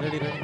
Ready ready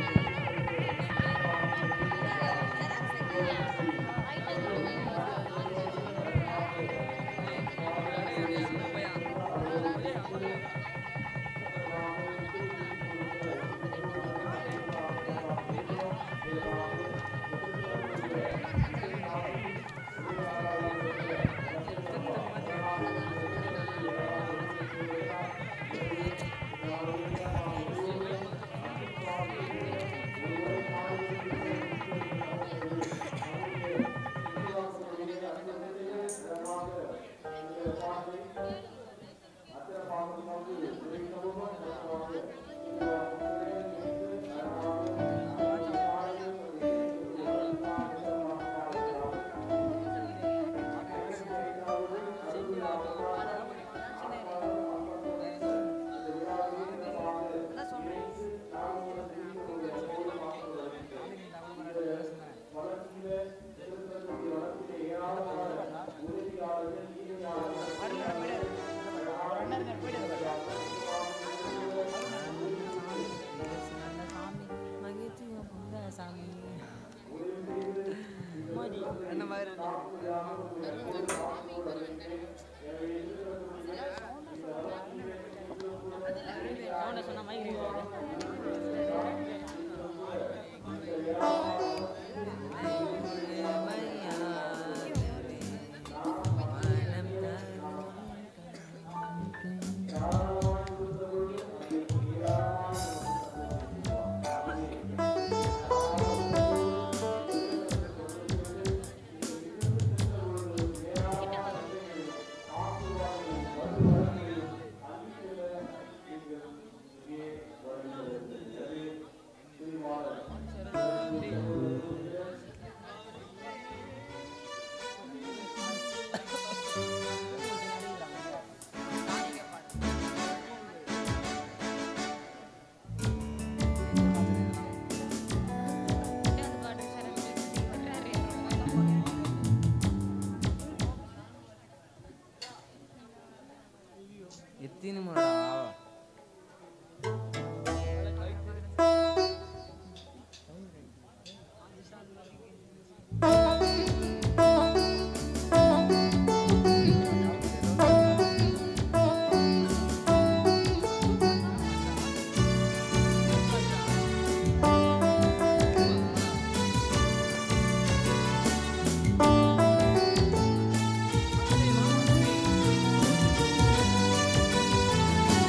என்ன மாதிரி எத்தனை முறைடா ஆ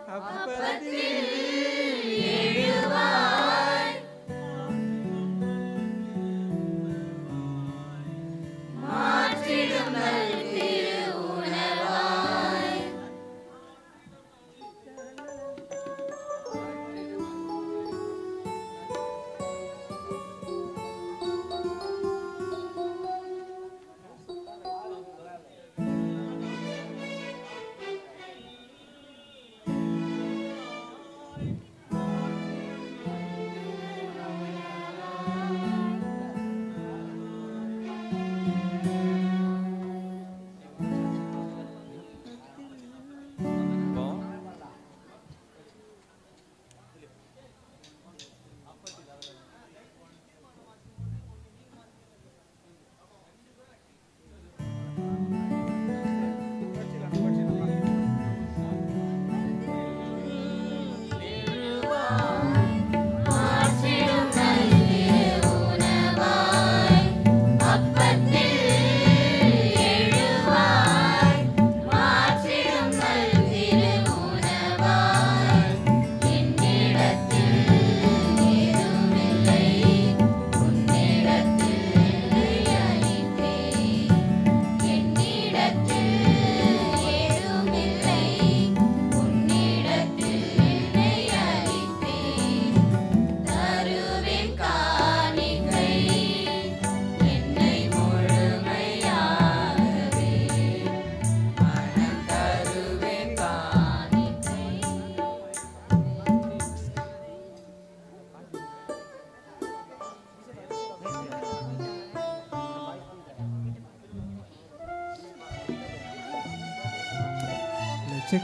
செக்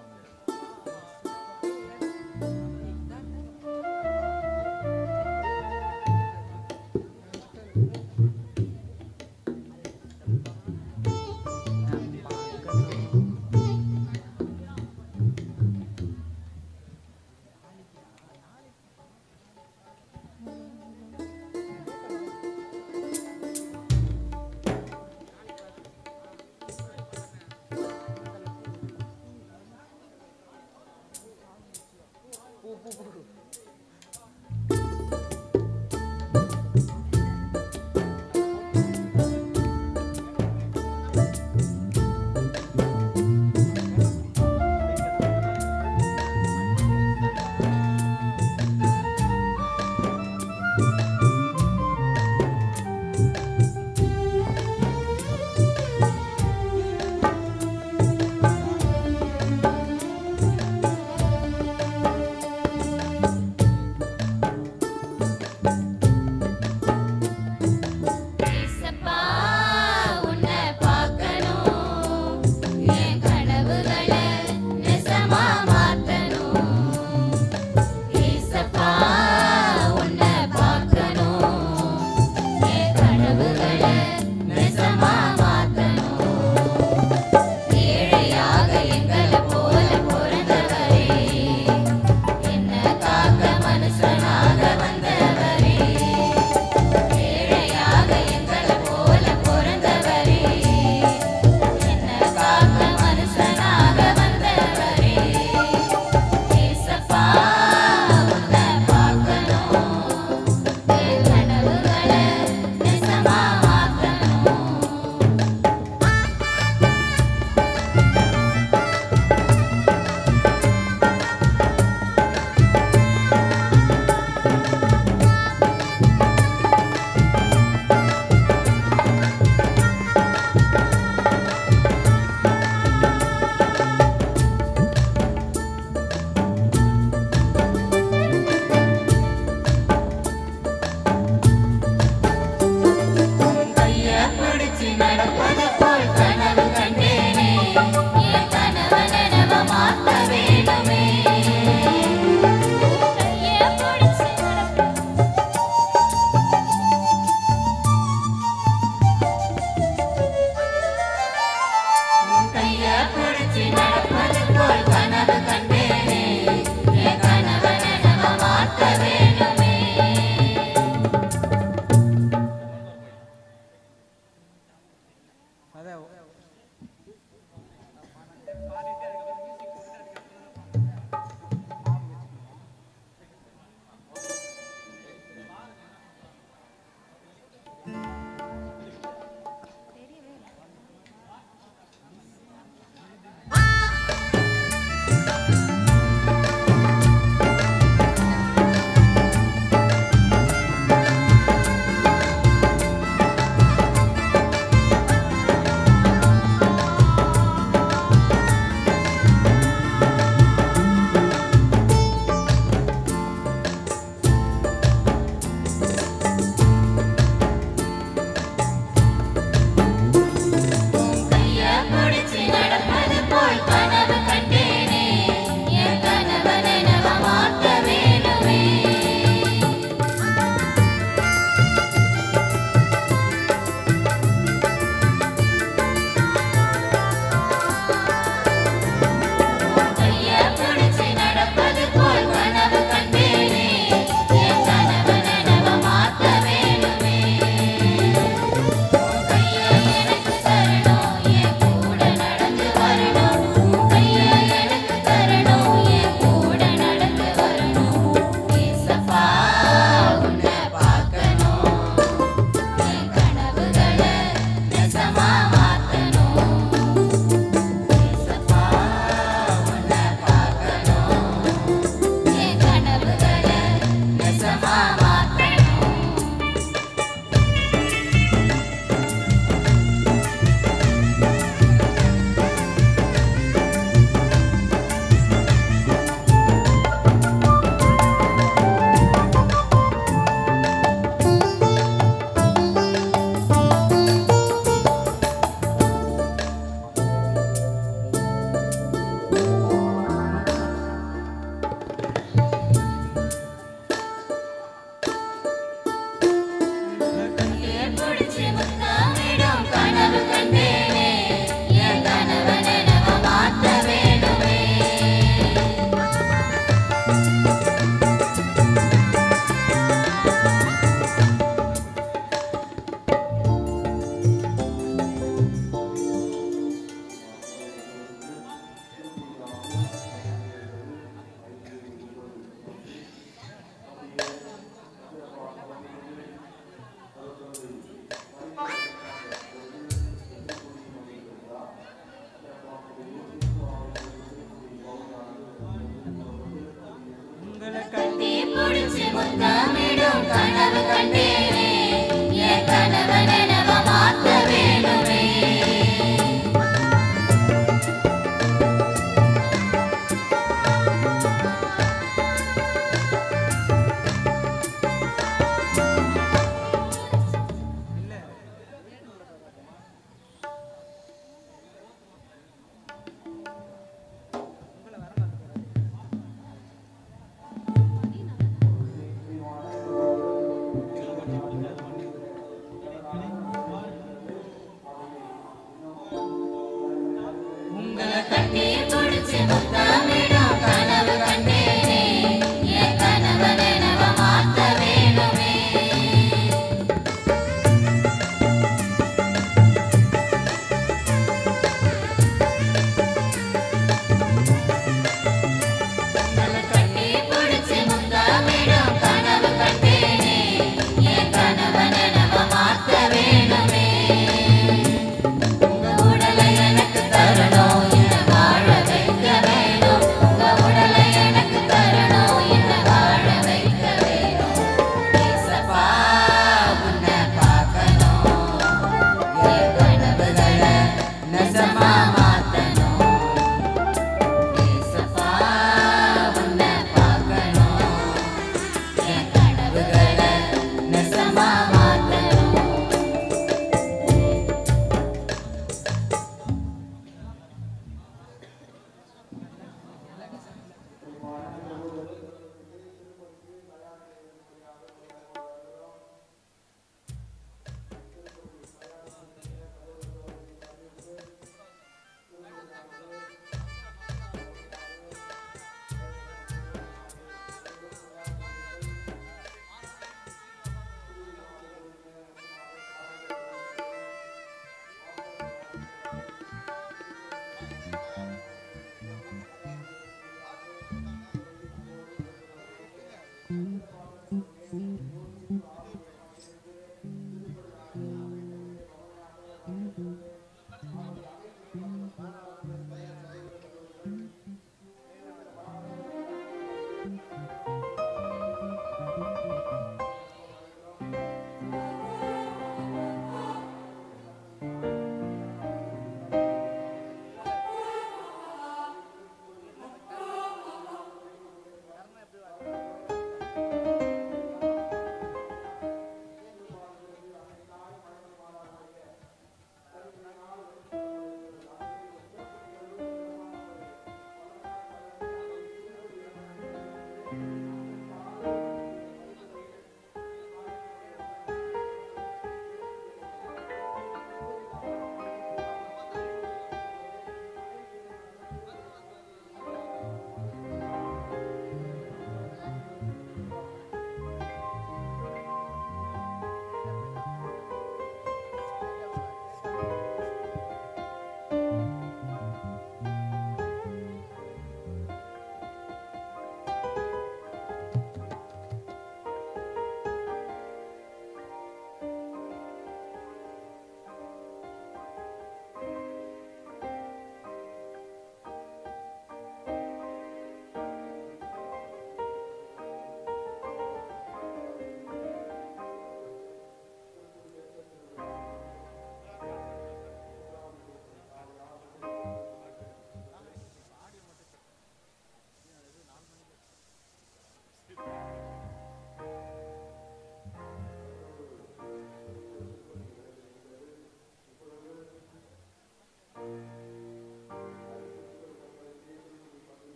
Thank நேசமா மாத்தணும் பிடிச்சு முத்தமிடும் கனவு கண்டேனே என் கனவு நினைவ மாத்த வேணுமே உங்களை கட்டி பிடிச்சு முத்தமிடும் கனவு கண்டேனே என் கனவு நினைவ மாத்த வேணுமே உங்களை கட்டி பிடிச்சு முத்தமிடும் கனவு கண்டேனே என் கனவு நினைவ மாத்த வேணுமே உங்களை கட்டி பிடிச்சு முத்தமிடும் கனவு கண்டேனே என் கனவு நினைவ மாத்த வேணுமே உங்க உடலை எனக்கு தரணும் என்ன வாழ வைக்க வேணும் உங்க உடலை எனக்கு தரணும் என்ன வாழ வைக்க வேணும் ஏசப்பா உன்னை பார்க்கணும் என் கனவுகளை நெசமா மாத்தணும் ஏசப்பா உன்னை பார்க்கணும் என் கனவுகளை நெசமா மாத்தணும்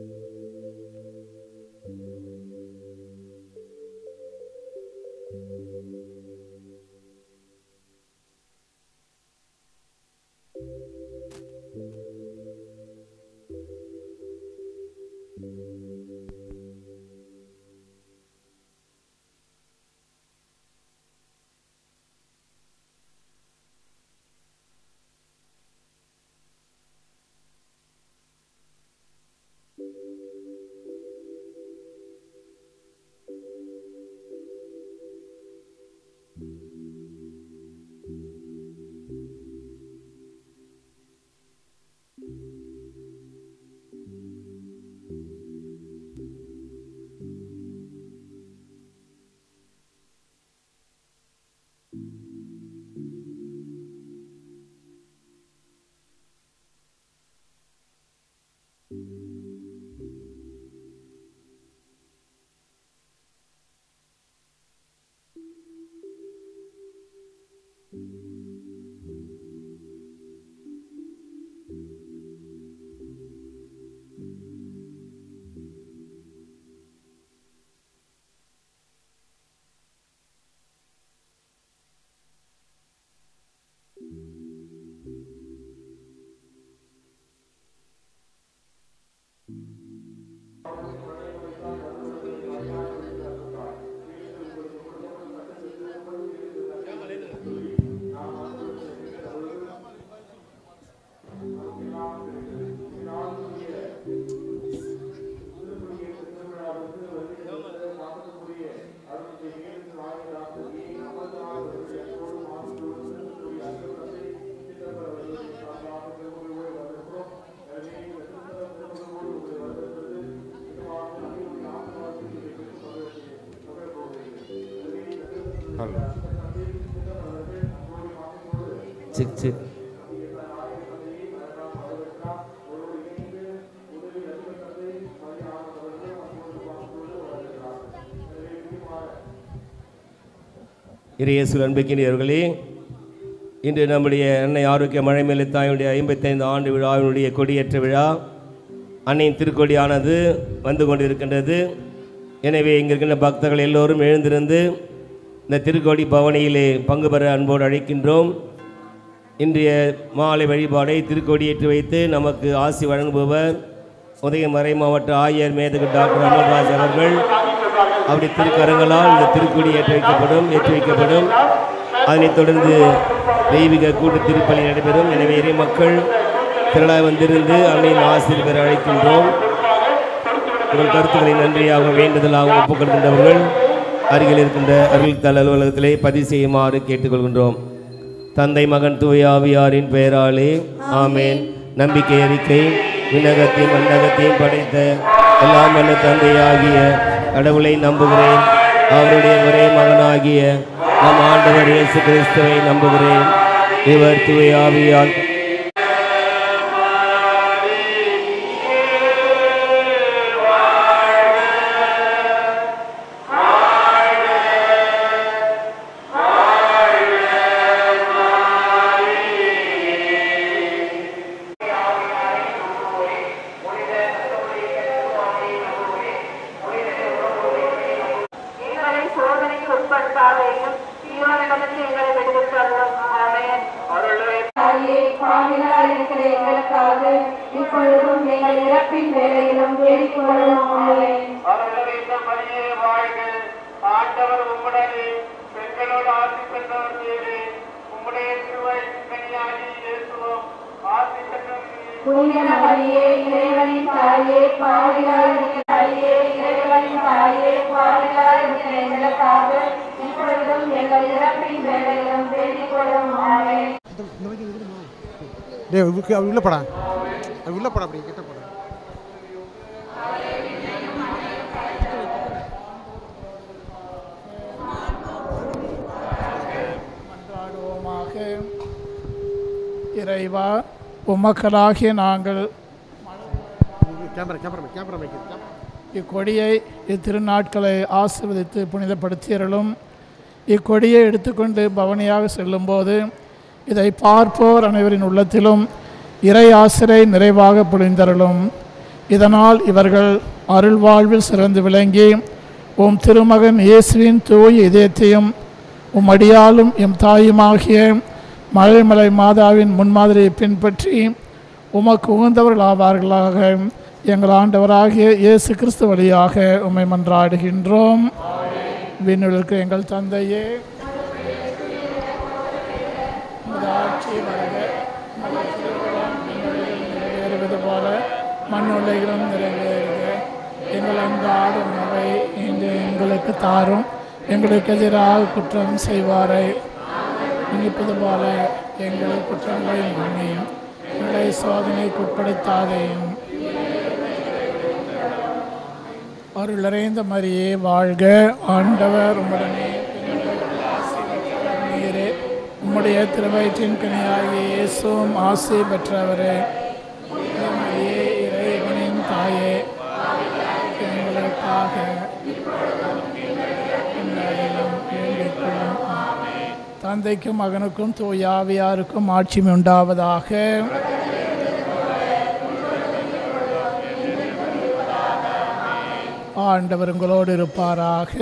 ஹலோ செக் செக் இறையேசு அன்பிக்கினியர்களே இன்று நம்முடைய அன்னை ஆரோக்கிய மழைமேலை தாயுடைய ஐம்பத்தைந்து ஆண்டு விழாவினுடைய கொடியேற்ற விழா அன்னையின் திருக்கொடியானது வந்து கொண்டிருக்கின்றது எனவே இங்கே இருக்கின்ற பக்தர்கள் எல்லோரும் எழுந்திருந்து இந்த திருக்கோடி பவனியிலே பங்கு பெற அன்போடு அழைக்கின்றோம் இன்றைய மாலை வழிபாடை திருக்கொடியேற்றி வைத்து நமக்கு ஆசி வழங்குபவர் உதய மறை மாவட்ட ஆயர் மேதகு டாக்டர் அமல்ராஜ் அவர்கள் அப்படி திருக்கரங்களால் இந்த திருக்கொடி ஏற்றி வைக்கப்படும் ஏற்றி வைக்கப்படும் அதனைத் தொடர்ந்து தெய்வீக கூட்டு திருப்பலி நடைபெறும் எனவே இறை மக்கள் திரளாய் வந்திருந்து அன்னையின் ஆசிரியர் பெற அழைக்கின்றோம் உங்கள் கருத்துக்களை நன்றியாக வேண்டுதலாக ஒப்புக்கொள்கின்றவர்கள் அருகில் இருக்கின்ற அருள்தல் அலுவலகத்திலே பதிவு செய்யுமாறு கேட்டுக்கொள்கின்றோம் தந்தை மகன் தூய ஆவியாரின் பெயராலே ஆமேன் நம்பிக்கை அறிக்கை விண்ணகத்தையும் மண்ணகத்தையும் படைத்த எல்லாம் வல்ல தந்தையாகிய கடவுளை நம்புகிறேன் அவருடைய ஒரே மகனாகிய நம் ஆண்டவர் இயேசு கிறிஸ்துவை நம்புகிறேன் இவர் தூய ஆவியால் எங்களை சோதனைக்கு உட்படுத்தாதையும் தீயோனிடமிருந்து எங்களை விடுவித்தருளும் ஆமென் தாயே, பாவிகளாய் இருக்கிற எங்களுக்காக இப்பொழுதும் எங்கள் இறப்பின் வேலையிலும் வேண்டிக் கொள்ளும் ஆமென் மரியே வாழ்க ஆண்டவர் உம்முடனே பெண்களோடு ஆசி பெற்றவர் தேவே உம்முடைய திருவயிற்றின் கனியாகி இயேசுவும் ஆசி பெற்றவர் புனித மரியே இறைவனின் தாயே பாவிகளாய் இருக்கிற தாயே இறைவனின் தாயே பாவிகளாய் இருக்கிற எங்களுக்காக இப்பொழுதும் எங்கள் இறப்பின் வேலையிலும் வேண்டிக் கொள்ளும் ஆமென் டேய் உள்ள உள்ள படா அது உள்ள படா அப்படி கிட்ட படா மன்றாடுவோமாக இறைவா உமக்களாகிய நாங்கள் camera camera camera mic camera இக்கொடியை இத்திருநாட்களை ஆசீர்வதித்து புனிதப்படுத்தியருளும் இக்கொடியை எடுத்துக்கொண்டு பவனியாக செல்லும்போது இதை பார்ப்போர் அனைவரின் உள்ளத்திலும் இறை ஆசிரை நிறைவாக பொழிந்தருளும் இதனால் இவர்கள் அருள் வாழ்வில் சிறந்து விளங்கி உம் திருமகன் இயேசுவின் தூய இதயத்தையும் உம் அடியாலும் எம் தாயுமாகிய மலைமலை மாதாவின் முன்மாதிரியை பின்பற்றி உமக்கு உகந்தவர்கள் ஆவார்களாக எங்கள் ஆண்டவராகிய இயேசு கிறிஸ்து வழியாக உம்மை மன்றாடுகின்றோம் விண்ணுலக எங்கள் தந்தையே உமது ஆட்சி வருக உமது திருவுளம் விண்ணுலகில் நிறைவேறுவது போல மண்ணுலகிலும் நிறைவேறுக எங்கள் அன்றாட உணவை இன்று எங்களுக்கு தாரும் எங்களுக்கு எதிராக குற்றம் செய்வாரை மன்னிப்பது போல எங்கள் குற்றங்களை மன்னியும் எங்களை சோதனைக்கு உட்படுத்தாதையும் அருள் நிறைந்த மரியே வாழ்க ஆண்டவர் உம்முடனே நீரே உம்முடைய திருவயிற்றின் கனியாகிய இயேசுவும் ஆசி பெற்றவரே மரியே இறைவனின் தாயே எங்களுக்காக இந்நாளிலும் வேண்டிக் கொள்ளும். தந்தைக்கும் மகனுக்கும் தூயாவியாருக்கும் ஆட்சி உண்டாவதாக ஆண்டவர் உங்களோடு இருப்பாராக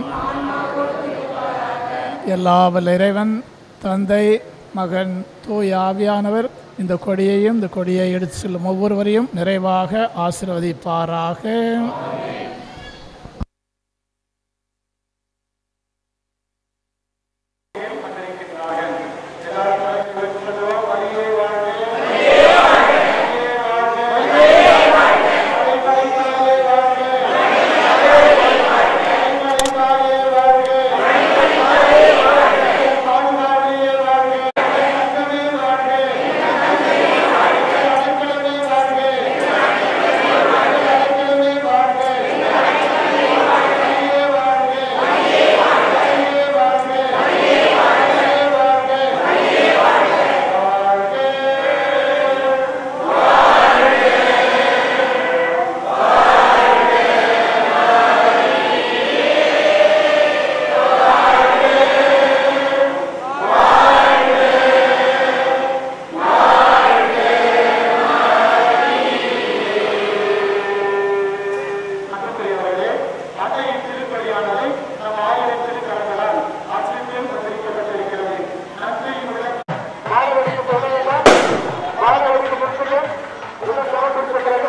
எல்லா வல்ல இறைவன் தந்தை மகன் தூய் ஆவியானவர் இந்த கொடியையும் இந்த கொடியை எடுத்து செல்லும் ஒவ்வொருவரையும் நிறைவாக ஆசீர்வதிப்பாராக அன்புக்குரியவர்களே அன்னையின் திருப்படியானது நம் ஆயிரம் திருக்கரங்களால் ஆசிரியர் பத்திரிக்கப்பட்டிருக்கிறது நன்றியின் உள்ள மாணவருக்கு சொல்லுங்கள் மாணவருக்கு முற்றிலும் உள்ள சிறப்பு பிறகு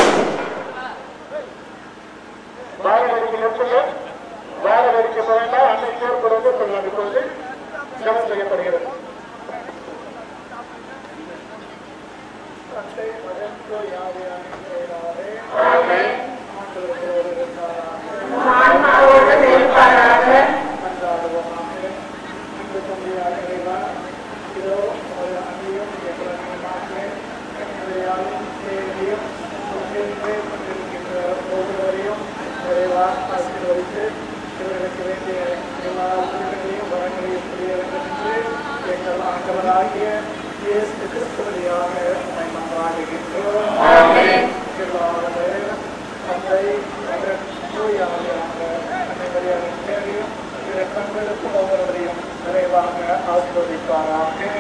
மாணவருக்கு முற்றிலும் மாணவருக்கு பிறந்தால் அன்னை சேர்ப்படுவது சொல்லலாம் இப்பொழுது கவனம் செய்யப்படுகிறது தந்தை மகன் தூய் ஆவியாரின் பெயராலே இயேசு கிறிஸ்துவழியாக உம்மை மன்றாடுகின்றோம். எல்லாவற்றையும் தந்தை மகன் தூய ஆவியானவர் அனைவரையும் பேரையும் பிற கண்களுக்கும் ஒவ்வொருவரையும் நிறைவாக ஆசீர்வதிப்பாராக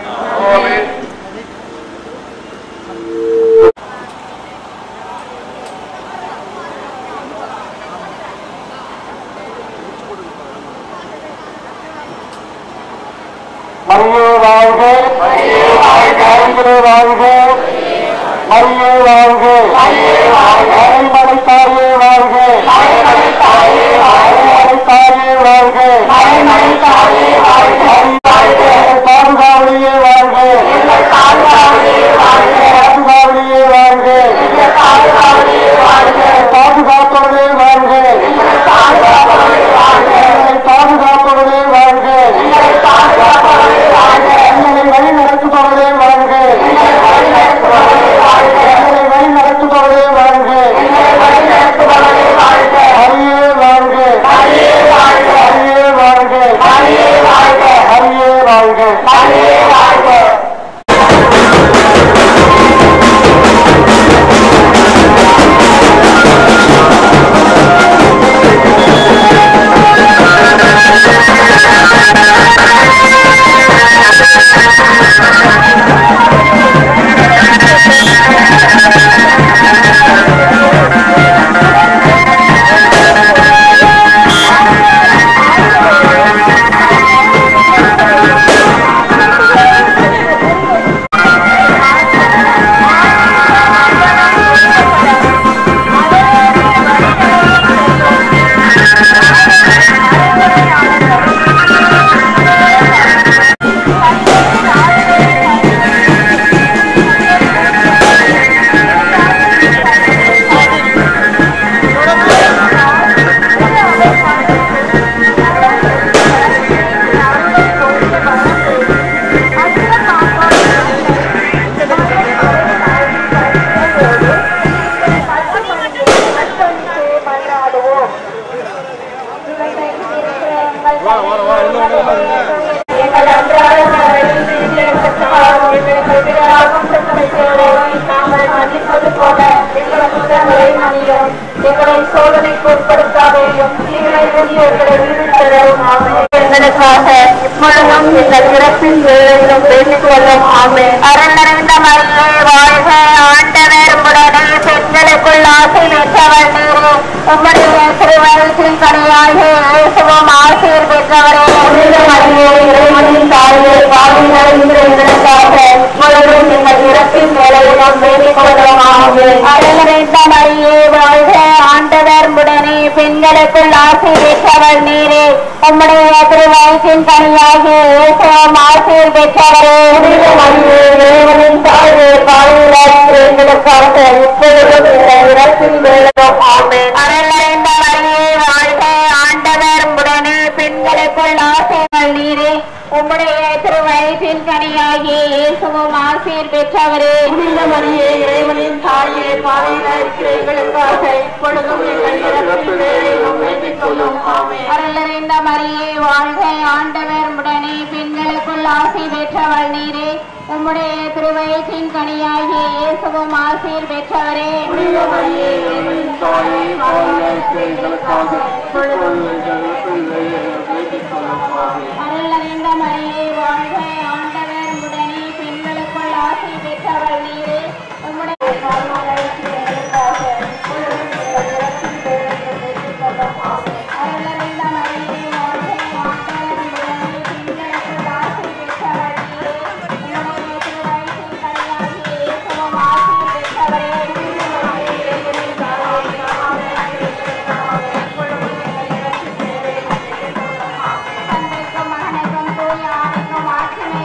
மரியே வாழ்க மரியே வாழ்க வாழ்க மரியே வாழ்க மரிமலை தாயே வாழ்க மரிமலை தாயே வாழ்க பாதுகாவலியே வாழ்க பாதுகாவலியே வாழ்க பாதுகாப்பவரே வாழ்க பாதுகாப்பவரே வாழ்க என்னை வழி நடத்துபவரே வாழ்க என்னை வழி நடத்துபவரே வாழ்க ஹரியே வாழ்க ஹரியே வாழ்க எங்களை விடுவித்தரும் ஆமென். எங்களுக்காக இப்பொழுதும் எங்கள் இறப்பின் வேளையிலும் வேண்டிக் கொள்ளும் ஆமென். அருள் நிறைந்த மரியே வாழ்க ஆண்டவர் உடனே பெண்களுக்குள் ஆசை பெற்றவர் நீரே உம்முடைய திருவயத்தின் கனியாகிய இயேசுவும் ஆசையில் பெற்றவரே புனித மரியே இறைவனின் தாயே பாவிகள் இன்று எங்களுக்காக இப்பொழுதும் எங்கள் இறப்பின் வேளையிலும் வேண்டிக் கொள்ளும் ஆமென். அருள் நிறைந்த மரியே வாழ்க ஆண்டவர் உடனே பெண்களுக்குள் ஆசை பெற்றவர் நீரே உம்முடைய திருவயத்தின் கனியாகிய இயேசுவும் ஆசையில் பெற்றவரே புனித மரியே இறைவனின் தாயே பாவிகள் இன்று எங்களுக்காக இப்பொழுதும் எங்கள் இறப்பின் வேளையிலும் ஆமென். அருள் நிறைந்த மரியே வாழ்க ஆண்டவர் உடனே பெண்களுக்குள் ஆசைகள் நீரே உம்முடைய திருவயத்தின் கனியாகிய இயேசுவும் ஆசீர் பெற்றவரே புனித மரியே இறைவனின் தாயே பாவையில் இருக்கிற எங்களுக்காக இப்பொழுதும் எங்கள் இறப்பின் வேளையிலும் வேண்டிக் கொள்ளும் ஆமென். அருள் நிறைந்த மரியே வாழ்க ஆண்டவர் உடனே பெண்களுக்குள் ஆசை பெற்றவள் நீரே உம்முடைய திருவயத்தின் கனியாகிய இயேசுவும் ஆசீர் பெற்றவரே புனித மரியே இறைவனின் தாயே பாவையில் இருக்கிற எங்களுக்காக இப்பொழுதும் எங்கள் இறப்பின் வேளையிலும் வேண்டிக் கொள்ளும் ஆமென். அருள் நிறைந்த மரியே வாழ்க ஆண்டவர் உடனே பெண்களுக்குள் ஆசை பெற்றவள் நீரே உம்முடைய அருள் நிறைந்த மரியே வாழ்க ஆண்டவர் உடனே பெண்களுக்குள் ஆசை பெற்றவள் நீரே உம்முடைய திருவயிற்றின் கனியாகிய இயேசுவும் ஆசை பெற்றவரே தந்தைக்கும் மகனுக்கும் தூய ஆவிக்கும் ஆட்சிமை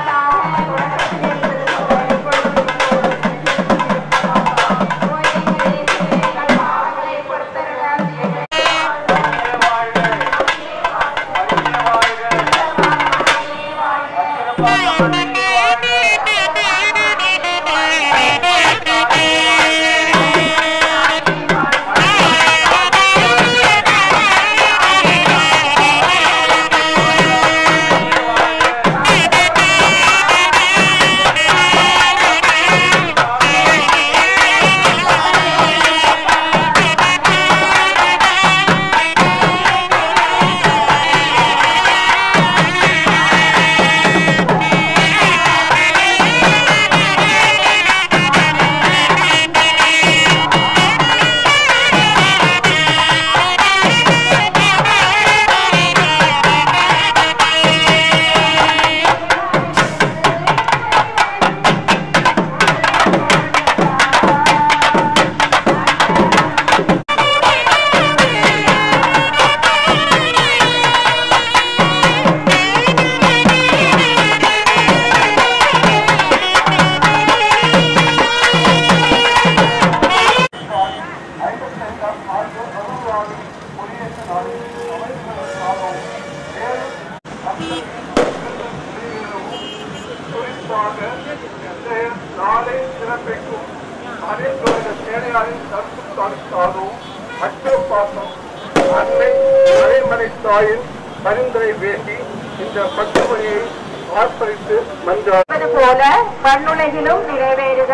நாளை சிறப்பிக்கும் அனைத்து சேனையாரின் கருத்து தடுத்தாலும் அச்சோப்பாசம் அன்னை மலைமலை தாயின் பரிந்துரை வேண்டி இந்த பத்து மணியை ஆர்ப்பரித்து மன்றார் இருப்பது போல பண்ணுலகிலும் நிறைவேறுக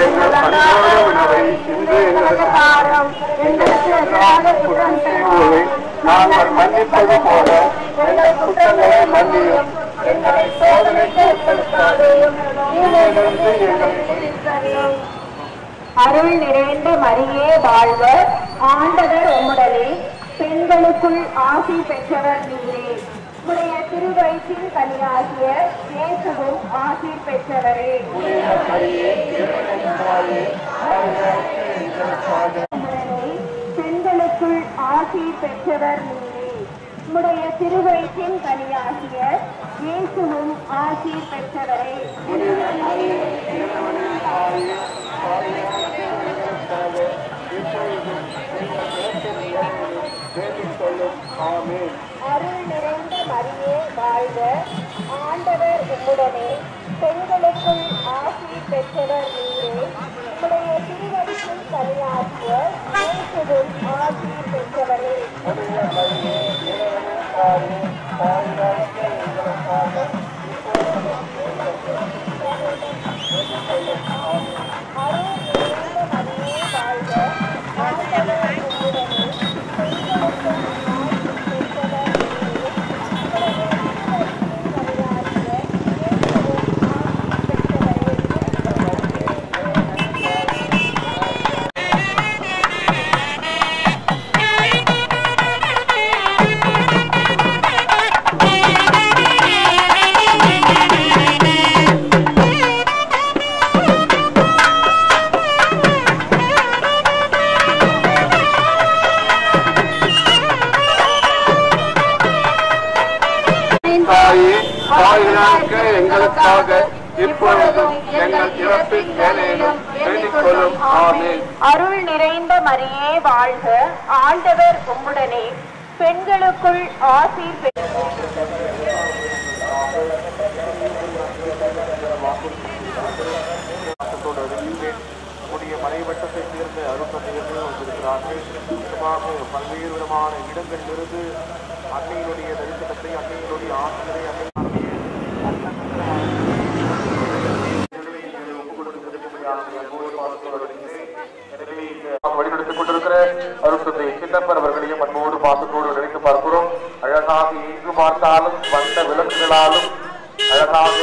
எங்களுக்கு தாரும். எங்களுக்கு எதிராக குற்றம் செய்வோரை நாங்கள் மன்னிப்பது போல எங்கள் குற்றங்களை மன்னியும் எங்களை சோதனைக்கு உட்படுத்தாதையும் தீமையிலிருந்து எங்களை விடுவித்தருளும். அருள் நிறைந்த மரியே வாழ்க ஆண்டவர் உம்முடனே பெண்களுக்குள் ஆசி பெற்றவர் நீரே உடைய திருவயிற்றின் கனியாகிய இயேசுவும் ஆசி பெற்றவரே உம்முடனே பெண்களுக்குள் ஆசி பெற்றவர் நீரே உம்முடைய திருவயிற்றின் கனியாகிய இயேசுவும் ஆசி பெற்றவரே அருள் நிறைந்த மரியே வாழ்க ஆண்டவர் உம்முடனே பெண்களுக்குள் ஆசி பெற்றவர் நீரே உம்முடைய திருவடிக்கும் கனியாகிய இயேசுவும் ஆசி பெற்றவரே அருள் நிறைந்த மரியே வாழ்க ஆண்டவர் உம்முடனே பெண்களுக்குள் ஆசி தாயே பாவினாக்க எங்களுக்காக இப்பொழுதும் எங்கள் இறப்பின் வேலையிலும் வேண்டிக் கொள்ளும் ஆமென் அருள் நிறைந்த மரியே வாழ்க ஆண்டவர் உம்முடனே பெண்களுக்குள் ஆசீர் பெற்று நம்முடைய மனைவட்டத்தை சேர்ந்த அருட்தந்தையர்கள் வந்திருக்கிறார்கள் முக்கியமாக பல்வேறு விதமான இடங்களிலிருந்து அன்னையினுடைய தரிசனத்தை அன்னையினுடைய ஆசிரியரை அன்னை வழிநடத்திக் கொண்டிருக்கிற அருட்தந்தை சிதம்பரம் அவர்களையும் அன்போடு பாசத்தோடு நினைத்து பார்க்கிறோம் அழகாக எங்கு பார்த்தாலும் வந்த விளக்குகளாலும் அழகாக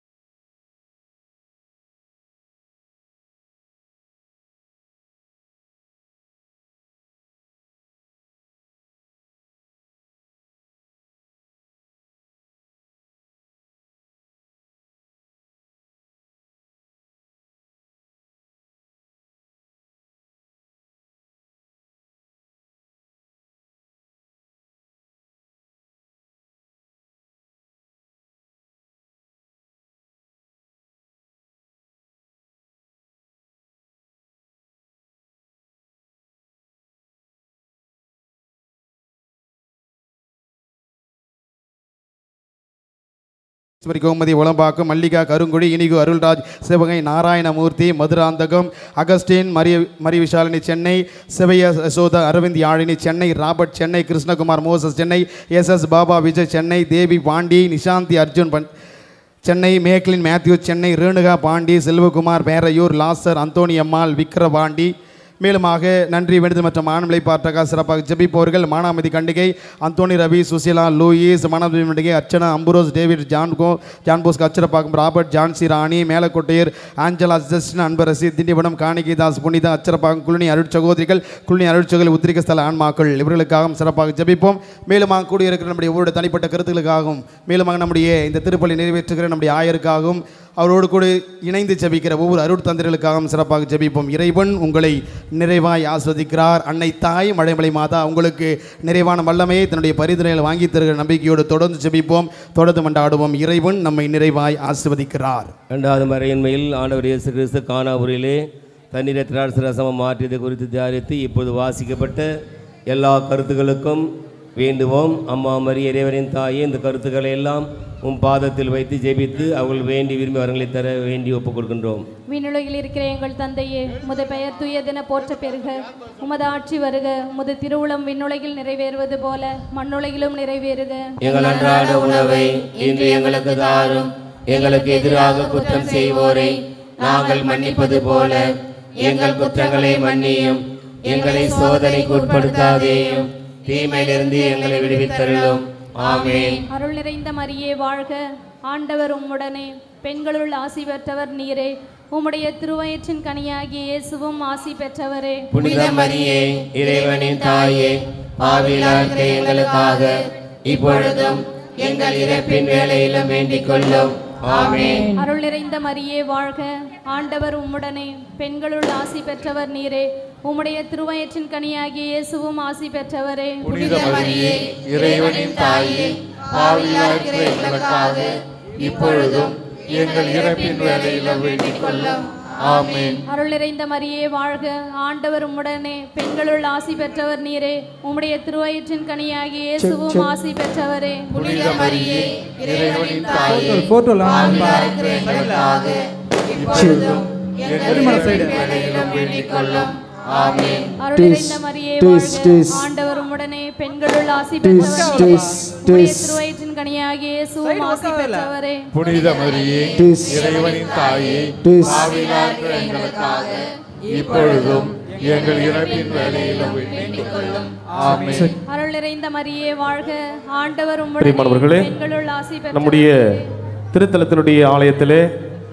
ஈஸ்வரி கோமதி உளம்பாக்கம் மல்லிகா கருங்குடி இனிகு Arulraj Sivagai Narayanamurthy Madhuranthakam Augustine Maria Mary Vishalini Chennai சிவைய Yashoda Aravind Yazhini Chennai Robert Chennai Krishnakumar Moses Chennai S S Baba Vijay Chennai Devi Pandi Nishanthi Arjun பன் Chennai Macklin Matthew Chennai Renuka Pandi Selvakumar Peraiyur Lazar Anthony அம்மாள் விக்கிரபாண்டி மேலுமாக நன்றி வேண்டுதல் மற்றும் மானவிலை பாட்டகா சிறப்பாக ஜெபிப்பவர்கள் Manamathi Kandigai Anthony Ravi Sushila Louis Manamathi Kandigai Archana Ambrose David ஜான்கோ ஜான்போஸ்க் அச்சரப்பாக்கம் ராபர்ட் ஜான்சி ராணி மேலக்கோட்டையர் Angela Justin Anbarasi Tindivanam Kanikaidas Punitha Acharapakkam Cluny அருட் சகோதரிகள் குளினி அருட்சகோதரி உத்திரிக ஸ்தல ஆன்மாக்கள் இவர்களுக்காகவும் சிறப்பாக ஜெபிப்போம் மேலுமாக கூடியிருக்கிற நம்முடைய ஒவ்வொரு தனிப்பட்ட கருத்துக்களுக்காகவும் மேலுமாக நம்முடைய இந்த திருப்பலி நிறைவேற்றுகிற நம்முடைய ஆயருக்காகவும் அவரோடு கூட இணைந்து ஜெபிக்கிற ஒவ்வொரு அருட் தந்திரர்களுக்காகவும் சிறப்பாக ஜெபிப்போம் இறைவன் உங்களை நிறைவாய் ஆஸ்வதிக்கிறார் அன்னை தாய் மழைமலை மாதா உங்களுக்கு நிறைவான வல்லமையை தன்னுடைய பரிந்துரைகளை வாங்கி தருகிற நம்பிக்கையோடு தொடர்ந்து ஜெபிப்போம் தொடர்ந்து மண்டாடுவோம் இறைவன் நம்மை நிறைவாய் ஆஸ்வதிக்கிறார் இரண்டாவது மறையின்மையில் ஆண்டவர் இயேசு கிறிஸ்து கானாபுரியிலே தண்ணீரை திராட்சை ரசமாக மாற்றியது குறித்து தியானித்து இப்போது வாசிக்கப்பட்ட எல்லா கருத்துக்களுக்கும் வேண்டுவோம் அம்மா மரி இறைவனின் தாயே இந்த கருத்துக்களை எல்லாம் உம் பாதத்தில் வைத்து ஜெபித்து அவர்கள் வேண்டி விரும்பி வரங்களை தர வேண்டி ஒப்புக் கொடுக்கின்றோம் விண்ணுலகில் இருக்கிற எங்கள் தந்தையே உமது பெயர் துயதென போற்ற பெறுக உமது ஆட்சி வருக உமது திருவுளம் விண்ணுலகில் நிறைவேறுவது போல மண்ணுலகிலும் நிறைவேறுக எங்கள் அன்றாட உணவை இன்று எங்களுக்கு தாரும் எங்களுக்கு எதிராக குற்றம் செய்வோரை நாங்கள் மன்னிப்பது போல எங்கள் குற்றங்களை மன்னியும் எங்களை சோதனைக்கு உட்படுத்தாதேயும் தீமையிலிருந்து எங்களை விடுவித்தருளும் ஆமென் அருள் நிறைந்த மரியே வாழ்க ஆண்டவர் உம்முடனே பெண்களுள் ஆசி பெற்றவர் நீரே உம்முடைய திருவயிற்றின் கனியாகிய இயேசுவும் ஆசி பெற்றவரே புனித மரியே இறைவனின் தாயே பாவிலார்க்க எங்களுக்காக இப்பொழுதும் எங்கள் இறப்பின் வேலையிலும் வேண்டிக் கொள்ளும் ஆமென் அருள் நிறைந்த மரியே வாழ்க ஆண்டவர் உம்முடனே பெண்களுள் ஆசி பெற்றவர் நீரே உம்முடைய திருவயிற்றின் கனியாகிய இயேசுவும் ஆசி பெற்றவரே புனித மரியே இறைவனின் தாயே பாவிலார்க்க எங்களுக்காக இப்பொழுதும் எங்கள் இறப்பின் வேலையிலும் வேண்டிக் கொள்ளும் ஆமென் அருள் நிறைந்த மரியே வாழ்க ஆண்டவர் உம்முடனே பெண்களுள் ஆசி பெற்றவர் நீரே உம்முடைய திருவயிற்றின் கனியாகிய இயேசுவும் ஆசி பெற்றவரே புனித மரியே இறைவனின் தாயே போட்டோல பாவிலார்க்க எங்களுக்காக இப்பொழுதும் எங்கள் இறப்பின் வேலையிலும் வேண்டிக் கொள்ளும் ஆமென் அருள் நிறைந்த மரியே வாழ்க ஆண்டவர் உம்முடனே பெண்களுள் ஆசி பெற்றவர் நீரே. உம்முடைய திருவயிற்றின் கனியாகிய இயேசுவும் ஆசி பெற்றவரே புனித மரியே இறைவனின் தாயே பாவிலார்க்க எங்களுக்காக இப்பொழுதும் எங்கள் இறப்பின் வேலையிலும் வேண்டிக் கொள்ளும் ஆமென் அருள் நிறைந்த மரியே வாழ்க ஆண்டவர் பிரியமானவர்களே, உம்முடனே பெண்களுள் ஆசி பெற்றவர் நம்முடைய திருத்தலத்தினுடைய ஆலயத்திலே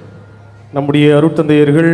நம்முடைய அருட்தந்தையர்கள்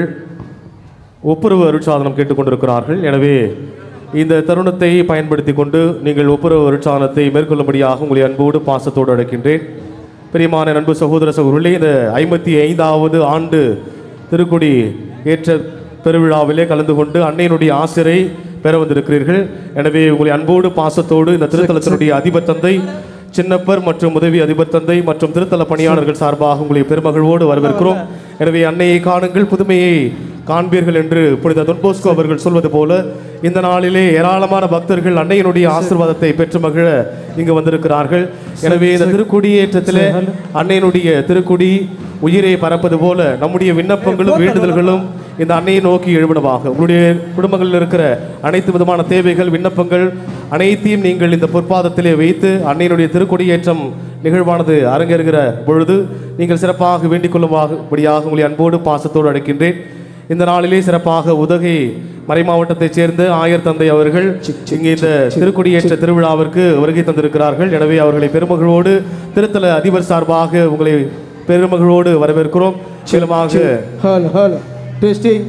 ஒப்புரவு அருட்சாதனம் கேட்டுக்கொண்டிருக்கிறார்கள் எனவே இந்த தருணத்தை பயன்படுத்தி கொண்டு நீங்கள் ஒப்புரவு அருட்சாதனத்தை மேற்கொள்ளும்படியாக உங்களை அன்போடு பாசத்தோடு அழைக்கின்றேன் பிரியமான அன்பு சகோதர சகோதரர்களே இந்த ஐம்பத்தி ஐந்தாவது ஆண்டு திருக்குடி ஏற்ற பெருவிழாவிலே கலந்து கொண்டு அன்னையினுடைய ஆசிரை பெற வந்திருக்கிறீர்கள் எனவே உங்களை அன்போடு பாசத்தோடு இந்த திருத்தலத்தினுடைய அதிபர் தந்தை சின்னப்பர் மற்றும் உதவி அதிபர் தந்தை மற்றும் திருத்தல பணியாளர்கள் சார்பாக உங்களை பெருமகிழ்வோடு வரவேற்கிறோம் எனவே அன்னையை காணுங்கள் புதுமையை காண்பீர்கள் என்று புனித தொன்போஸ்கோ அவர்கள் சொல்வது போல இந்த நாளிலே ஏராளமான பக்தர்கள் அன்னையினுடைய ஆசீர்வாதத்தை பெற்று மகிழ இங்கு வந்திருக்கிறார்கள் எனவே இந்த திருக்குடியேற்றத்திலே அன்னையினுடைய திருக்குடி உயிரை பரப்பது போல நம்முடைய விண்ணப்பங்களும் வேண்டுதல்களும் இந்த அன்னையை நோக்கி எழுவினவாக உங்களுடைய குடும்பங்களில் இருக்கிற அனைத்து விதமான தேவைகள் விண்ணப்பங்கள் அனைத்தையும் நீங்கள் இந்த பொற்பாதத்திலே வைத்து அன்னையினுடைய திருக்கொடியேற்றம் நிகழ்வானது அரங்கேறுகிற பொழுது நீங்கள் சிறப்பாக வேண்டிக் கொள்ளும்படியாக உங்களை அன்போடு பாசத்தோடு அழைக்கின்றேன் இந்த நாளிலே சிறப்பாக உதகை மறைமாவட்டத்தைச் சேர்ந்த ஆயர் தந்தை அவர்கள் இங்கே இந்த திருக்கொடியேற்ற திருவிழாவிற்கு வருகை தந்திருக்கிறார்கள் எனவே அவர்களை பெருமகிழ்வோடு திருத்தல அதிபர் சார்பாக உங்களை பெருமகிழ்வோடு வரவேற்கிறோம் சிலமாக hello hello testing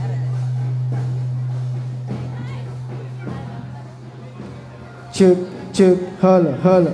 check check hello hello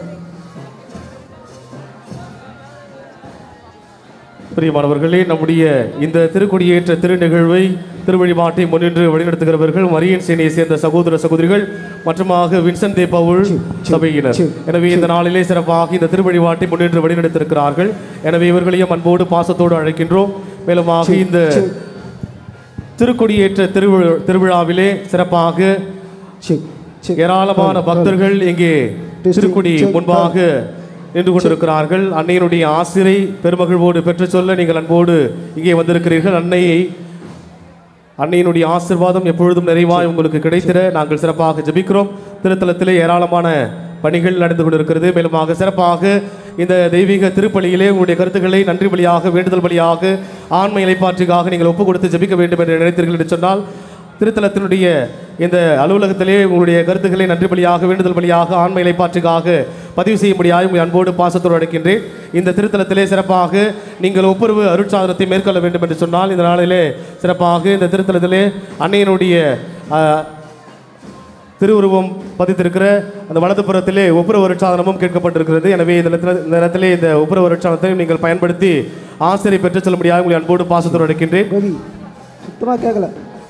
பிரியமானவர்களே நம்முடைய இந்த திருக்கொடியேற்ற திருநிகழ்வை திருவழிபாட்டை முன்னின்று வழிநடத்துகிறவர்கள் மரியன் சேனையை சேர்ந்த சகோதர சகோதரிகள் மற்றுமாக வின்சென்ட் தே பவுல் சபையினர் எனவே இந்த நாளிலே சிறப்பாக இந்த திருவழிபாட்டை முன்னின்று வழிநடத்திருக்கிறார்கள் எனவே இவர்களையும் அன்போடு பாசத்தோடு அழைக்கின்றோம் மேலுமாக இந்த திருக்கொடியேற்ற திருவிழா திருவிழாவிலே சிறப்பாக ஏராளமான பக்தர்கள் இங்கே திருக்குடி முன்பாக நின்று கொண்டிருக்கிறார்கள் அன்னையினுடைய ஆசிரை பெருமகிழ்வோடு பெற்றுச் சொல்ல நீங்கள் அன்போடு இங்கே வந்திருக்கிறீர்கள் அன்னையை அன்னையினுடைய ஆசிர்வாதம் எப்பொழுதும் நிறைவாய் உங்களுக்கு கிடைத்திட நாங்கள் சிறப்பாக ஜெபிக்கிறோம் திருத்தலத்திலே ஏராளமான பணிகள் நடந்து கொண்டிருக்கிறது மேலுமாக சிறப்பாக இந்த தெய்வீக திருப்பலியிலே உங்களுடைய கருத்துக்களை நன்றி பலியாக வேண்டுதல் பலியாக ஆண்மை இலைப்பாற்றிக்காக நீங்கள் ஒப்பு கொடுத்து ஜெபிக்க வேண்டும் என்று நினைத்தீர்கள் என்று சொன்னால் திருத்தலத்தினுடைய இந்த அலுவலகத்திலே உங்களுடைய கருத்துக்களை நன்றி பலியாக வேண்டுதல் பலியாக ஆண்மை இலைப்பாற்றுக்காக பதிவு செய்யும்படியாக உங்கள் அன்போடு பாசத்தோடு அழைக்கின்றேன் இந்த திருத்தலத்திலே சிறப்பாக நீங்கள் ஒப்புரவு அருட்சாதனத்தை மேற்கொள்ள வேண்டும் என்று சொன்னால் இந்த நாளிலே சிறப்பாக இந்த திருத்தலத்திலே அன்னையினுடைய ஆஹ், திருவுருவம் பதித்திருக்கிற அந்த வலதுபுறத்திலே ஒப்புரவு அருட்சாதனமும் கேட்கப்பட்டிருக்கிறது எனவே இந்த நேரத்தில் இந்த நேரத்திலே இந்த ஒப்புரவு அருட்சாதனத்தை நீங்கள் பயன்படுத்தி ஆசிரியை பெற்றுச் செல்ல முடியாது உங்களை அன்போடு பாசத்தோடு அழைக்கின்றேன் சுத்தமாக கேட்கல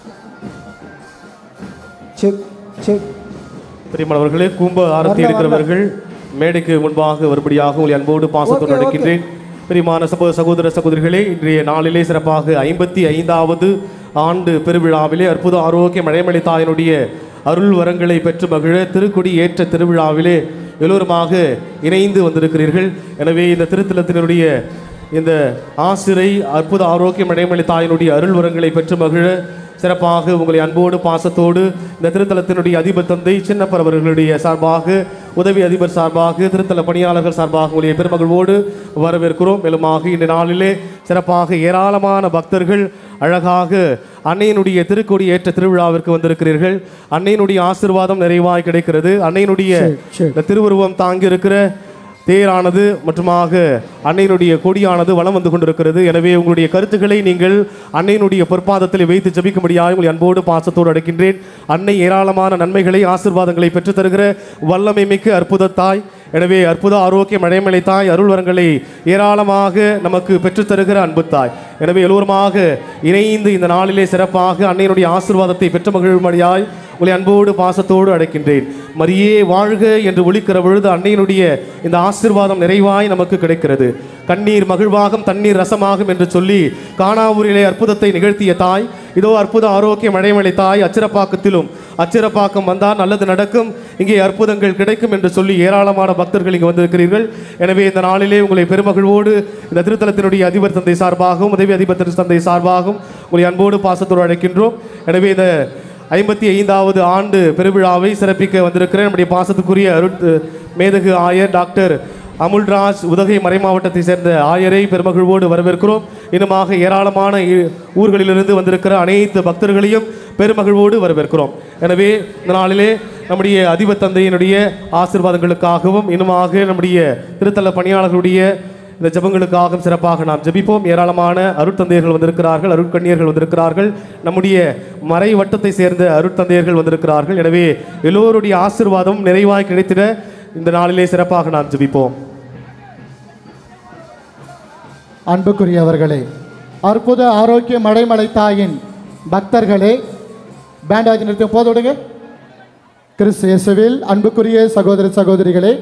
செக் செக் பிரியமானவர்களே கும்ப ஆரத்தி வரல, எடுக்கிறவர்கள் மேடைக்கு முன்பாக வரும்படியாக உங்களை அன்போடு பாசத்தோடு ஓகே, ஓகே. அழைக்கின்றேன் பிரியமான சகோதர சகோதர சகோதரிகளே இன்றைய நாளிலே சிறப்பாக ஐம்பத்தி ஐந்தாவது ஆண்டு பெருவிழாவிலே அற்புத ஆரோக்கிய மழைமலை தாயினுடைய அருள் வரங்களை பெற்று மகிழ திருக்குடி ஏற்ற திருவிழாவிலே எல்லோருமாக இணைந்து வந்திருக்கிறீர்கள் எனவே இந்த திருத்தலத்தினுடைய இந்த ஆசிரை அற்புத ஆரோக்கிய மழைமலை தாயினுடைய அருள் வரங்களை பெற்று மகிழ சிறப்பாக உங்களை அன்போடு பாசத்தோடு இந்த திருத்தலத்தினுடைய அதிபர் தந்தை சின்னப்பர் அவர்களுடைய சார்பாக உதவி அதிபர் சார்பாக திருத்தல பணியாளர்கள் சார்பாக உங்களை பெருமகிழ்வோடு வரவேற்கிறோம் மேலுமாக இந்த நாளிலே சிறப்பாக ஏராளமான பக்தர்கள் அழகாக அன்னையினுடைய திருக்கொடி ஏற்ற திருவிழாவிற்கு வந்திருக்கிறீர்கள் அன்னையினுடைய ஆசீர்வாதம் நிறைவாய் கிடைக்கிறது அன்னையினுடைய இந்த திருவுருவம் தாங்கி இருக்கிற தேரானது மற்றுமாக அன்னையினுடைய கொடியானது வலம் வந்து கொண்டிருக்கிறது எனவே உங்களுடைய கருத்துக்களை நீங்கள் அன்னையினுடைய பொற்பாதத்தில் வைத்து ஜபிக்கும்படியாக உங்களை அன்போடு பாசத்தோடு அடைக்கின்றேன் அன்னை ஏராளமான நன்மைகளை ஆசீர்வாதங்களை பெற்றுத் தருகிற வல்லமை மிக்க அற்புத தாய் எனவே அற்புத ஆரோக்கிய மழைமலை தாய் அருள் வரங்களை ஏராளமாக நமக்கு பெற்றுத் தருகிற அன்பு தாய் எனவே எல்லோருமாக இணைந்து இந்த நாளிலே சிறப்பாக அன்னையினுடைய ஆசீர்வாதத்தை பெற்று மகிழும்படியாய் உங்களை அன்போடு பாசத்தோடு அழைக்கின்றேன் மரியே வாழ்க என்று ஒழிக்கிற பொழுது அன்னையினுடைய இந்த ஆசீர்வாதம் நிறைவாய் நமக்கு கிடைக்கிறது கண்ணீர் மகிழ்வாகும் தண்ணீர் ரசமாகும் என்று சொல்லி காணாவூரிலே அற்புதத்தை நிகழ்த்திய தாய் இதோ அற்புத ஆரோக்கிய மழைமலை தாய் அச்சிறப்பாக்கத்திலும் அச்சிறப்பாக்கம் வந்தால் நல்லது நடக்கும் இங்கே அற்புதங்கள் கிடைக்கும் என்று சொல்லி ஏராளமான பக்தர்கள் இங்கு வந்திருக்கிறீர்கள் எனவே இந்த நாளிலே உங்களை பெருமகிழ்வோடு இந்த திருத்தலத்தினுடைய அதிபர் தந்தை சார்பாகவும் உதவி அதிபர் திரு தந்தை சார்பாகவும் உங்களை அன்போடு பாசத்தோடு அழைக்கின்றோம் எனவே இந்த ஐம்பத்தி ஐந்தாவது ஆண்டு பெருவிழாவை சிறப்பிக்க வந்திருக்கிற நம்முடைய பாசத்துக்குரிய அருட் மேதகு ஆயர் டாக்டர் அமுல்ராஜ் உதகை மறைமாவட்டத்தை சேர்ந்த ஆயரை பெருமகிழ்வோடு வரவேற்கிறோம் இன்னுமாக ஏராளமான இ- ஊர்களிலிருந்து வந்திருக்கிற அனைத்து பக்தர்களையும் பெருமகிழ்வோடு வரவேற்கிறோம் எனவே இந்த நாளிலே நம்முடைய அதிபர் தந்தையினுடைய ஆசீர்வாதங்களுக்காகவும் இன்னுமாக நம்முடைய திருத்தல பணியாளர்களுடைய இந்த ஜெபங்களுக்காகவும் சிறப்பாக நாம் ஜெபிப்போம் ஏராளமான அருட்தந்தையர்கள் வந்திருக்கிறார்கள் அருட்கண்ணியர்கள் வந்திருக்கிறார்கள் நம்முடைய மறை வட்டத்தை சேர்ந்த அருட்தந்தையர்கள் வந்திருக்கிறார்கள் எனவே எல்லோருடைய ஆசீர்வாதம் நிறைவாய் கிடைத்திட இந்த நாளிலே சிறப்பாக நாம் ஜெபிப்போம் அன்புக்குரியவர்களே அற்புத ஆரோக்கிய மழைமலை தாயின் பக்தர்களே பேண்டாஜ் நிறுத்தம் போதுவிடுங்க கிறிஸ்து இயேசுவில் அன்புக்குரிய சகோதர சகோதரிகளே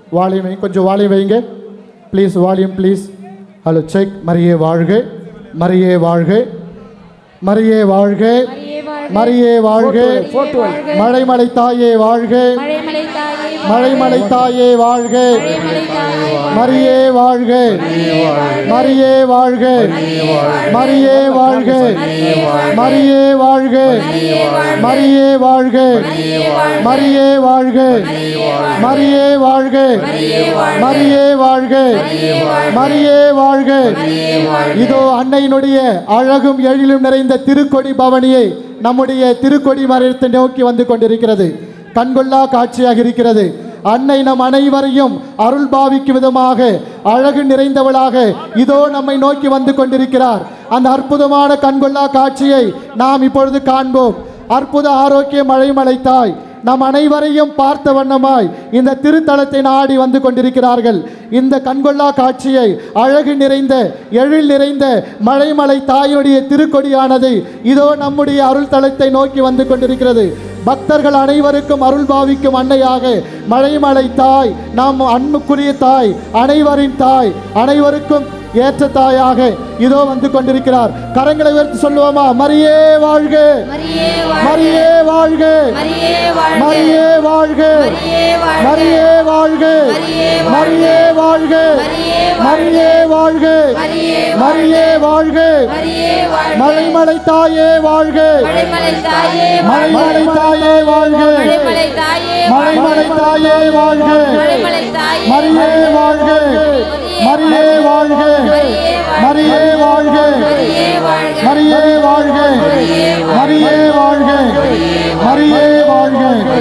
வால்யூம் வைங்க கொஞ்சம் வால்யூம் வைங்க please volume please hello check மரியே வாழ்க மரியே வாழ்க மரியே வாழ்க மரியே வாழ்க மழைமலை தாயே வாழ்க மழைமலை தாயே வாழ்க மரியே வாழ்க மரியே வாழ்க மரியே வாழ்க மரியே வாழ்க மரியே வாழ்க மரியே வாழ்க மரியே வாழ்க மரியே வாழ்க மரியே வாழ்க இதோ அன்னையினுடைய அழகும் எழிலும் நிறைந்த திருக்கொடி பவனியை நம்முடைய திருக்கொடி மரத்தை நோக்கி வந்து கொண்டிருக்கிறது கண்கொள்ளா காட்சியாக இருக்கிறது அன்னை நம் அனைவரையும் அருள் பாவிக்கும் விதமாக அழகு நிறைந்தவளாக இதோ நம்மை நோக்கி வந்து கொண்டிருக்கிறார் அந்த அற்புதமான கண்கொள்ளா காட்சியை நாம் இப்பொழுது காண்போம் அற்புத ஆரோக்கிய மழைமலை தாய் நம் அனைவரையும் பார்த்த வண்ணமாய் இந்த திருத்தலத்தை நாடி வந்து கொண்டிருக்கிறார்கள் இந்த கண்கொள்ளா காட்சியை அழகு நிறைந்த எழில் நிறைந்த மலைமலை தாயினுடைய திருக்கொடியானது இதோ நம்முடைய அருள் தலத்தை நோக்கி வந்து கொண்டிருக்கிறது பக்தர்கள் அனைவருக்கும் அருள் பாவிக்கும் அன்னையாக மலைமலை தாய் நாம் அன்புக்குரிய தாய் அனைவரின் தாய் அனைவருக்கும் ஏற்ற தாயாக இதோ வந்து கொண்டிருக்கிறார் கரங்களை உயர்த்தி சொல்லுவோமா மரியே வாழ்க மரியே வாழ்க மரியே வாழ்க மரியே வாழ்க மரியே வாழ்க மரியே வாழ்க மரியே வாழ்க மலைமலை தாயே வாழ்க மலைமலை தாயே வாழ்க மலைமலை தாயே வாழ்க மரியே வாழ்க மரியே வாழ்க மரியே வாழ்க மரியே வாழ்க மரியே வாழ்க மரியே வாழ்க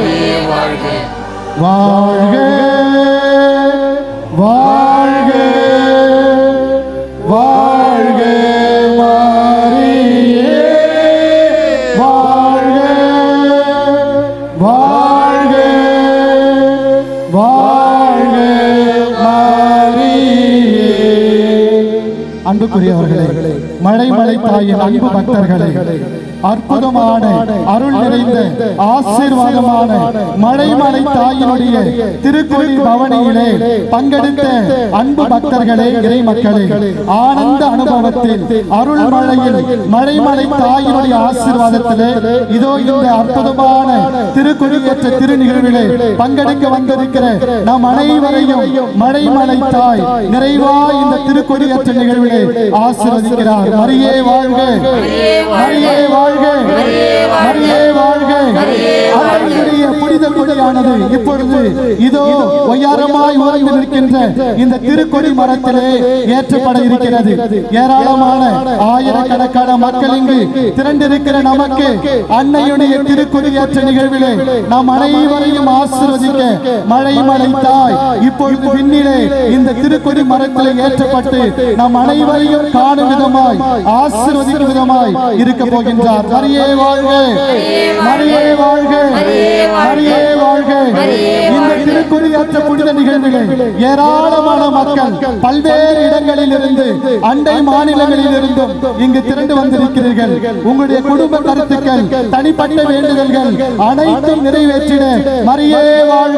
வாழ்க வாழ்க வாழ்க மரியே வாழ்க வாழ்க வாழ்க மரியே அன்புக்குரியவர்களே மழைமலை தாயின் அன்பு பக்தர்களே அற்புதமான அருள் நிறைந்த ஆசீர்வாதமான மழைமலை தாயினுடைய திருக்கோயில் பவனியிலே பங்கெடுத்த அன்பு பக்தர்களே இறை மக்களே ஆனந்த அனுபவத்தில் அருள் மழையில் மழைமலை தாயினுடைய ஆசீர்வாதத்திலே இதோ இந்த அற்புதமான திருக்கொடியேற்ற திருநிகழ்விலே பங்கெடுக்க வந்திருக்கிற நாம் அனைவரையும் மழைமலை தாய் நிறைவா இந்த திருக்கொடியேற்ற நிகழ்விலே ஆசீர்வதிக்கிறார் மரியே வாழ்க மரியே வாழ்க மரியே வாழ்க அவர்களுடைய புனித கொடியானது இப்பொழுது இதோ ஒய்யாரமாய் உறைந்து நிற்கின்ற இந்த திருக்கொடி மரத்திலே ஏற்றப்பட இருக்கிறது ஏராளமான ஆயிரக்கணக்கான மக்கள் இங்கு திரண்டிருக்கிற நமக்கு அன்னையுடைய திருக்கொடி ஏற்ற நிகழ்விலே நாம் அனைவரையும் ஆசீர்வதிக்க மழை மலை தாய் இப்பொழுது விண்ணிலே இந்த திருக்கொடி மரத்திலே ஏற்றப்பட்டு நாம் அனைவரையும் காணும் விதமாய் ஆசீர்வதிக்கும் விதமாய் இருக்க போகின்றார் மரியே வாழ்க மரியே வாழ்க மரியே வாழ்க இந்த திருக்குடியாற்ற புனித நிகழ்வுகள் ஏராளமான மக்கள் பல்வேறு இடங்களில் இருந்து அண்டை மாநிலங்களில் இருந்தும் இங்கு திரண்டு வந்திருக்கிறீர்கள் உங்களுடைய குடும்ப கருத்துக்கள் தனிப்பட்ட வேண்டுதல்கள் அனைத்தும் நிறைவேற்றிட மரியே வாழ்க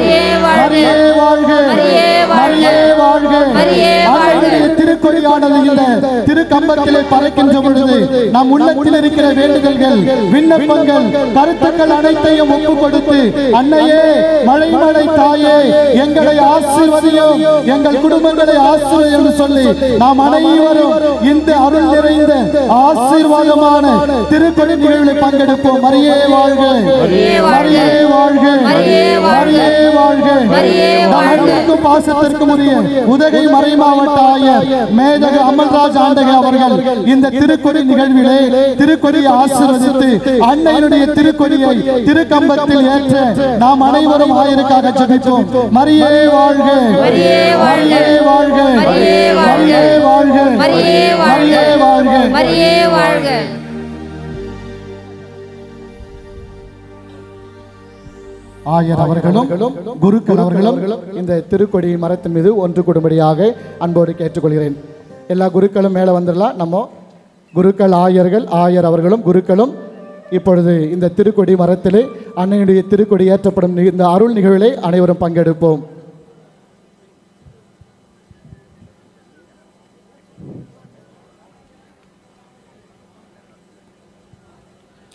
மரியே வாழ்க மரியே வாழ்க அவர்களுடைய திருக்கொடியானது இந்த திருக்கம்பத்திலே பறக்கின்ற பொழுது நம் உள்ளத்தில் இருக்கிற வேண்டுதல்கள் விண்ணப்பங்கள் கருத்துக்கள் அனைத்தையும் ஒப்பு கொடுத்து அன்னையே மழை மழை தாயே எங்களை ஆசீர்வதியும் எங்கள் குடும்பங்களை ஆசீர்வதி என்று சொல்லி நாம் அனைவரும் இந்த அருள் நிறைந்த ஆசீர்வாதமான திருக்கொடி நிகழ்வில் பங்கெடுப்போம் மரியே வாழ்க மரியே வாழ்க மரியே வாழ்க நம் அன்புக்கும் பாசத்திற்கும் உரிய உதகை மறை மாவட்ட ஆயர் மேதக அமல்ராஜ் ஆண்டகை அவர்கள் இந்த திருக்கொடி நிகழ்விலே திருக்கொடி ஆசீர்வதித்து அன்னையினுடைய திருக்கொடியை திருக்கம்பத்தில் ஏற்ற நாம் அனைவரும் ஆயருக்காக ஜெபிப்போம் மரியே வாழ்க மரியே வாழ்க மரியே வாழ்க மரியே வாழ்க மரியே வாழ்க ஆயர் அவர்களும் குருக்கள் அவர்களும் இந்த திருக்கொடி மரத்தின் மீது ஒன்று கூடும்படியாக அன்போடு கேட்டுக்கொள்கிறேன் எல்லா குருக்களும் மேலே வந்துடலாம் நம்ம குருக்கள் ஆயர்கள் ஆயர் அவர்களும் குருக்களும் இப்பொழுது இந்த திருக்கொடி மரத்திலே அன்னையுடைய திருக்கொடி ஏற்றப்படும் நி- இந்த அருள் நிகழ்விலே அனைவரும் பங்கெடுப்போம்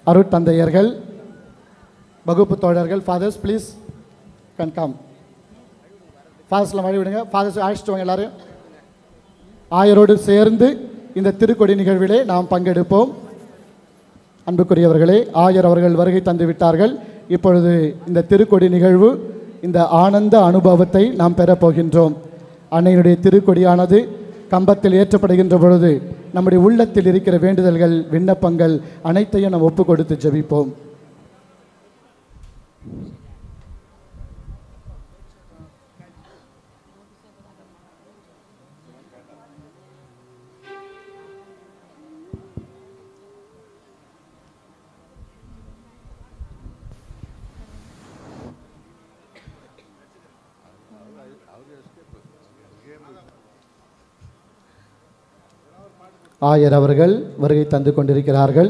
அருட்தந்தையர்கள் வகுப்பு தோழர்கள் ஃபாதர்ஸ் ப்ளீஸ் கன் கம் ஃபாதர்ஸ்லாம் வழி விடுங்க ஃபாதர்ஸ் அழைச்சிட்டு வாங்க எல்லாரும் ஆயரோடு சேர்ந்து இந்த திருக்கொடி நிகழ்விலே நாம் பங்கெடுப்போம் அன்புக்குரியவர்களே ஆயர் அவர்கள் வருகை தந்து விட்டார்கள் இப்பொழுது இந்த திருக்கொடி நிகழ்வு இந்த ஆனந்த அனுபவத்தை நாம் பெறப்போகின்றோம் அன்னையினுடைய திருக்கொடியானது கம்பத்தில் ஏற்றப்படுகின்ற பொழுது நம்முடைய உள்ளத்தில் இருக்கிற வேண்டுதல்கள் விண்ணப்பங்கள் அனைத்தையும் நாம் ஒப்பு கொடுத்து ஜெபிப்போம் ஆயர் அவர்கள் வருகை தந்து கொண்டிருக்கிறார்கள்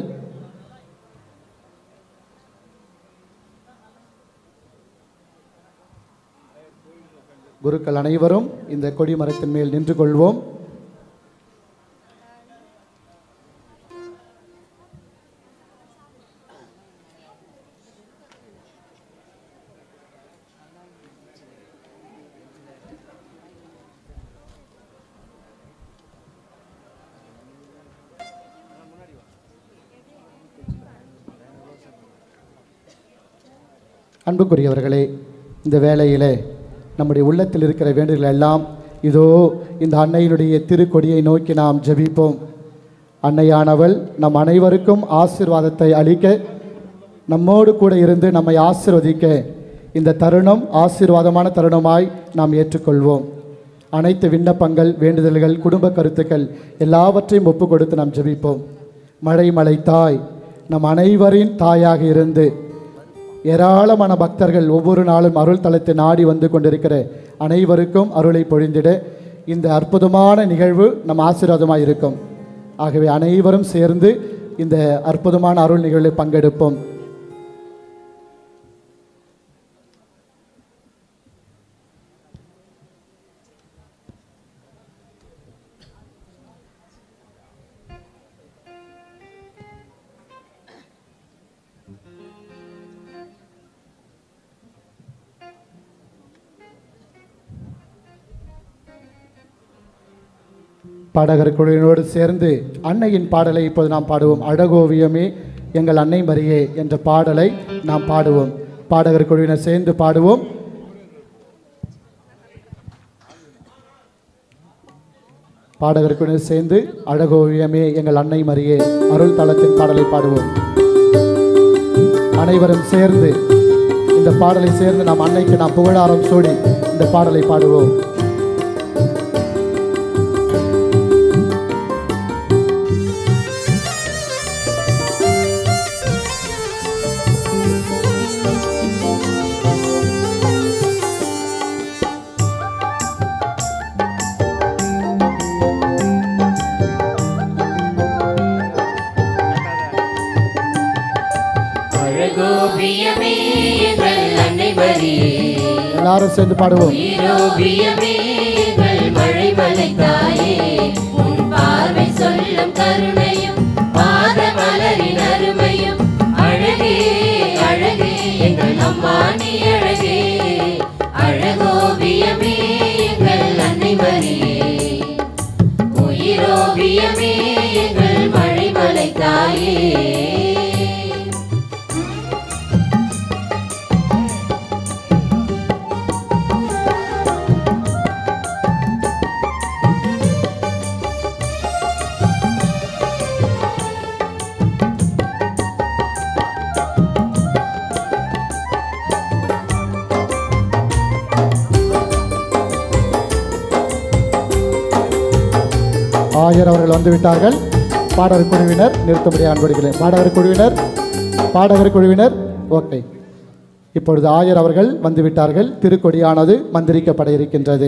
குருக்கள் அனைவரும் இந்த கொடிமரத்தின் மேல் நின்று கொள்வோம் அன்புக்குரியவர்களே இந்த வேளையிலே நம்முடைய உள்ளத்தில் இருக்கிற வேண்டுதல் எல்லாம் இதோ இந்த அன்னையினுடைய திருக்கொடியை நோக்கி நாம் ஜெபிப்போம் அன்னையானவள் நம் அனைவருக்கும் ஆசீர்வாதத்தை அளிக்க நம்மோடு கூட இருந்து நம்மை ஆசீர்வதிக்க இந்த தருணம் ஆசீர்வாதமான தருணமாய் நாம் ஏற்றுக்கொள்வோம் அனைத்து விண்ணப்பங்கள் வேண்டுதல்கள் குடும்ப கருத்துக்கள் எல்லாவற்றையும் ஒப்பு கொடுத்து நாம் ஜெபிப்போம் மழை மலை தாய் நம் அனைவரின் தாயாக இருந்து ஏராளமான பக்தர்கள் ஒவ்வொரு நாளும் அருள் தலத்தை நாடி வந்து கொண்டிருக்கிற அனைவருக்கும் அருளை பொழிந்திட இந்த அற்புதமான நிகழ்வு நம் ஆசீர்வாதமாக இருக்கும் ஆகவே அனைவரும் சேர்ந்து இந்த அற்புதமான அருள் நிகழ்வில் பங்கெடுப்போம் பாடகர் குழுவினோடு சேர்ந்து அன்னையின் பாடலை இப்போது நாம் பாடுவோம் அழகோவியமே எங்கள் அன்னை மரியே என்ற பாடலை நாம் பாடுவோம் பாடகர் குழுவினர் சேர்ந்து பாடுவோம் பாடகர் குழுவினர் சேர்ந்து அழகோவியமே எங்கள் அன்னை மரியே அருள் தளத்தின் பாடலை பாடுவோம் அனைவரும் சேர்ந்து இந்த பாடலை சேர்ந்து நாம் அன்னைக்கு நாம் புகழாரம் சூடி இந்த பாடலை பாடுவோம் அழகோபியமே எங்கள் அன்னை மரியே எல்லாரும் சேர்ந்து பாடுவோம் ஈரோபியமே எங்கள் மழைமலை தாயே உன் பார்வை சொல்லும் கருணையும் பாத மலரின் அருமையும் அழகே அழகே எங்கள் அம்மா நீ அழகே அழகோபியமே எங்கள் அன்னை மரியே உயிரோபியமே எங்கள் மழைமலை தாயே ஆயர் அவர்கள் வந்துவிட்டார்கள் பாடகர் குழுவினர் நிறுத்தபடி அன்படுகிறேன் பாடகர் குழுவினர் பாடகர் குழுவினர் ஓகே இப்பொழுது ஆயர் அவர்கள் வந்துவிட்டார்கள் திருக்கொடியானது மந்திரிக்கப்பட இருக்கின்றது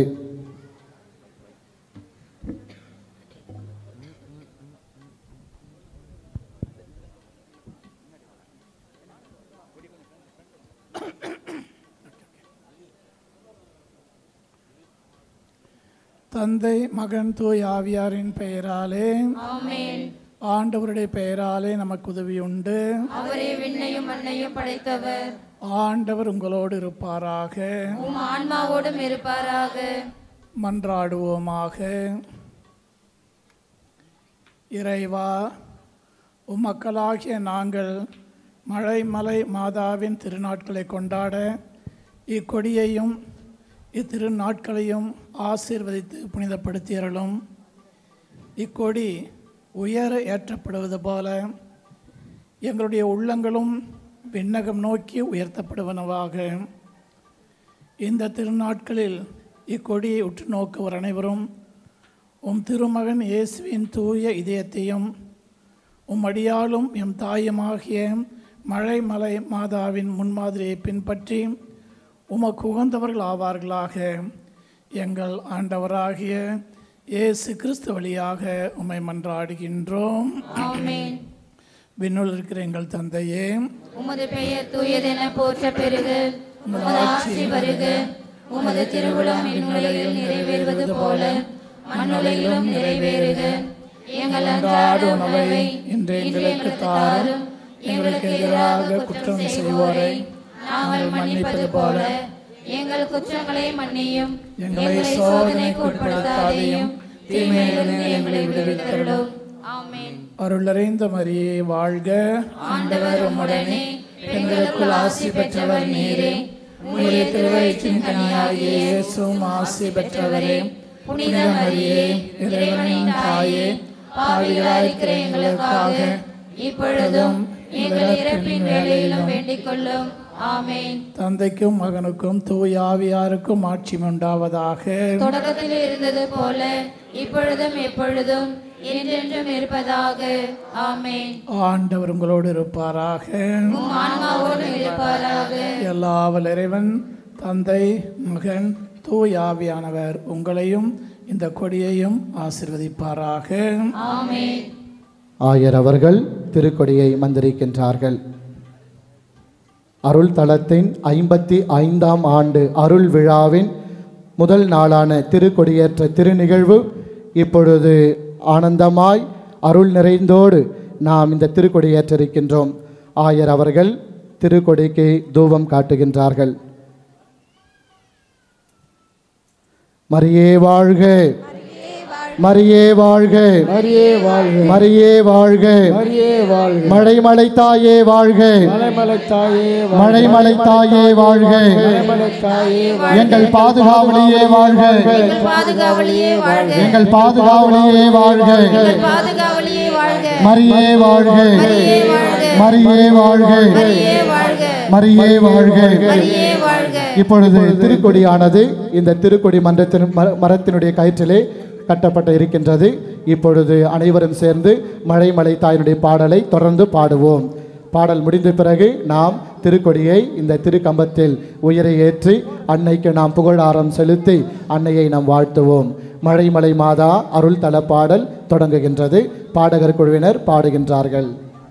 தந்தை மகன் தூய் ஆவியாரின் பெயராலே ஆமென் ஆண்டவருடைய பெயராலே நமக்கு உதவி உண்டு அவரே விண்ணையும் மண்ணையும் படைத்தவர் ஆண்டவர் உங்களோடு இருப்பாராக உம் ஆன்மாவோடும் இருப்பாராக மன்றாடுவோமாக இறைவா உம் மக்களாகிய நாங்கள் மழை மலை மாதாவின் திருநாட்களை கொண்டாட இக்கொடியையும் இத்திருநாட்களையும் ஆசீர்வதித்து புனிதப்படுத்தியறலும் இக்கொடி உயர ஏற்றப்படுவது போல எங்களுடைய உள்ளங்களும் விண்ணகம் நோக்கி உயர்த்தப்படுவனவாக இந்த திருநாட்களில் இக்கொடியை உற்று நோக்குவர் அனைவரும் உம் திருமகன் இயேசுவின் தூய இதயத்தையும் உம் அடியாலும் எம் தாயுமாகிய மழை மலை மாதாவின் முன்மாதிரியை பின்பற்றி உமக்கு உகந்தவர்கள் ஆவார்களாக எங்கள் ஆண்டவராகிய இயேசு கிறிஸ்து வழியாக உம்மை மன்றாடுகின்றோம் ஆமென் விண்ணுள் இருக்கிற எங்கள் தந்தையே உமது பெயர் தூயதென போற்ற பெருக உமது ஆட்சி வருக உமது திருவுளம் விண்ணுலகில் நிறைவேறுவது போல மண்ணுலகிலும் நிறைவேறுக எங்கள் அன்றாட உணவை இன்று எங்களுக்கு தாரும் எங்களுக்கு எதிராக குற்றம் செய்வோரை நாங்கள் மன்னிப்பது போல எங்கள் குற்றங்களை மன்னியும் எங்களை சோதனைக்கு உட்படுத்தாதையும் தீமையிலிருந்து எங்களை விடுவித்தருளும் ஆமென் அருள் நிறைந்த மரியே வாழ்க ஆண்டவர் உம்முடனே பெண்களுக்குள் ஆசி பெற்றவர் நீரே உம்முடைய திருவயிற்றின் கனியாகிய இயேசுவும் ஆசி பெற்றவரே புனித மரியே இறைவனின் தாயே பாவிகளாயிருக்கிற எங்களுக்காக இப்பொழுதும் எங்கள் இறப்பின் வேலையிலும் வேண்டிக் கொள்ளும் ஆமென் தந்தைக்கும் மகனுக்கும் தூய ஆவியாருக்கும் ஆட்சி உண்டாவதாக தொடக்கத்தில் இருந்தது போல இப்பொழுதும் எப்பொழுதும் என்றென்றும் இருப்பதாக ஆமென் ஆண்டவர் உங்களோடு இருப்பாராக உம் ஆன்மாவோடு இருப்பாராக எல்லாவல் இறைவன் தந்தை மகன் தூய ஆவியானவர் உங்களையும் இந்த கொடியையும் ஆசிர்வதிப்பாராக ஆமென் ஆயர் அவர்கள் திருக்கொடியை மந்திரிக்கின்றார்கள் அருள் தளத்தின் ஐம்பத்தி ஐந்தாம் ஆண்டு அருள் விழாவின் முதல் நாளான திருக்கொடியேற்ற திருநிகழ்வு இப்பொழுது ஆனந்தமாய் அருள் நிறைந்தோடு நாம் இந்த திருக்கொடியேற்ற இருக்கின்றோம் ஆயர் அவர்கள் திருக்கொடிக்கு தூபம் காட்டுகின்றார்கள் மரியே வாழ்க மரியே வாழ்க மரியே வாழ்க மரியே வாழ்க மரியே வாழ்க மழைமலை தாயே வாழ்க மலைமலை தாயே மழைமலை தாயே வாழ்க மலைமலை தாயே எங்கள் பாதுகாவலியே வாழ்க எங்கள் பாதுகாவலியே வாழ்க எங்கள் பாதுகாவலியே வாழ்க எங்கள் பாதுகாவலியே வாழ்க மரியே வாழ்க மரியே வாழ்க மரியே வாழ்க மரியே வாழ்க மரியே வாழ்க மரியே வாழ்க இப்பொழுது திருக்கொடியானது இந்த திருக்கொடி மன்றத்தின் மர- மரத்தினுடைய கயிற்றிலே கட்டப்பட்டு இருக்கின்றது இப்பொழுது அனைவரும் சேர்ந்து மழை மலை தாயினுடைய பாடலை தொடர்ந்து பாடுவோம் பாடல் முடிந்த பிறகு நாம் திருக்கொடியை இந்த திருக்கம்பத்தில் உயர ஏற்றி அன்னைக்கு நாம் புகழாரம் செலுத்தி அன்னையை நாம் வாழ்த்துவோம் மழைமலை மாதா அருள் தல பாடல் தொடங்குகின்றது பாடகர் குழுவினர் பாடுகின்றார்கள்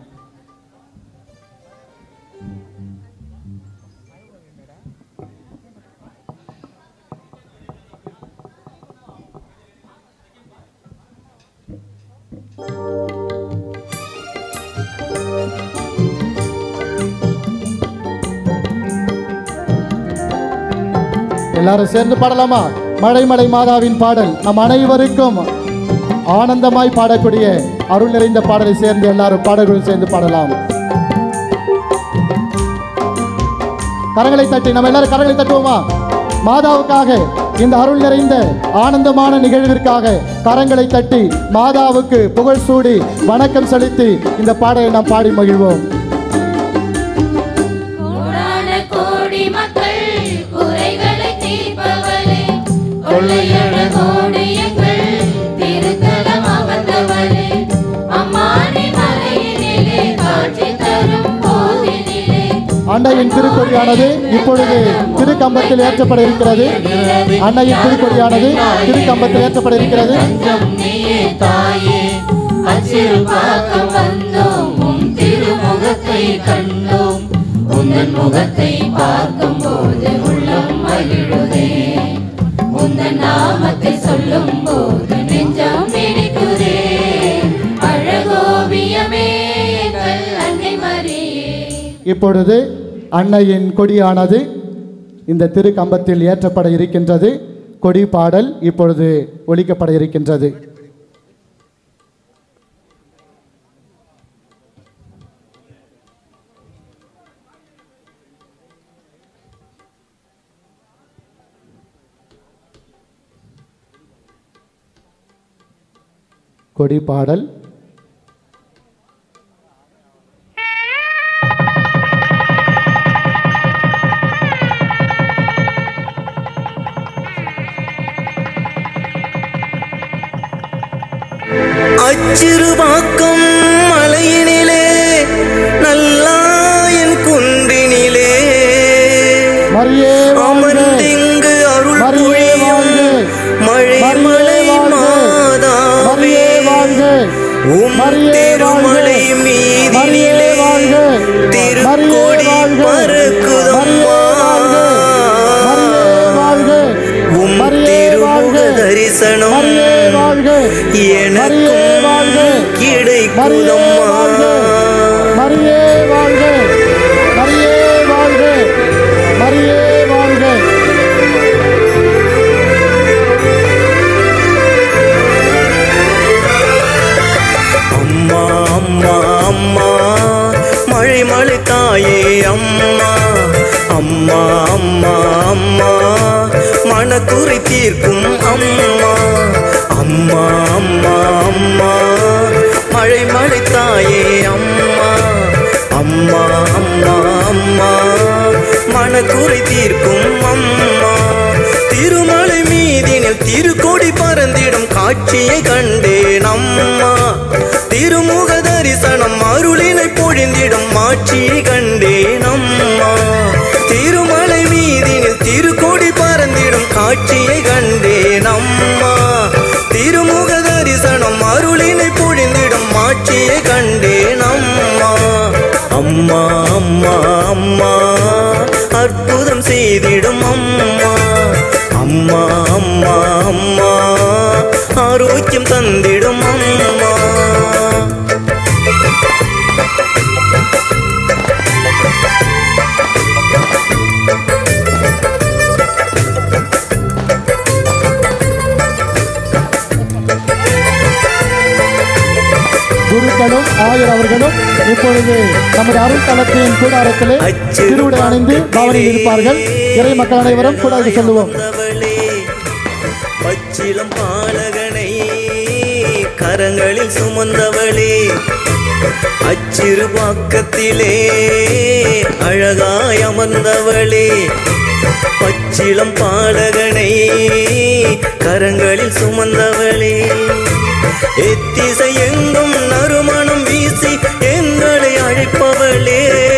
எல்லாரும் சேர்ந்து பாடலாமா மழைமலை மாதாவின் பாடல் நம் அனைவருக்கும் ஆனந்தமாய் பாடக்கூடிய அருள் நிறைந்த பாடலை சேர்ந்து எல்லாரும் பாடல்களும் சேர்ந்து பாடலாம் கரங்களை தட்டி நம்ம எல்லாரும் கரங்களை தட்டுவோமா மாதாவுக்காக இந்த அருள் நிறைந்த ஆனந்தமான நிகழ்விற்காக கரங்களை தட்டி மாதாவுக்கு புகழ் சூடி வணக்கம் செலுத்தி இந்த பாடலை நாம் பாடி மகிழ்வோம் கோடான கோடி மக்கள் குறைகளை தீர்ப்பவளே கொள்ளையழகோடு எங்கள் திருத்தலம் அமர்ந்தவளே அம்மானி மலையினிலே காட்சி தரும் போதினிலே அன்னையின் திருக்கொடியானது இப்பொழுது திருக்கம்பத்தில் ஏற்றப்பட இருக்கிறது அன்னையின் திருக்கொடியானது திருக்கம்பத்தில் ஏற்றப்பட இருக்கிறது நீயே தாயே அச்சிறு பார்க்க வந்தோம் உம் திருமுகத்தை கண்டோம் உந்தன் முகத்தை பார்க்கும் போது உள்ளம் மகிழுதே உந்தன் நாமத்தை சொல்லும் போது நெஞ்சம் பிடிக்குதே அழகோ இப்பொழுது அன்னையின் கொடியானது இந்த திரு கம்பத்தில் ஏற்றப்பட இருக்கின்றது கொடி பாடல் இப்பொழுது ஒலிக்கப்பட இருக்கின்றது கொடி பாடல் அச்சிறுபாக்கம் மலையினிலே நல்லாயன் குன்றினிலே அமர்ந்திங்கு அருள் புரியும் மழை மலை மாதாவே உம் திருமலை மீதினிலே திருக்கொடி பறக்குதம்மா உம் திருமுக தரிசனம் எனக்கும் கிடைக்குதம்மா மரியே வாழ்க மரியே வாழ்க மரியே வாழ்க அம்மா அம்மா அம்மா மழை மழை தாயே அம்மா அம்மா அம்மா அம்மா மனக்குறை தீர்க்கும் அம்மா அம்மா அம்மா அம்மா மழை மழை தாயே அம்மா அம்மா அம்மா அம்மா மனக்குறை தீர்க்கும் அம்மா திருமலை மீதினில் திருக்கொடி பறந்திடும் காட்சியை கண்டேன் அம்மா திருமுக தரிசனம் அருளினை பொழிந்திடும் மாட்சியை கண்டேன் அம்மா திருமலை மீதினில் திருக்கொடி பறந்திடும் காட்சியை கண்டேன் அம்மா திருமுக தரிசனம் அருளினை பொழிந்திடும் மாட்சியை கண்டேன் அம்மா அம்மா அம்மா அம்மா அற்புதம் செய்திடும் அம்மா அம்மா அம்மா அம்மா ஆரோக்கியம் தந்திடும் அம்மா குருக்களும் ஆயர் அவர்களும் இப்பொழுது நமது அருள் தளத்தின் கூடாரத்திலே திருவிடை அணிந்து பவனில் இருப்பார்கள் இறை மக்கள் அனைவரும் கூடாது சொல்லுவோம் பச்சிலம் பாலகனை கரங்களில் சுமந்தவளே அச்சிறு பாக்கத்திலே அழகாய் அமர்ந்தவளே பச்சிலம் பாலகனை கரங்களில் சுமந்தவளே எத்திசை எங்கும் நறுமணம் வீசி எங்களை அழைப்பவளே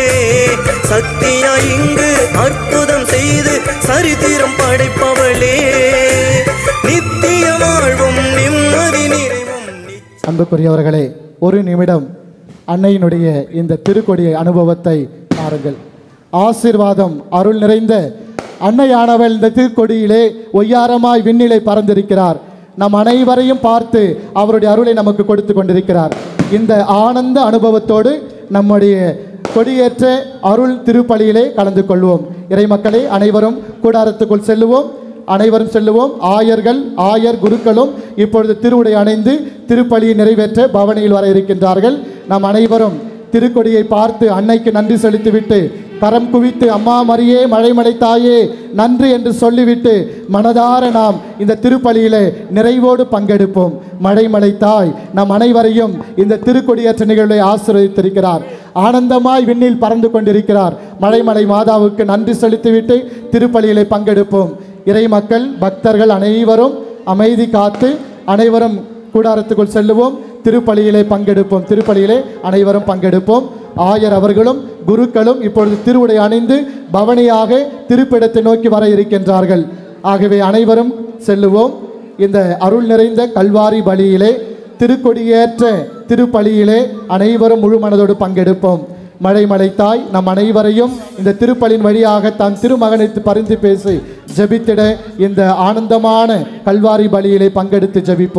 சக்தியா இங்கு அற்புதம் செய்து சரித்திரம் படைப்பவளே நித்திய வாழ்வும் நிம்மதி நிறைவும் அன்புக்குரியவர்களே ஒரு நிமிடம் அன்னையினுடைய இந்த திருக்கொடிய அனுபவத்தை பாருங்கள் ஆசீர்வாதம் அருள் நிறைந்த அன்னையானவள் இந்த திருக்கொடியிலே ஒய்யாரமாய் விண்ணிலை பறந்திருக்கிறார் நம் அனைவரையும் பார்த்து அவருடைய அருளை நமக்கு கொடுத்து கொண்டிருக்கிறார் இந்த ஆனந்த அனுபவத்தோடு நம்முடைய கொடியேற்ற அருள் திருப்பலியிலே கலந்து கொள்வோம் இறைமக்களே அனைவரும் கூடாரத்துக்குள் செல்லுவோம் அனைவரும் செல்லுவோம் ஆயர்கள் ஆயர் குருக்களும் இப்பொழுது திருவுடை அணைந்து திருப்பலியை நிறைவேற்ற பவனியில் வர இருக்கின்றார்கள் நாம் அனைவரும் திருக்கொடியை பார்த்து அன்னைக்கு நன்றி செலுத்திவிட்டு கரம் குவித்து அம்மா மரியே மழைமலை தாயே நன்றி என்று சொல்லிவிட்டு மனதார நாம் இந்த திருப்பலியிலே நிறைவோடு பங்கெடுப்போம் மழைமலை தாய் நம் அனைவரையும் இந்த திருக்கொடியேற்ற நிகழ்வை ஆசீர்வதித்திருக்கிறார் ஆனந்தமாய் விண்ணில் பறந்து கொண்டிருக்கிறார் மழைமலை மாதாவுக்கு நன்றி செலுத்திவிட்டு திருப்பலியிலே பங்கெடுப்போம் இறை மக்கள் பக்தர்கள் அனைவரும் அமைதி காத்து அனைவரும் கூடாரத்துக்குள் செல்லுவோம் திருப்பலியிலே பங்கெடுப்போம் திருப்பலியிலே அனைவரும் பங்கெடுப்போம் ஆயர் அவர்களும் குருக்களும் இப்பொழுது திருவுடை அணிந்து பவனியாக திருப்பிடத்தை நோக்கி வர இருக்கின்றார்கள் ஆகவே அனைவரும் செல்லுவோம் இந்த அருள் நிறைந்த கல்வாரி பலியிலே திருக்கொடியேற்ற திருப்பலியிலே அனைவரும் முழு மனதோடு பங்கெடுப்போம் மழை தாய் நம் அனைவரையும் இந்த திருப்பலின் வழியாக தன் திருமகனை பரிந்து பேசி ஜெபித்திட இந்த ஆனந்தமான கல்வாரி பலியிலே பங்கெடுத்து ஜெபிப்போம்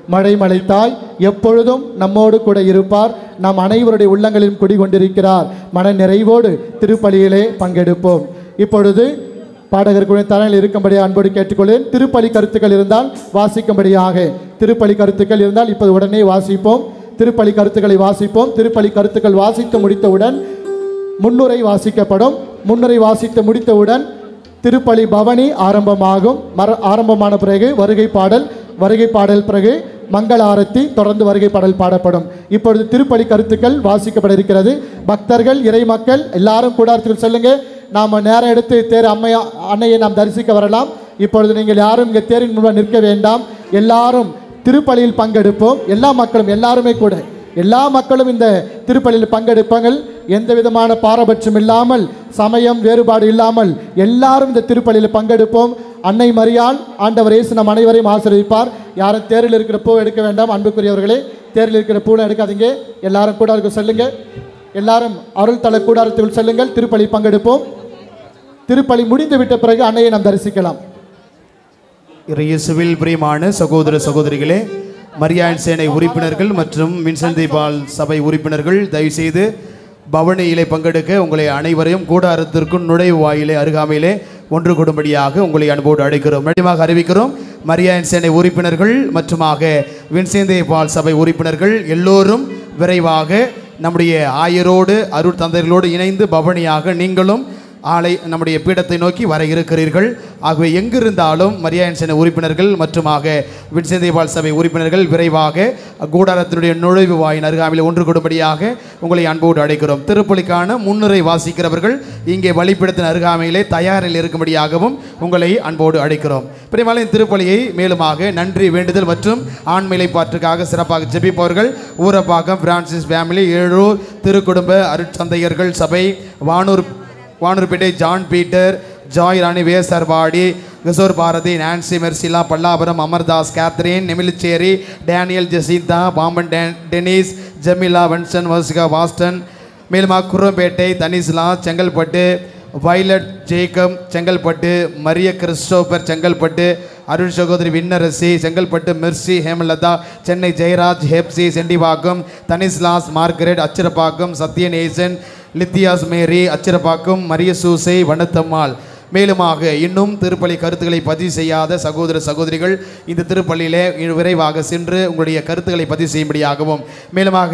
மழை மலைத்தாய் எப்பொழுதும் நம்மோடு கூட இருப்பார் நம் அனைவருடைய உள்ளங்களிலும் குடிகொண்டிருக்கிறார் மன நிறைவோடு திருப்பலியிலே பங்கெடுப்போம் இப்பொழுது பாடகர் குழு தலையில் இருக்கும்படி அன்போடு கேட்டுக்கொள்கிறேன் திருப்பலி கருத்துக்கள் இருந்தால் வாசிக்கும்படியாக திருப்பலி கருத்துக்கள் இருந்தால் இப்போது உடனே வாசிப்போம் திருப்பலி கருத்துக்களை வாசிப்போம் திருப்பலி கருத்துக்கள் வாசித்து முடித்தவுடன் முன்னுரை வாசிக்கப்படும் முன்னுரை வாசித்து முடித்தவுடன் திருப்பலி பவனி ஆரம்பமாகும் மர ஆரம்பமான பிறகு வருகை பாடல் வருகை பாடல் பிறகு மங்கள ஆரத்தி தொடர்ந்து வருகை பாடல் பாடப்படும் இப்பொழுது திருப்பலி கருத்துக்கள் வாசிக்கப்பட இருக்கிறது பக்தர்கள் இறைமக்கள் எல்லாரும் கூடாரத்துக்கு செல்லுங்க நாம் நேரம் எடுத்து தேர் அம்மையா அன்னையை நாம் தரிசிக்க வரலாம் இப்பொழுது நீங்கள் யாரும் இங்கே தேரின் முன்பாக நிற்க வேண்டாம் எல்லாரும் திருப்பலியில் பங்கெடுப்போம் எல்லா மக்களும் எல்லாருமே கூட எல்லா மக்களும் இந்த திருப்பலியில் பங்கெடுப்பாங்கள் எந்த விதமான பாரபட்சம் இல்லாமல் சமயம் வேறுபாடு இல்லாமல் எல்லாரும் இந்த திருப்பலியில் பங்கெடுப்போம் அன்னை மரியாள் ஆண்டவர் இயேசு நம் அனைவரையும் ஆசீர்வதிப்பார் யாரும் தேரில் இருக்கிற பூ எடுக்க வேண்டாம் அன்புக்குரியவர்களே தேரில் இருக்கிற பூவை எடுக்காதீங்க எல்லாரும் கூடாருக்கு செல்லுங்க எல்லாரும் அருள் தல கூடாரத்துக்குள் செல்லுங்கள் திருப்பலி பங்கெடுப்போம் திருப்பலி முடிந்து விட்ட பிறகு அன்னையை நாம் தரிசிக்கலாம் இயேசுவில் பிரியமான சகோதர சகோதரிகளே மரியாயன் சேனை உறுப்பினர்கள் மற்றும் வின்சென்ட் பால் சபை உறுப்பினர்கள் தயவுசெய்து பவனியிலே பங்கெடுக்க உங்களை அனைவரையும் கூடாரத்திற்கும் நுழைவு வாயிலே அருகாமையிலே ஒன்று கூடும்படியாக உங்களை அன்போடு அழைக்கிறோம் மீண்டுமாக அறிவிக்கிறோம் மரியாயன் சேனை உறுப்பினர்கள் மற்றுமாக வின்சேந்தே பால் சபை உறுப்பினர்கள் எல்லோரும் விரைவாக நம்முடைய ஆயரோடு அருள் தந்தைகளோடு இணைந்து பவனியாக நீங்களும் ஆலை நம்முடைய பீடத்தை நோக்கி வர இருக்கிறீர்கள் ஆகவே எங்கிருந்தாலும் மரியாயன் சேனை உறுப்பினர்கள் மற்றுமாக வின்சேந்தேபால் சபை உறுப்பினர்கள் விரைவாக கூடாரத்தினுடைய நுழைவு வாயின் அருகாமையில் ஒன்று கொடுபடியாக உங்களை அன்போடு அழைக்கிறோம் திருப்பலிக்கான முன்னுரை வாசிக்கிறவர்கள் இங்கே வழிபடத்தின் அருகாமையிலே தயாரில் இருக்கும்படியாகவும் உங்களை அன்போடு அழைக்கிறோம் பிரிமாலின் திருப்பலியை மேலுமாக நன்றி வேண்டுதல் மற்றும் ஆண்மைலை பாற்றுக்காக சிறப்பாக ஜெபிப்பவர்கள் ஊரப்பாக்கம் பிரான்சிஸ் ஃபேமிலி ஏழூர் திருக்குடும்ப அருட்சந்தையர்கள் சபை Vanur Vanurpettai John Peter Joy Rani வேசர்வாடி Kishore Bharathi Nancy Mercila Pallapuram Amardas Catherine Nemilicheri Daniel Jacintha Pamban டே டெனிஸ் ஜெமிலா வென்சன் வர்சிகா வாஸ்டன் மேலுமா குரம்பேட்டை தனிஸ்லா செங்கல்பட்டு வைலட் ஜேக்கம் செங்கல்பட்டு மரிய கிறிஸ்டோபர் செங்கல்பட்டு அருண் சகோதரி விண்ணரசி செங்கல்பட்டு மிர்சி ஹேமலதா சென்னை ஜெயராஜ் ஹெப்சி செண்டிவாக்கம் தனிஸ்லாஸ் மார்கரெட் அச்சிரப்பாக்கம் சத்யநேசன் லித்தியாஸ் மேரி அச்சிரப்பாக்கம் மரிய சூசை வனத்தம்மாள் மேலுமாக இன்னும் திருப்பலி கருத்துக்களை பதிவு செய்யாத சகோதர சகோதரிகள் இந்த திருப்பள்ளியிலே விரைவாக சென்று உங்களுடைய கருத்துக்களை பதிவு செய்யும்படியாகவும் மேலுமாக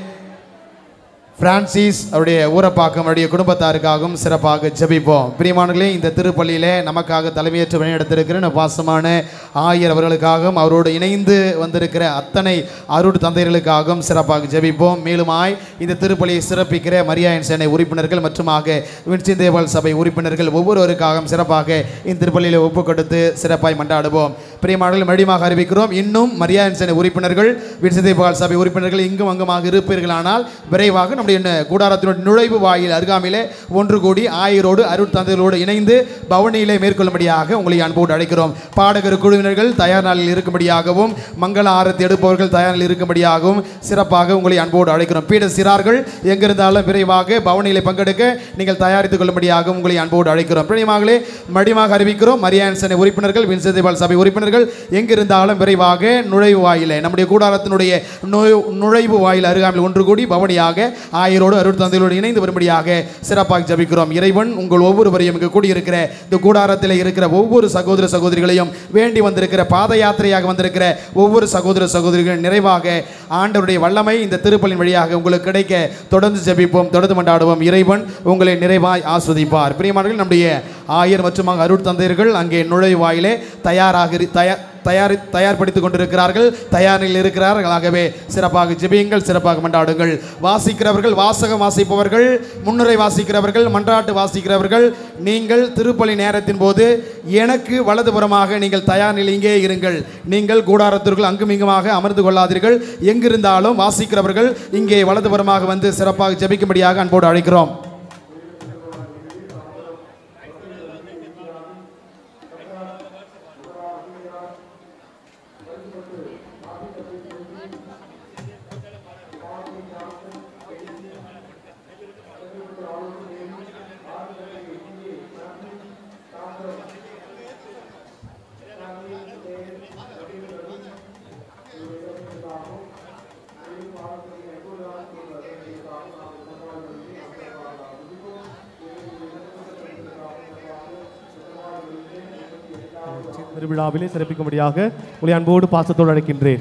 பிரான்சிஸ் அவருடைய ஊரப்பாக்கம் அவருடைய குடும்பத்தாருக்காகவும் சிறப்பாக ஜெபிப்போம் பிரியமானங்களே இந்த திருப்பள்ளியிலே நமக்காக தலைமையேற்று வழிநடத்திருக்கிற நம் பாசமான ஆயர் அவர்களுக்காகவும் அவரோடு இணைந்து வந்திருக்கிற அத்தனை அருட் தந்தையர்களுக்காகவும் சிறப்பாக ஜெபிப்போம் மேலுமாய் இந்த திருப்பலியை சிறப்பிக்கிற மரியாயன் சேனை உறுப்பினர்கள் மற்றுமாக வின்சின் தேவால் சபை உறுப்பினர்கள் ஒவ்வொருவருக்காகவும் சிறப்பாக இந்த திருப்பள்ளியில் ஒப்பு கொடுத்து சிறப்பாய் மன்றாடுவோம் பிரியமானர்கள் மறுபடியும் அறிவிக்கிறோம் இன்னும் மரியாயன் சேனை உறுப்பினர்கள் வின்சின் தேவால் சபை உறுப்பினர்கள் இங்கும் அங்குமாக இருப்பீர்களானால் விரைவாக நம்முடைய ந- கூடாரத்தினுடைய நுழைவு வாயில் அருகாமையிலே ஒன்று கூடி ஆயரோடு அருட்தந்தைகளோடு இணைந்து பவனியிலே மேற்கொள்ளும்படியாக உங்களை அன்போடு அழைக்கிறோம் பாடகர் குழுவினர்கள் தயார் நாளில் இருக்கும்படியாகவும் மங்கள ஆரத்தி எடுப்பவர்கள் தயார் நிலையில் இருக்கும்படியாகவும் சிறப்பாக உங்களை அன்போடு அழைக்கிறோம் பீட சிறார்கள் எங்கிருந்தாலும் விரைவாக பவனியிலே பங்கெடுக்க நீங்கள் தயாரித்துக் கொள்ளும்படியாக உங்களை அன்போடு அழைக்கிறோம் பிரியமாகலே மடிமாக அறிவிக்கிறோம் மரியான்சனை உறுப்பினர்கள் வின்செதிபால் சபை உறுப்பினர்கள் எங்கிருந்தாலும் விரைவாக நுழைவு வாயிலே நம்முடைய கூடாரத்தினுடைய நுழை- நுழைவு வாயில் அருகாமையில் ஒன்று கூடி பவனியாக ஆயரோடு அருள் தந்தையோடு இணைந்து வரும்படியாக சிறப்பாக ஜபிக்கிறோம் இறைவன் உங்கள் ஒவ்வொருவரையும் இங்கு கூடியிருக்கிற இந்த கூடாரத்தில் இருக்கிற ஒவ்வொரு சகோதர சகோதரிகளையும் வேண்டி வந்திருக்கிற பாத யாத்திரையாக வந்திருக்கிற ஒவ்வொரு சகோதர சகோதரிகள் நிறைவாக ஆண்டவருடைய வல்லமை இந்த திருப்பலின் வழியாக உங்களுக்கு கிடைக்க தொடர்ந்து ஜெபிப்போம் தொடர்ந்து மண்டாடுவோம் இறைவன் உங்களை நிறைவாய் ஆஸ்வதிப்பார் பிரியமானவர்கள் நம்முடைய ஆயர் மற்றும் அருட் தந்தையர்கள் அங்கே நுழைவாயிலே தயாராக இரு- தயார் தயார் தயார்படுத்திக் கொண்டிருக்கிறார்கள் தயார் நிலையில் இருக்கிறார்கள் ஆகவே சிறப்பாக ஜெபியுங்கள் சிறப்பாக மன்றாடுங்கள் வாசிக்கிறவர்கள் வாசகம் வாசிப்பவர்கள் முன்னுரை வாசிக்கிறவர்கள் மன்றாட்டு வாசிக்கிறவர்கள் நீங்கள் திருப்பலி நேரத்தின் போது எனக்கு வலதுபுறமாக நீங்கள் தயார் நிலை இங்கே இருங்கள் நீங்கள் கூடாரத்திற்குள் அங்கும் இங்குமாக அமர்ந்து கொள்ளாதீர்கள் எங்கிருந்தாலும் வாசிக்கிறவர்கள் இங்கே வலதுபுறமாக வந்து சிறப்பாக ஜெபிக்கும்படியாக அன்போடு அழைக்கிறோம் திருவிழாவிலே சிறப்பிக்கும்படியாக உங்களை அன்போடு பாசத்தோடு அழைக்கின்றேன்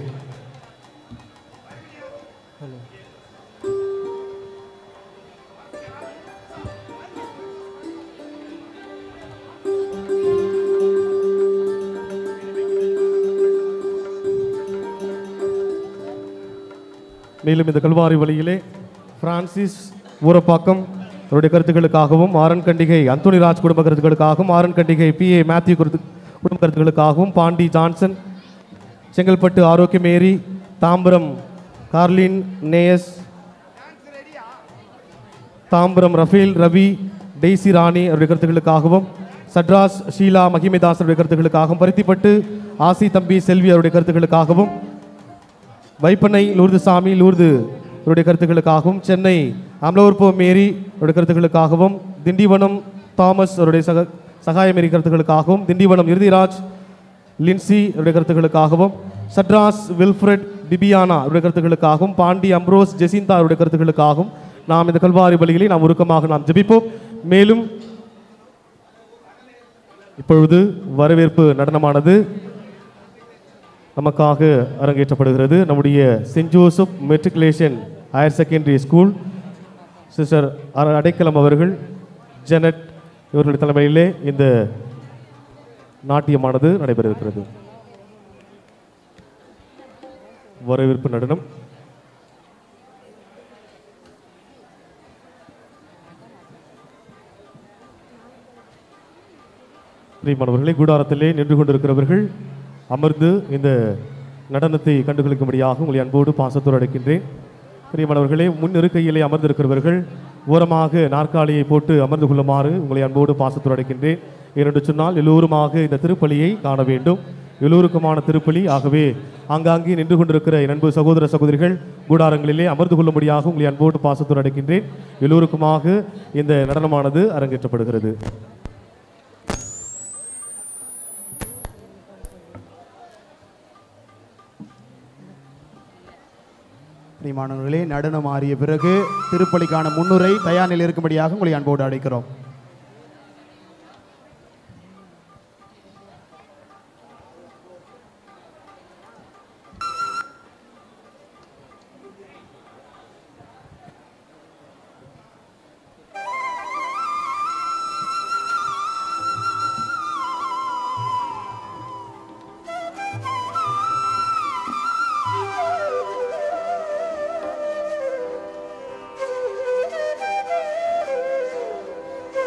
மேலும் இந்த கல்வாரி வழியிலே பிரான்சிஸ் ஊரப்பாக்கம் அவருடைய கருத்துக்களுக்காகவும் ஆரன் கண்டிகை அந்தோனி ராஜ் குடும்ப கருத்துக்களுக்காகவும் Aran Kandigai P A Matthew கருத்து குடும்ப கருத்துக்களுக்காகவும் Pandi Johnson Chengalpattu Arokkiya Mary Tambaram Carlin நேயஸ் தாம்பரம் ரஃபேல் ரவி டெய்சி ராணி அவருடைய கருத்துக்களுக்காகவும் சட்ராஸ் ஷீலா மகிமைதாஸ் அவருடைய கருத்துக்களுக்காகவும் பருத்திப்பட்டு ஆசி தம்பி செல்வி அவருடைய கருத்துக்களுக்காகவும் வைப்பனை லூர்து சாமி லூர்து அவருடைய கருத்துக்களுக்காகவும் சென்னை அமலவர்போ மேரி அவருடைய கருத்துக்களுக்காகவும் திண்டிவனம் தாமஸ் அவருடைய சக சகாய மேரி கருத்துக்களுக்காகவும் திண்டிவனம் இறுதிராஜ் லின்சி அவருடைய கருத்துக்களுக்காகவும் சட்ராஸ் வில்ஃப்ரெட் பிபியானா அவருடைய கருத்துக்களுக்காகவும் பாண்டி அம்ரோஸ் ஜெசிந்தா அவருடைய கருத்துக்களுக்காகவும் நாம் இந்த கல்வாரி பலிகளை நாம் உருக்கமாக நாம் ஜெபிப்போம் மேலும் இப்பொழுது வரவேற்பு நடனமானது நமக்காக அரங்கேற்றப்படுகிறது நம்முடைய saint Joseph matriculation higher secondary school sister அர- அடைக்கலம் அவர்கள் ஜெனட் இவர்களுடைய தலைமையிலே இந்த நாட்டியமானது நடைபெற இருக்கிறது வரவேற்பு நடனம் பிரியமானவர்களே கூடாரத்திலே நின்று கொண்டிருக்கிறவர்கள் அமர்ந்து இந்த நடனத்தை கண்டுகளிக்கும்படியாக உங்களை அன்போடு பாசத்தோடு அழைக்கின்றேன் பிரியமானவர்களே முன் இருக்கையிலே அமர்ந்திருக்கிறவர்கள் ஓரமாக நாற்காலியை போட்டு அமர்ந்து கொள்ளுமாறு உங்களை அன்போடு பாசத்தோடு அழைக்கின்றேன் ஏனென்று சொன்னால் எல்லோருமாக இந்த திருப்பலியை காண வேண்டும் எல்லோருக்குமான திருப்பலி ஆகவே ஆங்காங்கே நின்று கொண்டிருக்கிற என் அன்பு சகோதர சகோதரிகள் கூடாரங்களிலே அமர்ந்து கொள்ளும்படியாக உங்களை அன்போடு பாசத்தோடு அழைக்கின்றேன் எல்லோருக்குமாக இந்த நடனமானது அரங்கேற்றப்படுகிறது பிரியமானவர்களே நடனம் ஆறிய பிறகு திருப்பலிக்கான முன்னுரை தயார் நிலையில் இருக்கும்படியாக உங்களை அன்போடு அழைக்கிறோம் Thank you.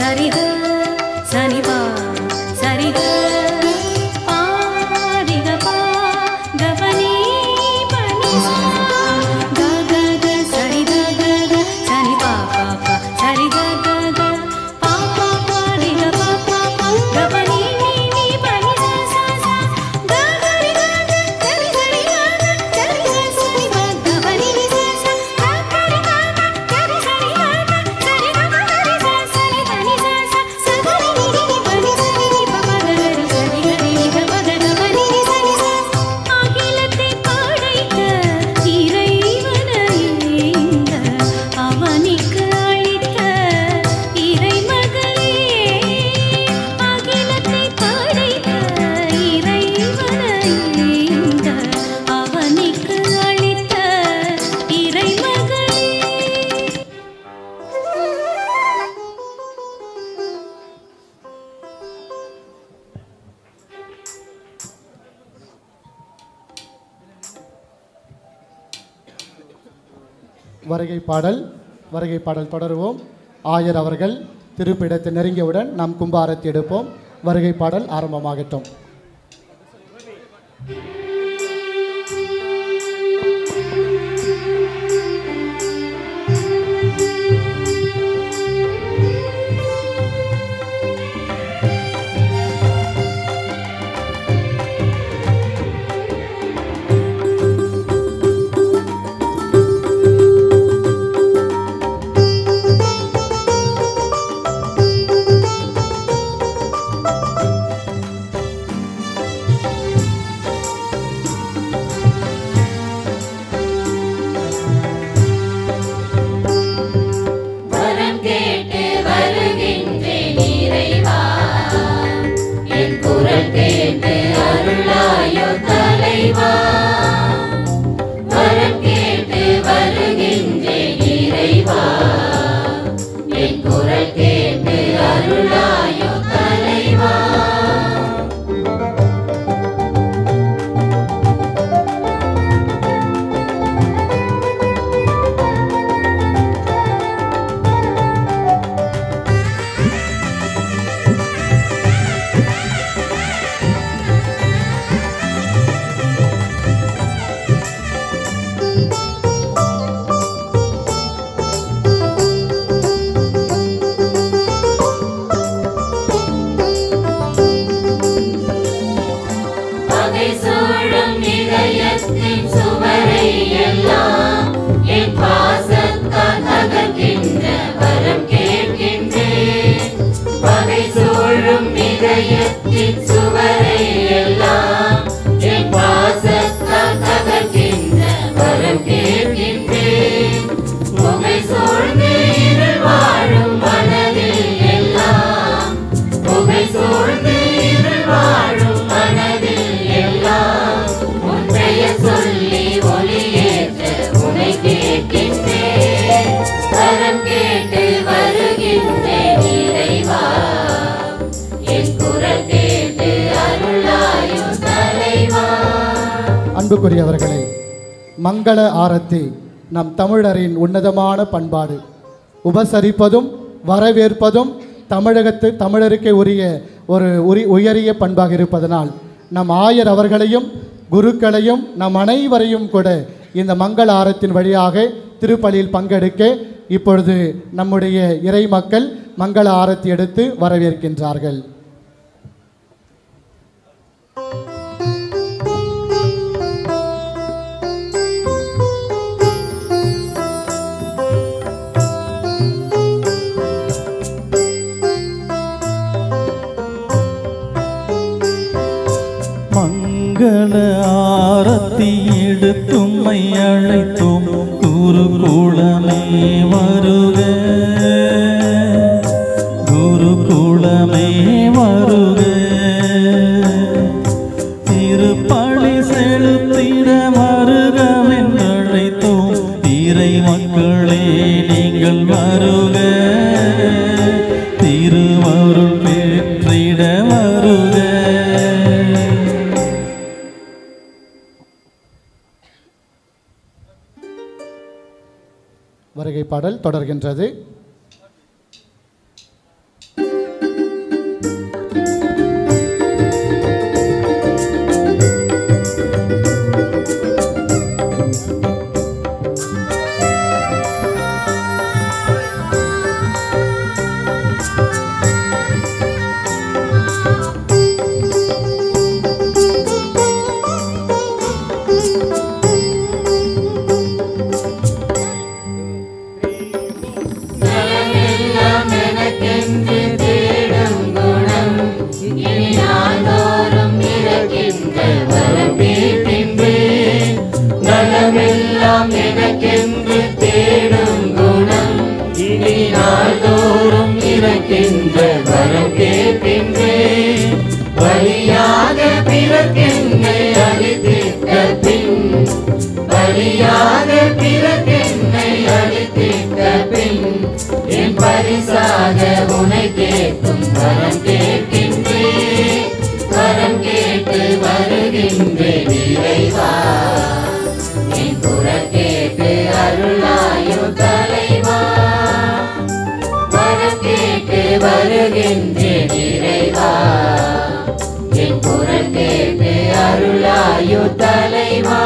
சரிக சனிபா சரிக பாரிக பா கபனி பனி க க க சரி க க க சனி பா பா பா சரி க க க பா பா பா ரி க பா பா பா கபனி நீ நீ பனி சா சா சா க க ரி க க சரி சரி க க சரி சரி சரி பா கபனி நீ சா சா க க ரி க க சரி சரி க க சரி க க ரி சா சரி பனி சா சா ச க ரி நீ நீ பனி சரி ரி ப ப க ரி சரி க ரி க ப க க பனி நீ சரி சா அகிலத்தை படைத்த இறைவனை இந்த அவனிக்கு அளித்த இறைமகளே அகிலத்தை படைத்த இறைவனை இந்த அவனிக்கு அளித்த இறைமகளே வருகை பாடல் வருகை பாடல் தொடருவோம் ஆயர் அவர்கள் திருப்பிடத்தை நெருங்கியவுடன் நாம் கும்பாரத்தி எடுப்போம் வருகை பாடல் ஆரம்பமாகட்டும் வரம் கேட்டு வருகின்றேன் இறைவா என் குரல் கேட்டு அருளாயோ தலைவா வரம் கேட்டு வருகின்றேன் இறைவா என் குரல் கேட்டு அருளாயோ தலைவா பகை சூழும் இதயத்தின் சுவரை எல்லாம் என் பாசத்தால் தகர்க்கின்ற வரம் கேட்கின்றேன் பகை சூழும் இதயத்தின் சுவரை எல்லாம் என் பாசத்தால் தகர்க்கின்ற வரம் கேட்கின்றேன் புகை சூழ்ந்து இருள் வாழும் மனதில் எல்லாம் புகை சூழ்ந்து இருள் வாழும் மனதில் எல்லாம் உன் பெயர் சொல்லி ஒளியேற்ற உனை கேட்கின்றேன் வரம் கேட்டு வருகின்றேன் இறைவா என் குரல் கேட்டு அருளாயும் தலைவா அன்புக்குரியவர்களே மங்கள ஆரத்தி நம் தமிழரின் உன்னதமான பண்பாடு உபசரிப்பதும் வரவேற்பதும் தமிழகத்து தமிழருக்கே உரிய ஒரு உரி உயரிய பண்பாக இருப்பதனால் நம் ஆயர் அவர்களையும் குருக்களையும் நம் அனைவரையும் கூட இந்த மங்கள ஆரத்தின் வழியாக திருப்பலியில் பங்கெடுக்க இப்பொழுது நம்முடைய இறை மக்கள் மங்கள ஆரத்தி எடுத்து வரவேற்கின்றார்கள் மங்கள ஆரத்தி எடுத்தும்மை அழைத்தோம் குரு குளமே வருக குரு குளமே வருக திருப்பழி செலுத்திட வருகவென்றழைத்தோம் இறை மக்களே நீங்கள் வருக திருவருள் பெற்றிட வருக வருகை பாடல் தொடர்கின்றது வரம் கேட்கின்றேன் வரம் கேட்டு வருகின்றேன் இறைவா என் குரல் கேட்டு அருளாயோ தலைவா வரம் கேட்டு வருகின்றேன் இறைவா என் குரல் கேட்டு அருளாயோ தலைவா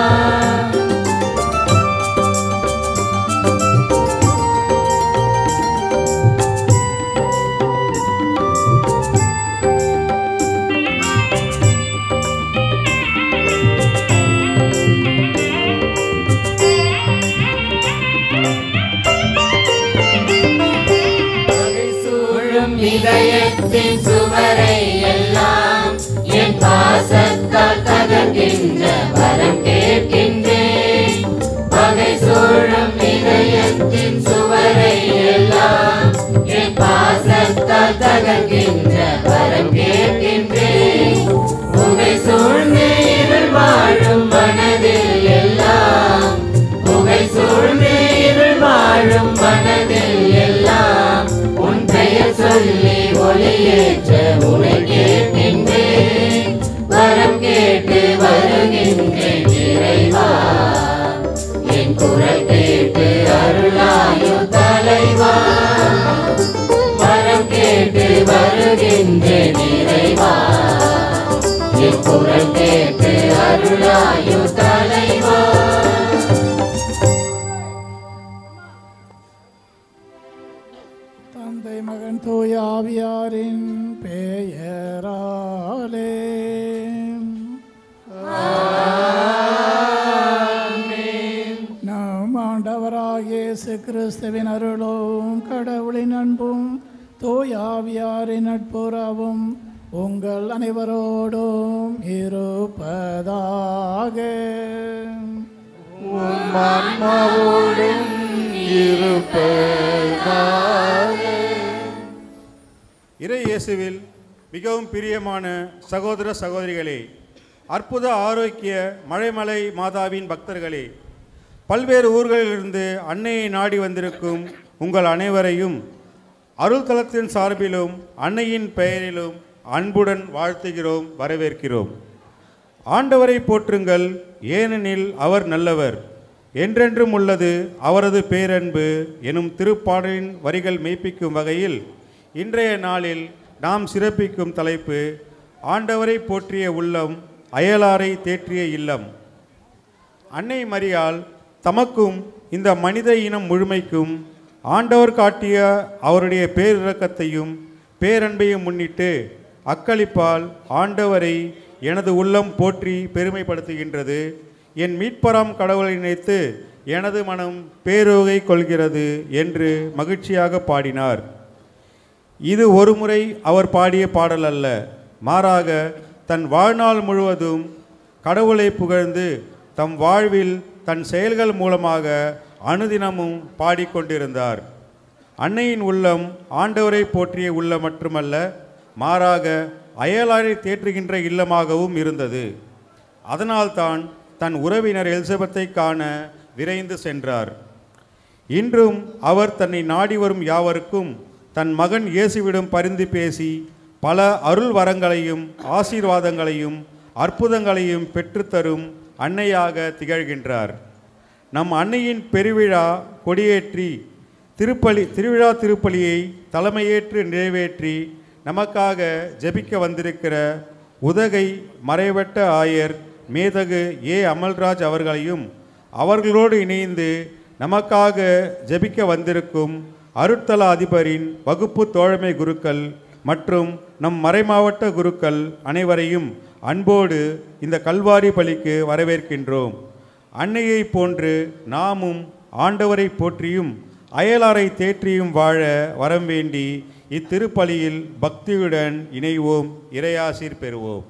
சூழும் இதயத்தின் சுவரை எல்லாம் என் பாசத்தால் தகர்க்கின்ற வரம் கேட்கின்றேன் பகை சூழும் இதயத்தின் சுவரை எல்லாம் என் பாசத்தால் தகர்க்கின்ற வரம் கேட்கின்றேன் புகை சூழ்ந்து இருள் வாழும் மனதில் எல்லாம் புகை சூழ்ந்து இருள் வாழும் மனதில் எல்லாம் உன் பெயர் சொல்லி ஒளியேற்ற உனை கேட்கின்றேன் வரம் கேட்டு வருகின்றேன் இறைவா என் குரல் கேட்டு அருளாயோ தலைவா வரம் கேட்டு வருகின்றேன் இறைவா என் குரல் கேட்டு அருளாயோ தலைவா தந்தை மகன் தூய ஆவியாரின் பெயராலே நம் ஆண்டவராகிய இயேசு கிறிஸ்துவின் அருளும் கடவுளின் அன்பும் தூய ஆவியாரின் நட்புறவும் உங்கள் அனைவரோடும் இருப்பதாக ஆன்மாவோடும் இறை இயேசுவில் மிகவும் பிரியமான சகோதர சகோதரிகளே அற்புத ஆரோக்கிய மழைமலை மாதாவின் பக்தர்களே பல்வேறு ஊர்களிலிருந்து அன்னையை நாடி வந்திருக்கும் உங்கள் அனைவரையும் அருள் தலத்தின் சார்பிலும் அன்னையின் பெயரிலும் அன்புடன் வாழ்த்துகிறோம் வரவேற்கிறோம் ஆண்டவரை போற்றுங்கள் ஏனெனில் அவர் நல்லவர் என்றென்றும் உள்ளது அவரது பேரன்பு எனும் திருப்பாடலின் வரிகள் மெய்ப்பிக்கும் வகையில் இன்றைய நாளில் நாம் சிறப்பிக்கும் தலைப்பு ஆண்டவரை போற்றிய உள்ளம் அயலாரை தேற்றிய இல்லம் அன்னை மரியாள் தமக்கும் இந்த மனித இனம் முழுமைக்கும் ஆண்டவர் காட்டிய அவருடைய பேரிரக்கத்தையும் பேரன்பையும் முன்னிட்டு அக்களிப்பால் ஆண்டவரை எனது உள்ளம் போற்றி பெருமைப்படுத்துகின்றது என் மீட்பராம் கடவுளை நினைத்து எனது மனம் பேரோகை கொள்கிறது என்று மகிழ்ச்சியாக பாடினார் இது ஒருமுறை அவர் பாடிய பாடல் அல்ல மாறாக தன் வாழ்நாள் முழுவதும் கடவுளை புகழ்ந்து தம் வாழ்வில் தன் செயல்கள் மூலமாக அனுதினமும் பாடிக்கொண்டிருந்தார் அன்னையின் உள்ளம் ஆண்டவரை போற்றிய உள்ளம் மட்டுமல்ல மாறாக அயலாரை தேற்றுகின்ற இல்லமாகவும் இருந்தது அதனால்தான் தன் உறவினர் எலிசபெத்தை காண விரைந்து சென்றார் இன்றும் அவர் தன்னை நாடி வரும் யாவருக்கும் தன் மகன் இயேசுவிடம் பரிந்து பேசி பல அருள் வரங்களையும் ஆசீர்வாதங்களையும் அற்புதங்களையும் பெற்றுத்தரும் அன்னையாக திகழ்கின்றார் நம் அன்னையின் பெருவிழா கொடியேற்றி திருப்பலி திருவிழா திருப்பலியை தலைமையேற்று நிறைவேற்றி நமக்காக ஜெபிக்க வந்திருக்கிற உதகை மறைவட்ட ஆயர் மேதகு ஏ அமல்ராஜ் அவர்களையும் அவர்களோடு இணைந்து நமக்காக ஜெபிக்க வந்திருக்கும் அருட்தல அதிபரின் வகுப்பு தோழமை குருக்கள் மற்றும் நம் மறைமாவட்ட குருக்கள் அனைவரையும் அன்போடு இந்த கல்வாரி பலிக்கு வரவேற்கின்றோம் அன்னையை போன்று நாமும் ஆண்டவரை போற்றியும் அயலாரை தேற்றியும் வாழ வரம் வேண்டி இத்திருப்பலியில் பக்தியுடன் இணைவோம் இறையாசீர் பெறுவோம்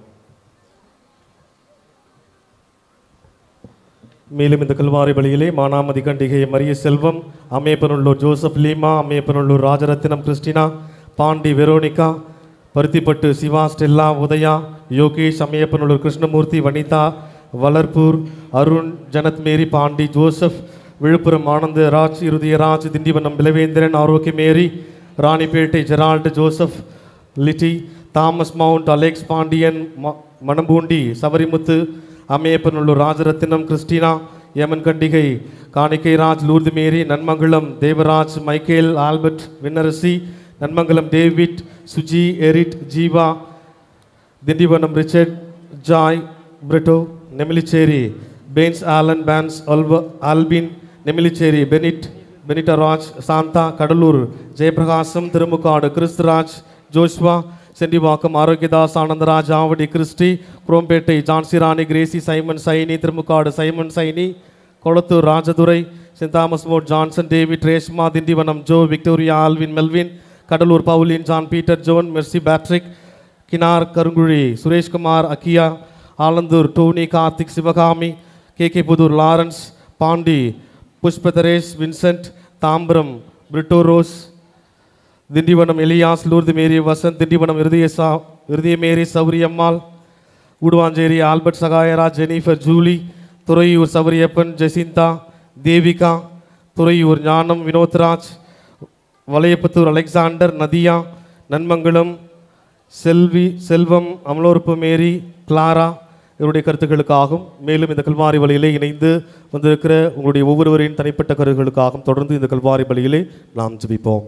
மேலும் இந்த கல்வாரி பலியிலே Manamathi Kandigai Maria Selvam Ammaiyappanullur Joseph Leema Ammaiyappanullur Rajarathinam Christina Pandi Veronica Paruthipattu Siva Stella Udaya Yogesh Ammaiyappanullur Krishnamoorthy Vanitha Valarpur Arun ஜனத் Mary Pandi Joseph Villupuram Ananda Raj Irudayaraj Tindivanam Pilavendran Arokkiya Mary Ranipettai Gerald Joseph லிட்டி தாமஸ் மவுண்ட் அலெக்ஸ் பாண்டியன் ம- மணம்பூண்டி சபரிமுத்து அம்மையப்பனுள்ளூர் ராஜரத்தினம் கிறிஸ்டினா யமன் Kandigai Kanikkai Raj Lourdu Mary Nanmangalam Devaraj Michael Albert Vinnarasi Nanmangalam David Suji எரிட் Jeeva Tindivanam Richard Joy Brito Nemilicheri பெயின்ஸ் ஆலன் பேன்ஸ் அல்வ ஆல்பின் நெமிலிச்சேரி பெனிட் Benitraj Shantha Cuddalore Jayaprakasam Thirumukkadu Kristhuraj Joshua Sendivakkam Arokkiyadas Anandaraj Avadi Christy Chromepet Jhansi Rani Gracy Simon Shiny Thirumukkadu Simon Shiny Kolathur Rajadurai saint Thomas மோட் Johnson David Reshma Tindivanam Jo Victoria Alvin Melvin Cuddalore Pauline John Peter Joan Mercy Patrick கினார் கருங்குழி சுரேஷ்குமார் அக்கியா Alandur Tony Karthik Sivakami K K Pudur Lawrence Pandi புஷ்பதரேஷ் Vincent Tambaram Britto rose Tindivanam Elias Lourdu Mary Vasanth Tindivanam Irudaya சா Irudaya Mary Sowriyammal Uduvancheri Albert Sahayaraj Jennifer Julie Thuraiyur Sabariappan Jacintha Devika Thuraiyur Gnanam Vinodraj Valaiyapathur Alexander Nadiya Nanmangalam Selvi Selvam அமலோற்பு Mary Clara இவருடைய கருத்துக்களுக்காகவும் மேலும் இந்த கல்வாரி வழியிலே இணைந்து வந்திருக்கிற உங்களுடைய ஒவ்வொருவரின் தனிப்பட்ட கருத்துக்களுக்காகவும் தொடர்ந்து இந்த கல்வாரி வழியிலே நாம் ஜெபிப்போம்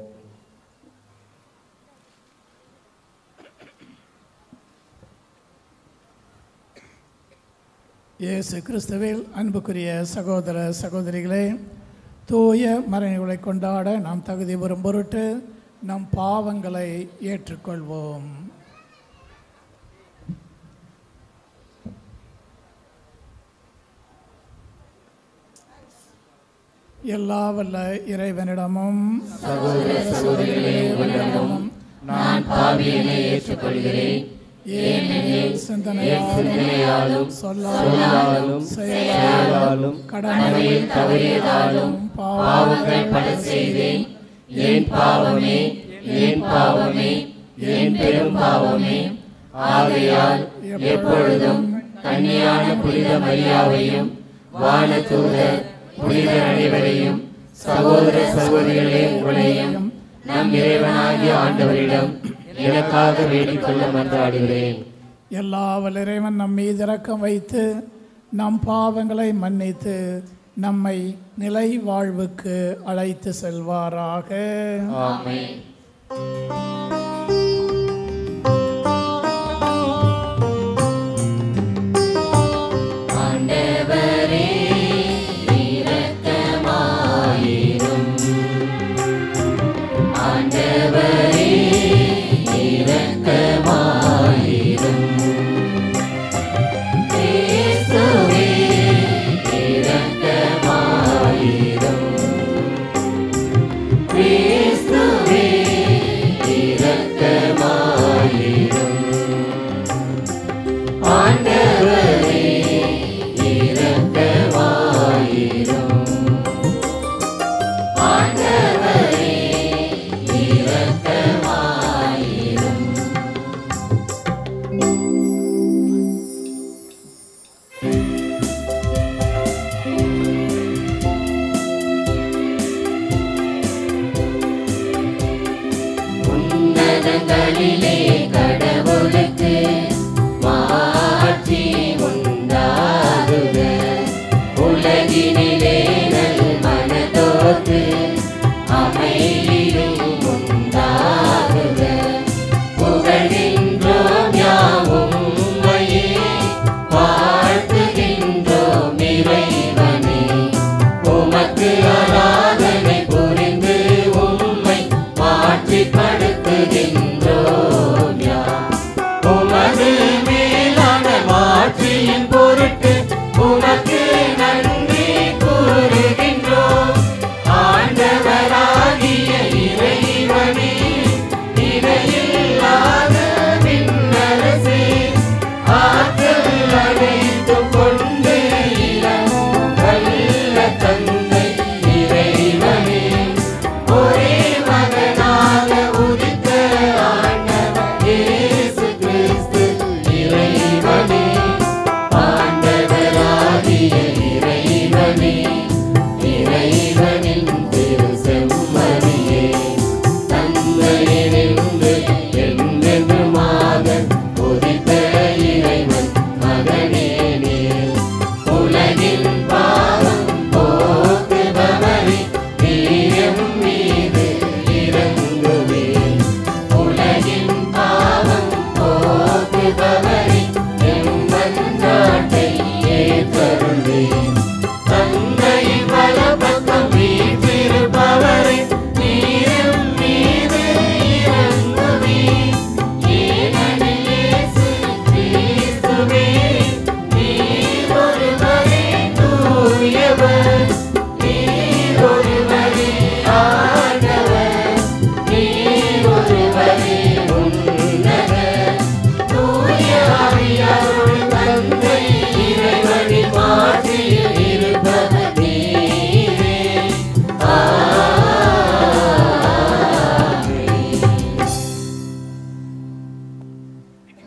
இயேசு கிறிஸ்துவில் அன்புக்குரிய சகோதர சகோதரிகளே தூய மறைவுகளை கொண்டாட நாம் தகுதி பெறும் பொருட்டு நம் பாவங்களை ஏற்றுக்கொள்வோம் எல்லா வல்ல இறைவனிடமும் சகோதர சகோதரிகளே உங்களிடமும் நான் பாவியனை ஏற்றுக்கொள்கிறேன் ஏனெனில் சிந்தனையாலும் சொல்லாலும் செயலாலும் கடமையில் தவறியதாலும் பாவங்கள் பல செய்தேன் என் பாவமே என் பாவமே என் பெரும் பாவமே ஆகையால் எப்பொழுதும் கன்னியான புனித மரியாவையும் வானதூதர் புனிதர் அனைவரையும் சகோதர சகோதரிகளே உங்களையும் நம் இறைவனாகிய ஆண்டவரிடம் எனக்காக வேண்டிக் கொள்ள மன்றாடுகிறேன் எல்லா வல்ல இறைவன் நம் மீது இரக்கம் வைத்து நம் பாவங்களை மன்னித்து நம்மை நிலை வாழ்வுக்கு அழைத்து செல்வாராக ஆமென். ஆண்டவரே இரக்கமாயிரும் ஆண்டவரே இரக்கமாயிரும் இயேசுவே இரக்கமாயிரும் கிறிஸ்துவே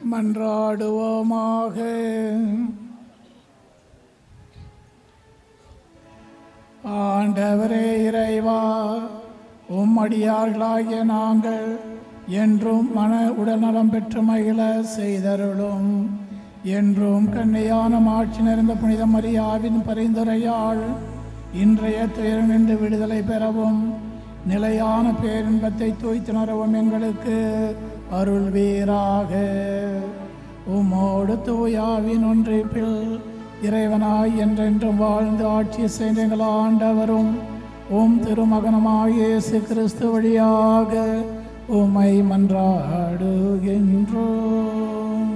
மன்றாடுவோமாக ஆண்டவரே இறைவா உம்மடியார்களாகிய நாங்கள் என்றும் மன உடல்நலம் பெற்று மகிழ செய்தருளும் என்றும் கண்ணையான மாட்சி நிறைந்த புனித மரியாவின் பரிந்துரையால் இன்றைய துயரம் நின்று விடுதலை பெறவும் நிலையான பேரின்பத்தை தூய்த்துணரவும் எங்களுக்கு அருள்வீராக உம்மோடு தூயாவின் ஒன்றிப்பில் இறைவனாய் என்றென்றும் வாழ்ந்து ஆட்சி செய்த எங்கள் ஆண்டவரும் உம் திருமகனமாய் இயேசு கிறிஸ்து வழியாக உமை மன்றாடுகின்றோம்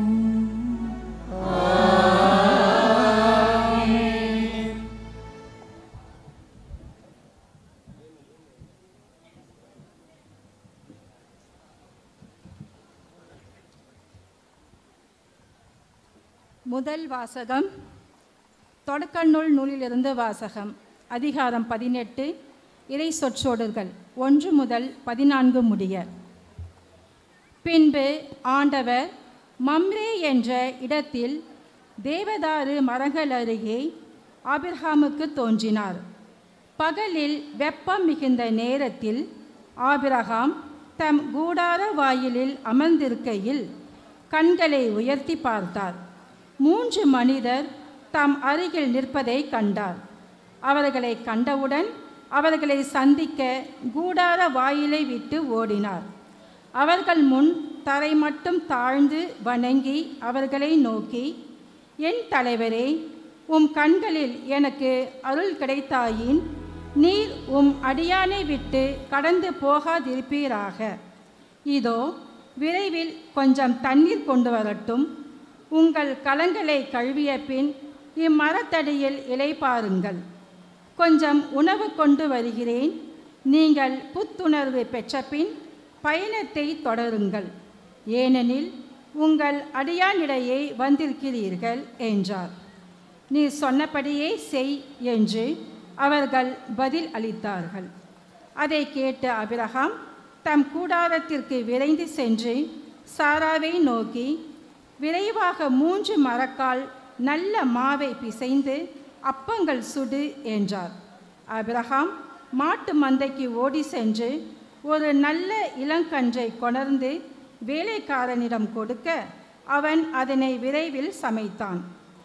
முதல் வாசகம் தொடக்கநூல் நூலிலிருந்து வாசகம் அதிகாரம் பதினெட்டு இறை சொற்றொடர்கள் ஒன்று முதல் பதினான்கு முடிய பின்பு ஆண்டவர் மம்ரே என்ற இடத்தில் தேவதாரு மரங்கள் அருகே ஆபிரகாமுக்கு தோன்றினார் பகலில் வெப்பம் மிகுந்த நேரத்தில் ஆபிரகாம் தம் கூடார வாயிலில் அமர்ந்திருக்கையில் கண்களை உயர்த்தி பார்த்தார் மூன்று மனிதர் தம் அருகில் நிற்பதை கண்டார் அவர்களை கண்டவுடன் அவர்களை சந்திக்க கூடார வாயிலை விட்டு ஓடினார் அவர்கள் முன் தரை மட்டும் தாழ்ந்து வணங்கி அவர்களை நோக்கி என் தலைவரே உம் கண்களில் எனக்கு அருள் கிடைத்தாயின் நீர் உம் அடியானை விட்டு கடந்து போகாதிருப்பீராக இதோ விரைவில் கொஞ்சம் தண்ணீர் கொண்டு வரட்டும் உங்கள் கலங்களை கழுவிய பின் இம்மரத்தடியில் இலைப்பாருங்கள் கொஞ்சம் உணவு கொண்டு வருகிறேன் நீங்கள் புத்துணர்வு பெற்ற பின் பயணத்தை தொடருங்கள் ஏனெனில் உங்கள் அடியானிடையே வந்திருக்கிறீர்கள் என்றார் நீ சொன்னபடியே செய் என்று அவர்கள் பதில் அளித்தார்கள் அதை கேட்ட அபிரகாம் தம் கூடாரத்திற்கு விரைந்து சென்று சாராவை நோக்கி விரைவாக மூன்று மரக்கால் நல்ல மாவை பிசைந்து அப்பங்கள் சுடு என்றார் அபிரகாம் மாட்டு மந்தைக்கு ஓடி சென்று ஒரு நல்ல இளங்கன்றை கொணர்ந்து வேலைக்காரனிடம் கொடுக்க அவன் அதனை விரைவில் சமைத்தான்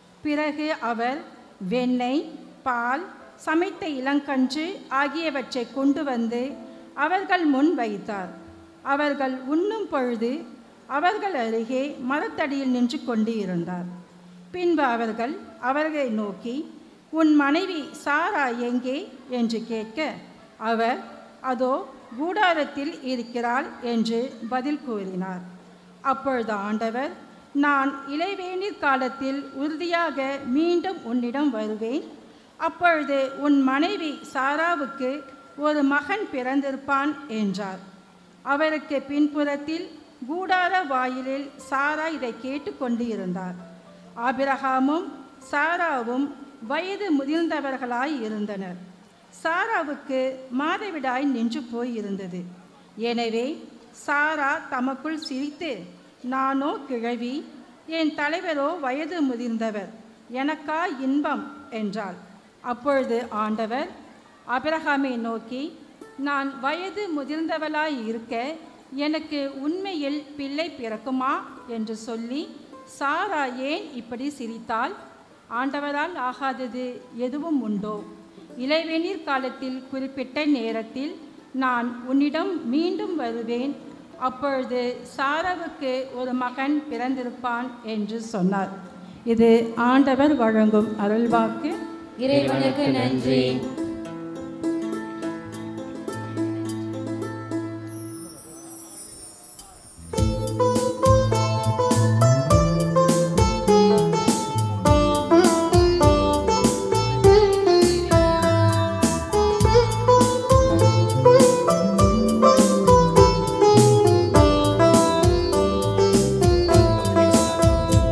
பிறகு அவர் வெண்ணெய் பால் சமைத்த இளங்கன்று ஆகியவற்றை கொண்டு வந்து அவர்கள் முன் வைத்தார் அவர்கள் உண்ணும் பொழுது அவர்கள் அருகே மரத்தடியில் நின்று கொண்டு இருந்தார் பின்பு அவர்கள் அவர்களை நோக்கி உன் மனைவி சாரா எங்கே என்று கேட்க அவர் அதோ கூடாரத்தில் இருக்கிறாள் என்று பதில் கூறினார் அப்பொழுது ஆண்டவர் நான் இளைவேநீர் காலத்தில் உறுதியாக மீண்டும் உன்னிடம் வருவேன் அப்பொழுது உன் மனைவி சாராவுக்கு ஒரு மகன் பிறந்திருப்பான் என்றார் அவருக்கு பின்புறத்தில் கூடார வாயிலில் சாரா இதை கேட்டுக்கொண்டு இருந்தார் ஆபிரகாமும் சாராவும் வயது முதிர்ந்தவர்களாய் இருந்தனர் சாராவுக்கு மாதவிடாய் நின்று போயிருந்தது எனவே சாரா தமக்குள் சிரித்து நானோ கிழவி என் தலைவரோ வயது முதிர்ந்தவர் எனக்கா இன்பம் என்றாள் அப்பொழுது ஆண்டவர் அபிரகாமை நோக்கி நான் வயது முதிர்ந்தவளாய் இருக்க எனக்கு உண்மையில் பிள்ளை பிறக்குமா என்று சொல்லி சாரா ஏன் இப்படி சிரித்தாள் ஆண்டவரால் ஆகாதது எதுவும் உண்டோ இளைவேநீர் காலத்தில் குறிப்பிட்ட நேரத்தில் நான் உன்னிடம் மீண்டும் வருவேன் அப்பொழுது சாராவுக்கு ஒரு மகன் பிறந்திருப்பான் என்று சொன்னார் இது ஆண்டவர் வழங்கும் அருள்வாக்கு இறைவனுக்கு நன்றி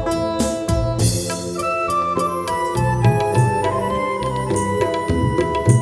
ஆ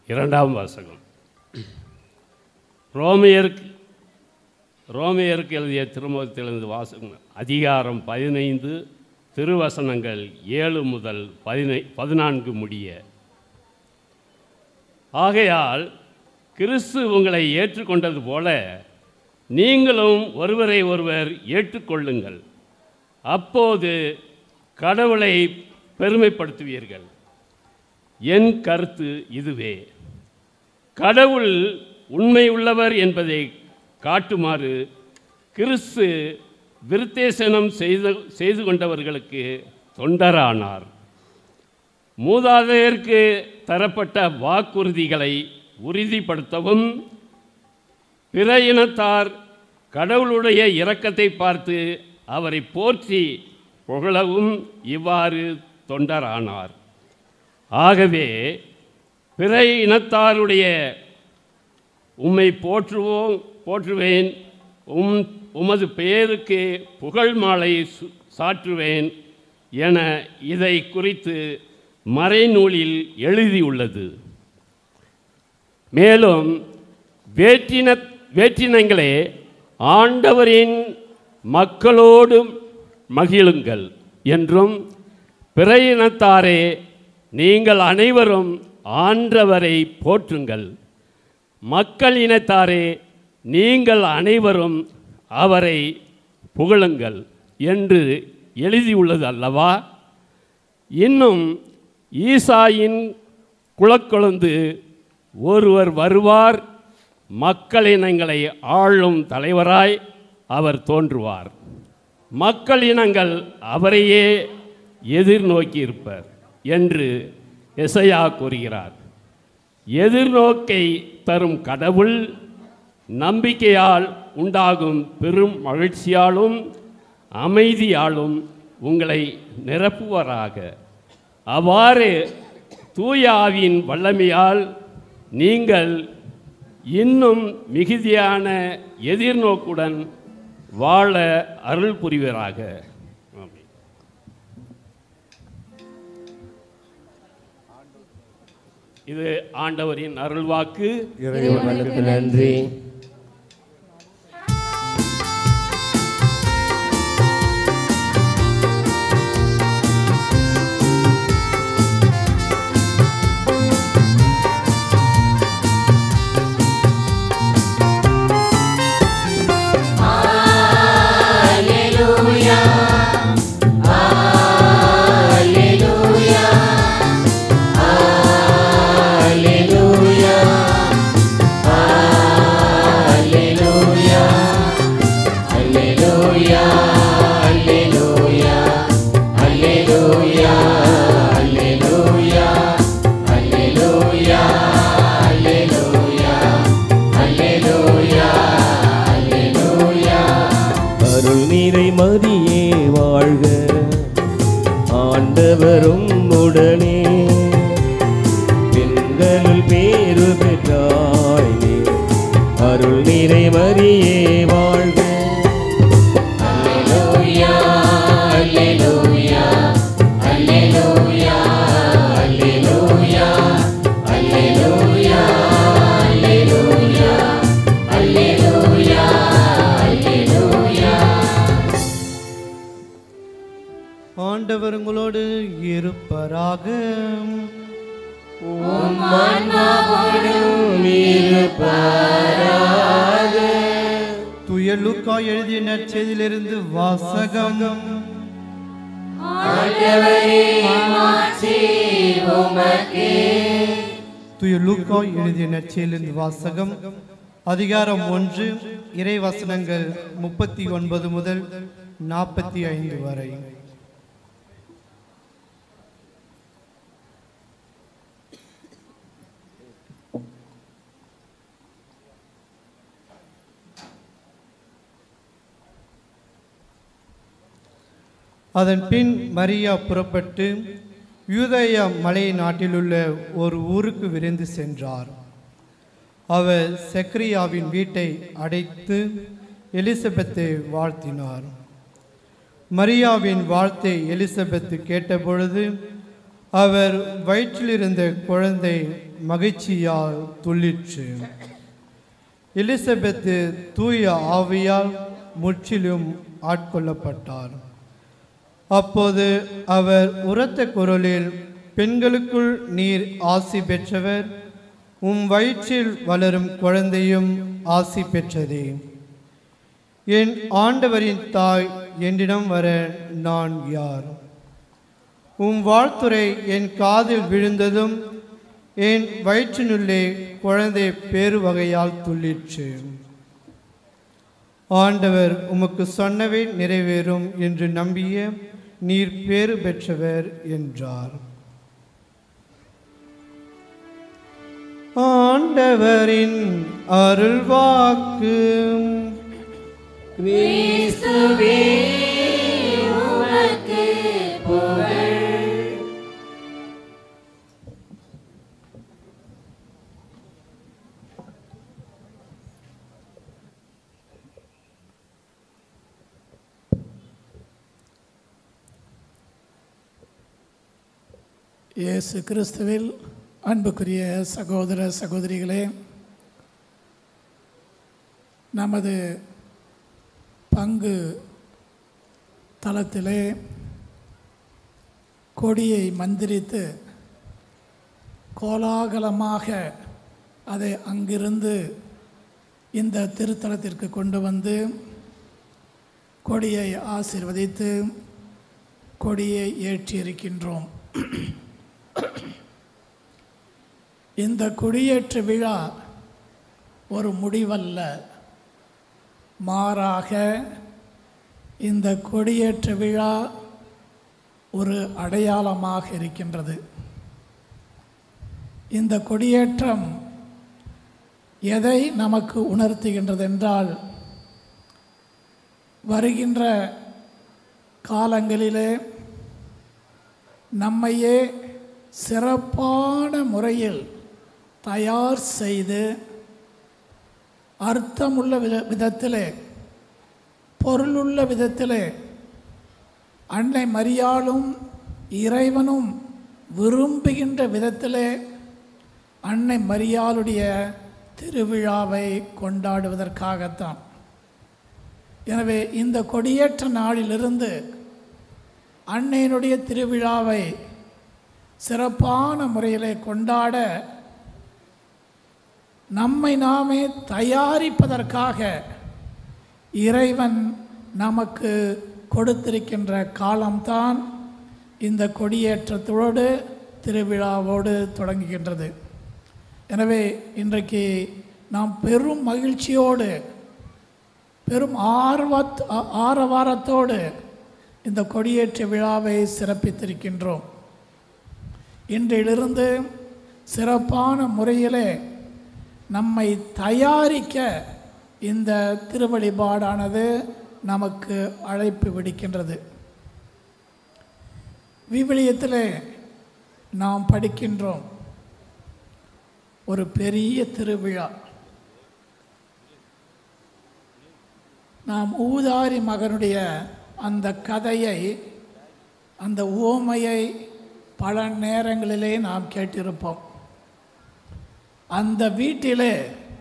இரண்டாம் வாசகம் ரோமியருக்கு ரோமியருக்கு எழுதிய திருமுகத்திலிருந்து வாசகம் அதிகாரம் பதினைந்து திருவசனங்கள் ஏழு முதல் பதினை பதினான்கு முடிய ஆகையால் கிறிஸ்து உங்களை ஏற்றுக்கொண்டது போல நீங்களும் ஒருவரை ஒருவர் ஏற்றுக்கொள்ளுங்கள் அப்போது கடவுளை பெருமைப்படுத்துவீர்கள் என் கருத்து இதுவே கடவுள் உண்மை உள்ளவர் என்பதை காட்டுமாறு கிறிஸ்து விருத்தேசனம் செய்து செய்து கொண்டவர்களுக்கு தொண்டரானார் மூதாதையருக்கு தரப்பட்ட வாக்குறுதிகளை உறுதிப்படுத்தவும் பிற இனத்தார் கடவுளுடைய இரக்கத்தை பார்த்து அவரை போற்றி புகழவும் இவ்வாறு தொண்டரானார் ஆகவே பிற இனத்தாருடைய உம்மை போற்றுவோம் போற்றுவேன் உம் உமது பெயருக்கு புகழ் மாலை சு- சாற்றுவேன் என இதை குறித்து மறைநூலில் எழுதியுள்ளது மேலும் வேற்றின வேற்றினங்களே ஆண்டவரின் மக்களோடு மகிழுங்கள் என்றும் பிற இனத்தாரே நீங்கள் அனைவரும் ஆண்டவரை போற்றுங்கள் மக்கள் இனத்தாரே நீங்கள் அனைவரும் அவரை புகழுங்கள் என்று எழுதியுள்ளது அல்லவா இன்னும் ஈசாயின் குலக்கொழுந்து ஒருவர் வருவார் மக்களினங்களை ஆளும் தலைவராய் அவர் தோன்றுவார் மக்கள் இனங்கள் அவரையே எதிர்நோக்கியிருப்பர் என்று எசையா கூறுகிறார் எதிர்நோக்கை தரும் கடவுள் நம்பிக்கையால் உண்டாகும் பெரும் மகிழ்ச்சியாலும் அமைதியாலும் உங்களை நிரப்புவராக அவ்வாறு தூய ஆவியின் வல்லமையால் நீங்கள் இன்னும் மிகுதியான எதிர்நோக்குடன் வாழ அருள் புரிவராக ஆமென். இது ஆண்டவரின் அருள்வாக்கு இறைவனுக்கு நன்றி Alleluia. Alleluia. Alleluia. Alleluia. Alleluia. Alleluia. Alleluia. Alleluia. Alleluia. Alleluia. Alleluia. Alleluia. அருள் நீரை மதியே வாழ்க ஆண்டவரும் உடனே பெண்களுள் பேரு பெற்றாய் நீ அருள் நீரை மரியே வாழ்க Alleluia, Alleluia, Alleluia, Alleluia, Alleluia, Alleluia, Alleluia, Alleluia. ஆண்டவர் உங்களோடு இருப்பராக உம் ஆன்மாவோடும் இருப்பாராக. துய லூக்கா எழுதிய நற்செய்தியிலிருந்து வாசகம் ஆண்டவரே, மாட்சி உமக்கே. துய லூக்கா எழுதிய நற்செய்தியிலிருந்து வாசகம் அதிகாரம் ஒன்று இறை வசனங்கள் முப்பத்தி ஒன்பது முதல் நாற்பத்தி ஐந்து வரை அதன் பின் மரியா புறப்பட்டு யூதேயா மலை நாட்டிலுள்ள ஒரு ஊருக்கு விரைந்து சென்றார் அவர் செக்ரியாவின் வீட்டை அடைத்து எலிசபெத்தை வாழ்த்தினார் மரியாவின் வாழ்த்தை எலிசபெத்து கேட்டபொழுது அவர் வயிற்றிலிருந்த குழந்தை மகிழ்ச்சியால் துள்ளிற்று எலிசபெத்து தூய ஆவியால் முற்றிலும் ஆட்கொள்ளப்பட்டார் அப்போது அவர் உரத்த குரலில் பெண்களுக்குள் நீர் ஆசி பெற்றவர் உம் வயிற்றில் வளரும் குழந்தையும் ஆசி பெற்றதே என் ஆண்டவரின் தாய் என்னிடம் வர நான் யார் உம் வாழ்த்துரை என் காதில் விழுந்ததும் என் வயிற்றினுள்ளே குழந்தை பேரு வகையால் துள்ளிற்று ஆண்டவர் உமக்கு சொன்னவை நிறைவேறும் என்று நம்பிய நீர் பேறு பெற்றவர் என்றார் ஆண்டவரின் அருள்வாக்கு கிறிஸ்துவே உமக்கு புகழ் இயேசு கிறிஸ்துவில் அன்புக்குரிய சகோதர சகோதரிகளே நமது பங்கு தளத்திலே கொடியை மந்திரித்து கோலாகலமாக அதை அங்கிருந்து இந்த திருத்தலத்திற்கு கொண்டு வந்து கொடியை ஆசீர்வதித்து கொடியை ஏற்றியிருக்கின்றோம் இந்த கொடியேற்று விழா ஒரு முடிவல்ல மாறாக இந்த கொடியேற்று விழா ஒரு அடையாளமாக இருக்கின்றது இந்த கொடியேற்றம் எதை நமக்கு உணர்த்துகின்றது என்றால் வருகின்ற காலங்களிலே நம்மையே சிறப்பான முறையில் தயார் செய்து அர்த்தமுள்ள வித விதத்திலே பொருளுள்ள விதத்திலே அன்னை மரியாளும் இறைவனும் விரும்புகின்ற விதத்திலே அன்னை மரியாளுடைய திருவிழாவை கொண்டாடுவதற்காகத்தான் எனவே இந்த கொடியேற்ற நாளிலிருந்து அன்னையினுடைய திருவிழாவை சிறப்பான முறையிலே கொண்டாட நம்மை நாமே தயாரிப்பதற்காக இறைவன் நமக்கு கொடுத்திருக்கின்ற காலம்தான் இந்த கொடியேற்றத்தோடு திருவிழாவோடு தொடங்குகின்றது எனவே இன்றைக்கு நாம் பெரும் மகிழ்ச்சியோடு பெரும் ஆர்வத் ஆ- ஆரவாரத்தோடு இந்த கொடியேற்ற விழாவை சிறப்பித்திருக்கின்றோம் இன்றிலிருந்து சிறப்பான முறையிலே நம்மை தயாரிக்க இந்த திருவழிபாடானது நமக்கு அழைப்பு விடுக்கின்றது விவிலியத்திலே நாம் படிக்கின்றோம் ஒரு பெரிய திருவிழா நாம் ஊதாரி மகனுடைய அந்த கதையை அந்த ஓமையை பல நேரங்களிலே நாம் கேட்டிருப்போம் அந்த வீட்டிலே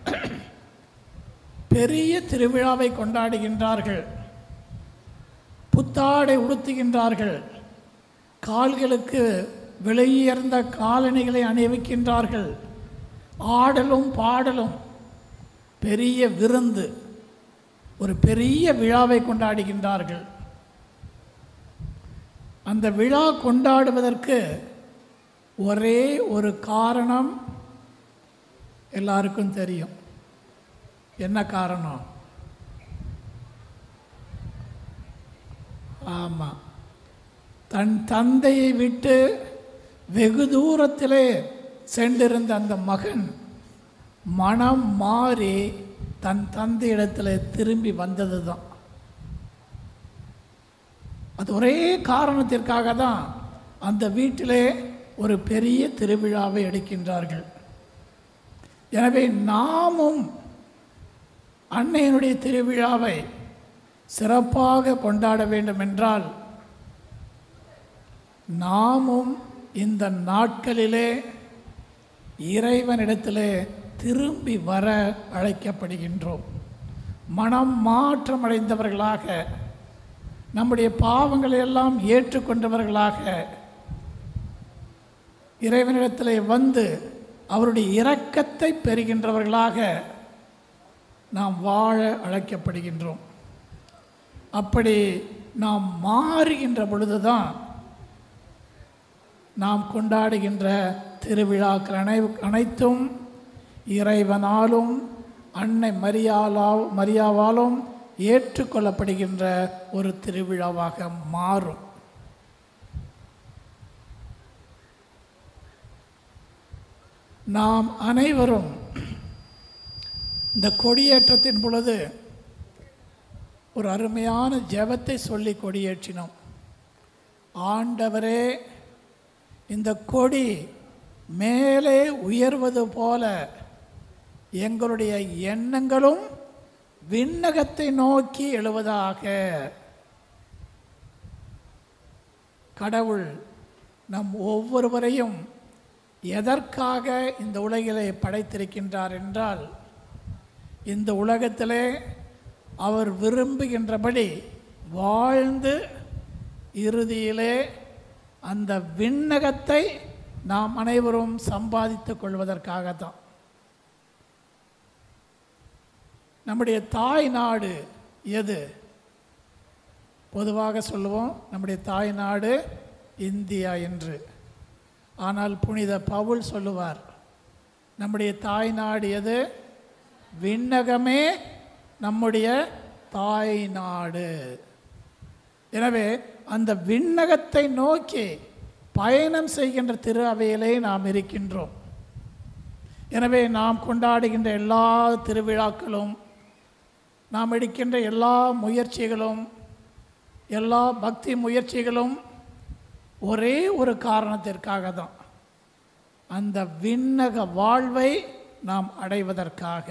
பெரிய திருவிழாவை கொண்டாடுகின்றார்கள் புத்தாடை உடுத்துகின்றார்கள் கால்களுக்கு விலையுயர்ந்த காலணிகளை அணிவிக்கின்றார்கள் ஆடலும் பாடலும் பெரிய விருந்து ஒரு பெரிய விழாவை கொண்டாடுகின்றார்கள் அந்த விழா கொண்டாடுவதற்கு ஒரே ஒரு காரணம் எல்லாருக்கும் தெரியும் என்ன காரணம் ஆமாம் தன் தந்தையை விட்டு வெகு தூரத்திலே சென்றிருந்த அந்த மகன் மனம் மாறி தன் தந்தையிடத்தில் திரும்பி வந்தது தான் அது ஒரே காரணத்திற்காக தான் அந்த வீட்டிலே ஒரு பெரிய திருவிழாவை எடுக்கின்றார்கள் எனவே நாமும் அன்னையினுடைய திருவிழாவை சிறப்பாக கொண்டாட வேண்டும் என்றால் நாமும் இந்த நாட்களிலே இறைவனிடத்திலே திரும்பி வர அழைக்கப்படுகின்றோம் மனம் மாற்றமடைந்தவர்களாக நம்முடைய பாவங்களை எல்லாம் ஏற்றுக்கொண்டவர்களாக இறைவனிடத்திலே வந்து அவருடைய இரக்கத்தை பெறுகின்றவர்களாக நாம் வாழ அழைக்கப்படுகின்றோம் அப்படி நாம் மாறுகின்ற பொழுதுதான் நாம் கொண்டாடுகின்ற திருவிழாக்கள் அனை அனைத்தும் இறைவனாலும் அன்னை மரியாலா மரியாவாலும் ஏற்றுக்கொள்ளப்படுகின்ற ஒரு திருவிழாவாக மாறும் நாம் அனைவரும் இந்த கொடியேற்றத்தின் பொழுது ஒரு அருமையான ஜெபத்தை சொல்லி கொடியேற்றினோம் ஆண்டவரே இந்த கொடி மேலே உயர்வது போல எங்களுடைய எண்ணங்களும் விண்ணகத்தை நோக்கி எழுவதாக கடவுள் நம் ஒவ்வொருவரையும் எதற்காக இந்த உலகிலே படைத்திருக்கின்றார் என்றால் இந்த உலகத்திலே அவர் விரும்புகின்றபடி வாழ்ந்து இறுதியிலே அந்த விண்ணகத்தை நாம் அனைவரும் சம்பாதித்துக் கொள்வதற்காகத்தான் நம்முடைய தாய் நாடு எது பொதுவாக சொல்லுவோம் நம்முடைய தாய் நாடு இந்தியா என்று ஆனால் புனித பவுல் சொல்லுவார் நம்முடைய தாய் நாடு எது விண்ணகமே நம்முடைய தாய் நாடு எனவே அந்த விண்ணகத்தை நோக்கி பயணம் செய்கின்ற திரு அவையிலே நாம் இருக்கின்றோம் எனவே நாம் கொண்டாடுகின்ற எல்லா திருவிழாக்களும் நாம் எடுக்கின்ற எல்லா முயற்சிகளும் எல்லா பக்தி முயற்சிகளும் ஒரே ஒரு காரணத்திற்காக தான் அந்த விண்ணக வாழ்வை நாம் அடைவதற்காக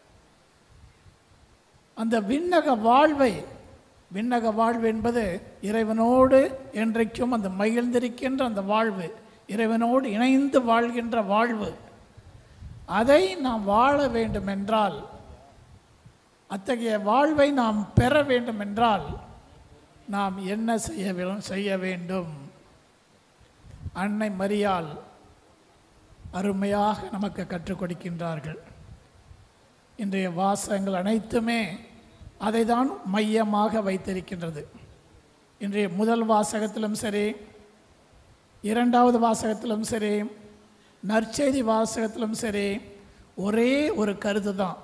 அந்த விண்ணக வாழ்வை விண்ணக வாழ்வு என்பது இறைவனோடு என்றைக்கும் அந்த மகிழ்ந்திருக்கின்ற அந்த வாழ்வு இறைவனோடு இணைந்து வாழ்கின்ற வாழ்வு அதை நாம் வாழ வேண்டும் என்றால் அத்தகைய வாழ்வை நாம் பெற வேண்டும் என்றால் நாம் என்ன செய்ய வே- செய்ய வேண்டும் அன்னை மரியாள் அருமையாக நமக்கு கற்றுக் கொடுக்கின்றார்கள் இன்றைய வாசகங்கள் அனைத்துமே அதை தான் மையமாக வைத்திருக்கின்றது இன்றைய முதல் வாசகத்திலும் சரி இரண்டாவது வாசகத்திலும் சரி நற்செய்தி வாசகத்திலும் சரி ஒரே ஒரு கருத்து தான்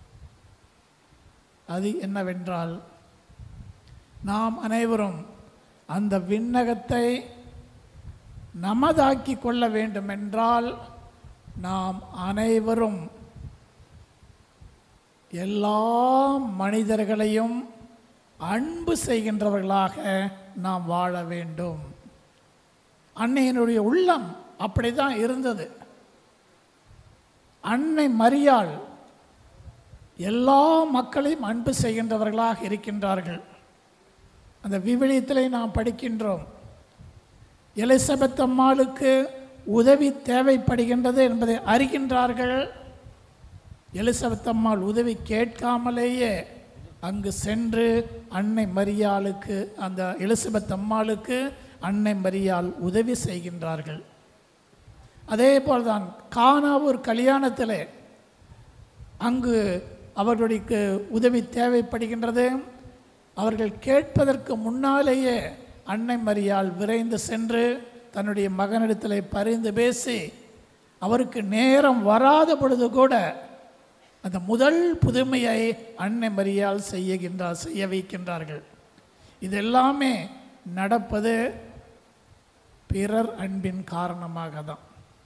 அது என்னவென்றால் நாம் அனைவரும் அந்த விண்ணகத்தை நமதாக்கி கொள்ள வேண்டுமென்றால் நாம் அனைவரும் எல்லா மனிதர்களையும் அன்பு செய்கின்றவர்களாக நாம் வாழ வேண்டும் அன்னையினுடைய உள்ளம் அப்படிதான் இருந்தது அன்னை மரியாள் எல்லா மக்களையும் அன்பு செய்கின்றவர்களாக இருக்கின்றார்கள் அந்த விவிலியத்திலே நாம் படிக்கின்றோம் எலிசபெத் அம்மாளுக்கு உதவி தேவைப்படுகின்றது என்பதை அறிகின்றார்கள் எலிசபெத் அம்மாள் உதவி கேட்காமலேயே அங்கு சென்று அன்னை மரியாளுக்கு அந்த எலிசபெத் அம்மாளுக்கு அன்னை மரியாள் உதவி செய்கின்றார்கள் அதே போல்தான் கானாவூர் கல்யாணத்திலே அங்கு அவர்களுக்கு உதவி தேவைப்படுகின்றது அவர்கள் கேட்பதற்கு முன்னாலேயே அன்னை மரியாள் விரைந்து சென்று தன்னுடைய மகனிடத்திலே பரிந்து பேசி அவருக்கு நேரம் வராத பொழுது கூட அந்த முதல் புதுமையை அன்னை மரியாள் செய்யுகின்றார் செய்ய வைக்கின்றார்கள் இதெல்லாமே நடப்பது பிறர் அன்பின் காரணமாக தான்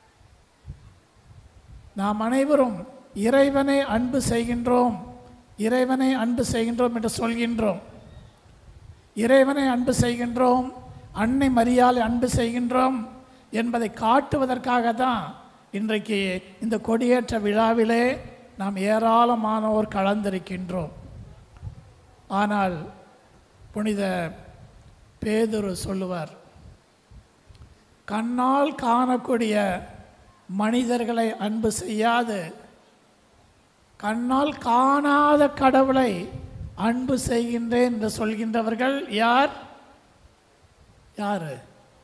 நாம் அனைவரும் இறைவனை அன்பு செய்கின்றோம் இறைவனை அன்பு செய்கின்றோம் என்று சொல்கின்றோம் இறைவனை அன்பு செய்கின்றோம் அன்னை மரியாதை அன்பு செய்கின்றோம் என்பதை காட்டுவதற்காக தான் இன்றைக்கு இந்த கொடியேற்ற விழாவிலே நாம் ஏராளமானோர் கலந்திருக்கின்றோம் ஆனால் புனித பேதுரு சொல்லுவார் கண்ணால் காணக்கூடிய மனிதர்களை அன்பு செய்யாது கண்ணால் காணாத கடவுளை அன்பு செய்கின்றேன் என்று சொல்கின்றவர்கள் யார் யாரு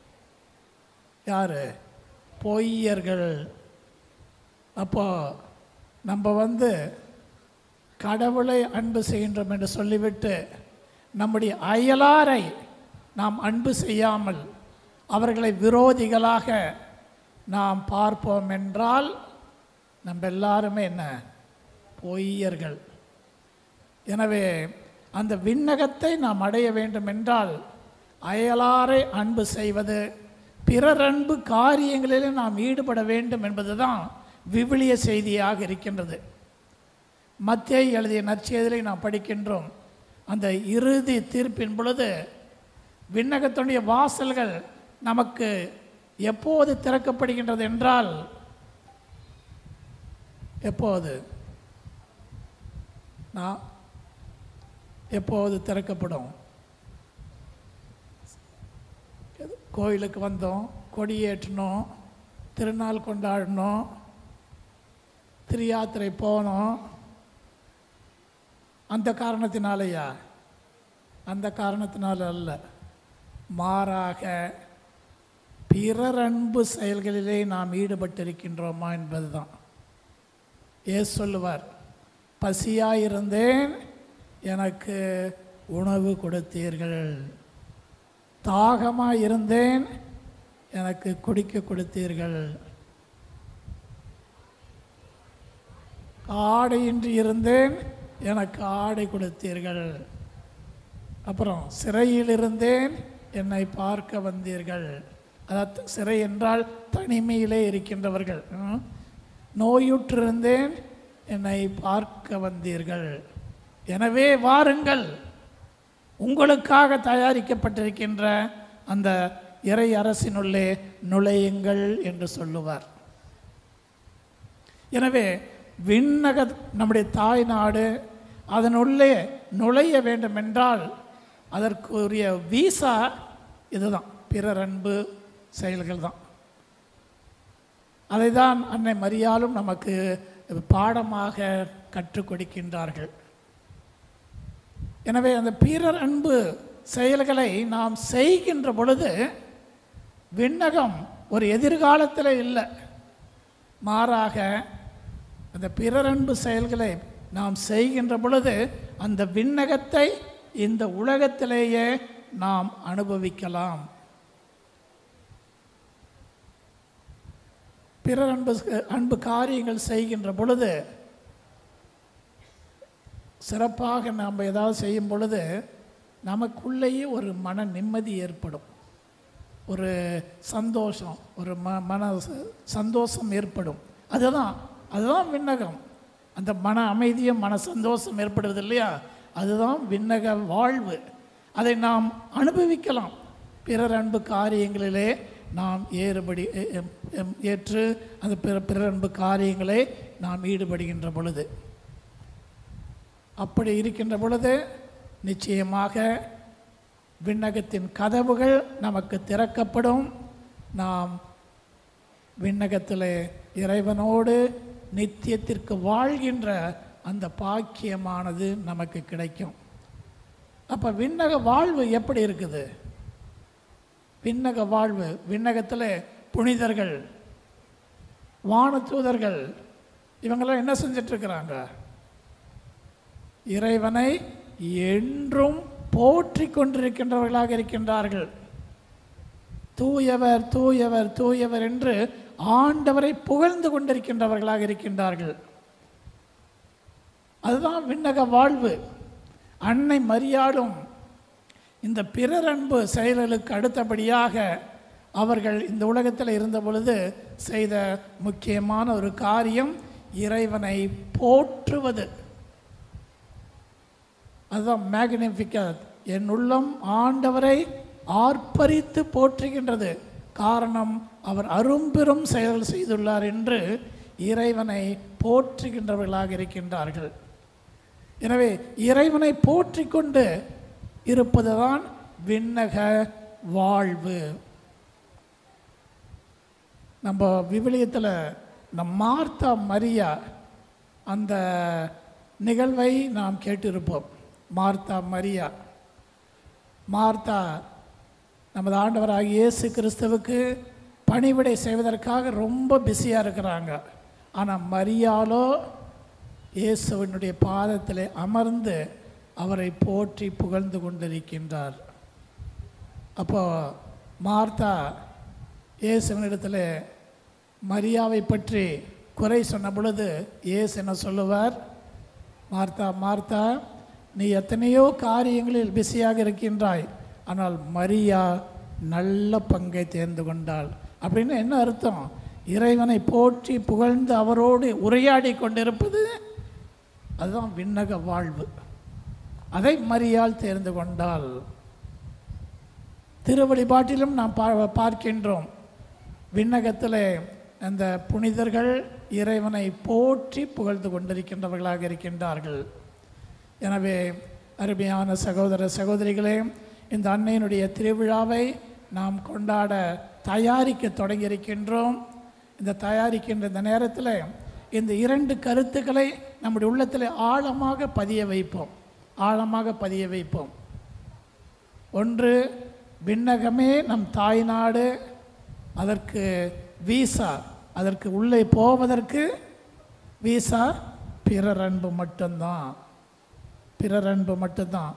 யாரு பொய்யர்கள் அப்போ நம்ம வந்து கடவுளை அன்பு செய்கின்றோம் என்று சொல்லிவிட்டு நம்முடைய அயலாரை நாம் அன்பு செய்யாமல் அவர்களை விரோதிகளாக நாம் பார்ப்போம் என்றால் நம்ம எல்லாருமே என்ன பொய்யர்கள் எனவே அந்த விண்ணகத்தை நாம் அடைய வேண்டும் என்றால் அயலாரை அன்பு செய்வது பிறர் அன்பு காரியங்களிலே நாம் ஈடுபட வேண்டும் என்பதுதான் விவிலிய செய்தியாக இருக்கின்றது மத்திய எழுதிய நற்செய்தியை நாம் படிக்கின்றோம் அந்த இறுதி தீர்ப்பின் பொழுது விண்ணகத்துடைய வாசல்கள் நமக்கு எப்போது திறக்கப்படுகின்றது என்றால் எப்போது நான் எப்போது திறக்கப்படும் கோயிலுக்கு வந்தோம் கொடியேற்றினோம் திருநாள் கொண்டாடினோம் திரியாத்திரை போனோம் அந்த காரணத்தினாலயா அந்த காரணத்தினால அல்ல மாறாக பிறர் அன்பு செயல்களிலே நாம் ஈடுபட்டிருக்கின்றோமா என்பதுதான் ஏ சொல்லுவார் பசியாயிருந்தேன் எனக்கு உணவு கொடுத்தீர்கள் தாகமாக இருந்தேன் எனக்கு குடிக்க கொடுத்தீர்கள் ஆடையின்றி இருந்தேன் எனக்கு ஆடை கொடுத்தீர்கள் அப்புறம் சிறையில் இருந்தேன் என்னை பார்க்க வந்தீர்கள் அதாவது சிறை என்றால் தனிமையிலே இருக்கின்றவர்கள் ம். நோயுற்றிருந்தேன் என்னை பார்க்க வந்தீர்கள் எனவே வாருங்கள் உங்களுக்காக தயாரிக்கப்பட்டிருக்கின்ற அந்த இறை அரசினுள்ளே நுழையுங்கள் என்று சொல்லுவார் எனவே விண்ணக நம்முடைய தாய் நாடு அதனுள்ளே நுழைய வேண்டும் என்றால் அதற்குரிய வீசா இதுதான் பிறர் அன்பு செயல்கள் தான் அதை தான் அன்னை மரியாலும் நமக்கு பாடமாக கற்றுக் கொடுக்கின்றார்கள் எனவே அந்த பிறர் அன்பு செயல்களை நாம் செய்கின்ற பொழுது விண்ணகம் ஒரு எதிர்காலத்தில் இல்லை மாறாக அந்த பிறர் அன்பு செயல்களை நாம் செய்கின்ற பொழுது அந்த விண்ணகத்தை இந்த உலகத்திலேயே நாம் அனுபவிக்கலாம் பிறர் அன்பு அன்பு காரியங்கள் செய்கின்ற பொழுது சிறப்பாக நாம் ஏதாவது செய்யும் பொழுது நமக்குள்ளேயே ஒரு மன நிம்மதி ஏற்படும் ஒரு சந்தோஷம் ஒரு ம மன ச- சந்தோஷம் ஏற்படும் அதுதான் அதுதான் விண்ணகம் அந்த மன அமைதியும் மன சந்தோஷம் ஏற்படுவது இல்லையா அதுதான் விண்ணக வாழ்வு அதை நாம் அனுபவிக்கலாம் பிறர் அன்பு காரியங்களிலே நாம் ஏறுபடி எ- எம்- எம்- ஏற்று அந்த பிற பிறர் அன்பு காரியங்களை நாம் ஈடுபடுகின்ற பொழுது அப்படி இருக்கின்ற பொழுது நிச்சயமாக விண்ணகத்தின் கதவுகள் நமக்கு திறக்கப்படும் நாம் விண்ணகத்தில் இறைவனோடு நித்தியத்திற்கு வாழ்கின்ற அந்த பாக்கியமானது நமக்கு கிடைக்கும் அப்போ விண்ணக வாழ்வு எப்படி இருக்குது விண்ணக வாழ்வு விண்ணகத்தில் புனிதர்கள் வானதூதர்கள் இவங்கெல்லாம் என்ன செஞ்சிட்டு இருக்கிறாங்க இறைவனை என்றும் போற்றி கொண்டிருக்கின்றவர்களாக இருக்கின்றார்கள் தூயவர் தூயவர் தூயவர் என்று ஆண்டவரை புகழ்ந்து கொண்டிருக்கின்றவர்களாக இருக்கின்றார்கள் அதுதான் விண்ணக வாழ்வு அன்னை மரியாளும் இந்த பிறர் அன்பு செயல்களுக்கு அடுத்தபடியாக அவர்கள் இந்த உலகத்தில் இருந்த பொழுது செய்த முக்கியமான ஒரு காரியம் இறைவனை போற்றுவது அதுதான் மேக்னிஃபிகத் என் உள்ளம் ஆண்டவரை ஆர்ப்பரித்து போற்றுகின்றது காரணம் அவர் அரும்பெரும் செயல் செய்துள்ளார் என்று இறைவனை போற்றுகின்றவர்களாக இருக்கின்றார்கள் எனவே இறைவனை போற்றிக் கொண்டு இருப்பதுதான் விண்ணக வாழ்வு நம்ம விவிலியத்தில் இந்த மார்த்தா மரியா அந்த நிகழ்வை நாம் கேட்டிருப்போம் மார்த்தா மரியா மார்த்தா நமது ஆண்டவராகிய இயேசு கிறிஸ்துவுக்கு பணிவிடை செய்வதற்காக ரொம்ப பிஸியாக இருக்கிறாங்க ஆனால் மரியாலோ இயேசுவினுடைய பாதத்தில் அமர்ந்து அவரை போற்றி புகழ்ந்து கொண்டிருக்கின்றார் அப்போ மார்த்தா இயேசுவனிடத்தில் மரியாவை பற்றி குறை சொன்ன பொழுது இயேசு என்ன சொல்லுவார் மார்த்தா மார்த்தா நீ எத்தனையோ காரியங்களில் பிஸியாக இருக்கின்றாய் ஆனால் மரியா நல்ல பங்கை தேர்ந்து கொண்டாள் அப்படின்னு என்ன அர்த்தம் இறைவனை போற்றி புகழ்ந்து அவரோடு உரையாடி கொண்டிருப்பது அதுதான் விண்ணக வாழ்வு அதை மரியாள் தேர்ந்து கொண்டாள் திருவழிபாட்டிலும் நாம் பா பார்க்கின்றோம் விண்ணகத்தில் அந்த புனிதர்கள் இறைவனை போற்றி புகழ்ந்து கொண்டிருக்கின்றவர்களாக இருக்கின்றார்கள் எனவே அருமையான சகோதர சகோதரிகளே இந்த அன்னையினுடைய திருவிழாவை நாம் கொண்டாட தயாரிக்க தொடங்கியிருக்கின்றோம் இந்த தயாரிக்கின்ற இந்த நேரத்தில் இந்த இரண்டு கருத்துக்களை நம்முடைய உள்ளத்தில் ஆழமாக பதிய வைப்போம் ஆழமாக பதிய வைப்போம் ஒன்று விண்ணகமே நம் தாய்நாடு அதற்கு வீசா அதற்கு உள்ளே போவதற்கு வீசா பிறர் அன்பு மட்டும்தான் பிறர் அன்பு மட்டும்தான்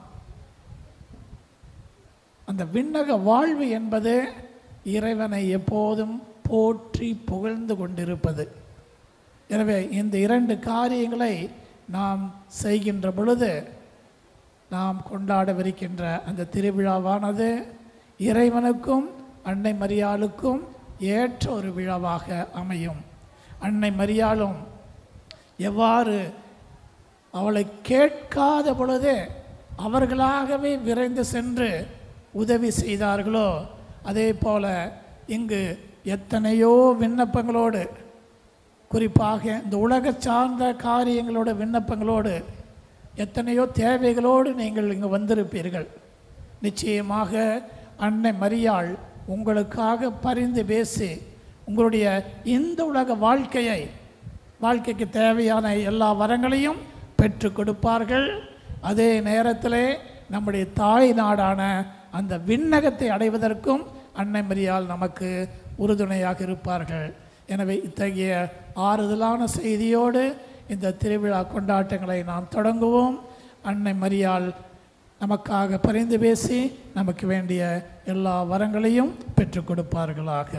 அந்த விண்ணக வாழ்வு என்பது இறைவனை எப்போதும் போற்றி புகழ்ந்து கொண்டிருப்பது எனவே இந்த இரண்டு காரியங்களை நாம் செய்கின்ற பொழுது நாம் கொண்டாடவிருக்கின்ற அந்த திருவிழாவானது இறைவனுக்கும் அன்னை மரியாளுக்கும் ஏற்ற ஒரு விழாவாக அமையும் அன்னை மரியாளும் எவ்வாறு அவளை கேட்காத பொழுதே அவர்களாகவே விரைந்து சென்று உதவி செய்தார்களோ அதே போல இங்கு எத்தனையோ விண்ணப்பங்களோடு குறிப்பாக இந்த உலக சார்ந்த காரியங்களோட விண்ணப்பங்களோடு எத்தனையோ தேவைகளோடு நீங்கள் இங்கு வந்திருப்பீர்கள் நிச்சயமாக அன்னை மரியாள் உங்களுக்காக பரிந்து பேசி உங்களுடைய இந்த உலக வாழ்க்கையை வாழ்க்கைக்கு தேவையான எல்லா வரங்களையும் பெற்று கொடுப்பார்கள் அதே நேரத்தில் நம்முடைய தாய் நாடான அந்த விண்ணகத்தை அடைவதற்கும் அன்னை மரியாள் நமக்கு உறுதுணையாக இருப்பார்கள் எனவே இத்தகைய ஆறுதலான செய்தியோடு இந்த திருவிழா கொண்டாட்டங்களை நாம் தொடங்குவோம் அன்னை மரியாள் நமக்காக பரிந்து பேசி நமக்கு வேண்டிய எல்லா வரங்களையும் பெற்றுக் கொடுப்பார்களாக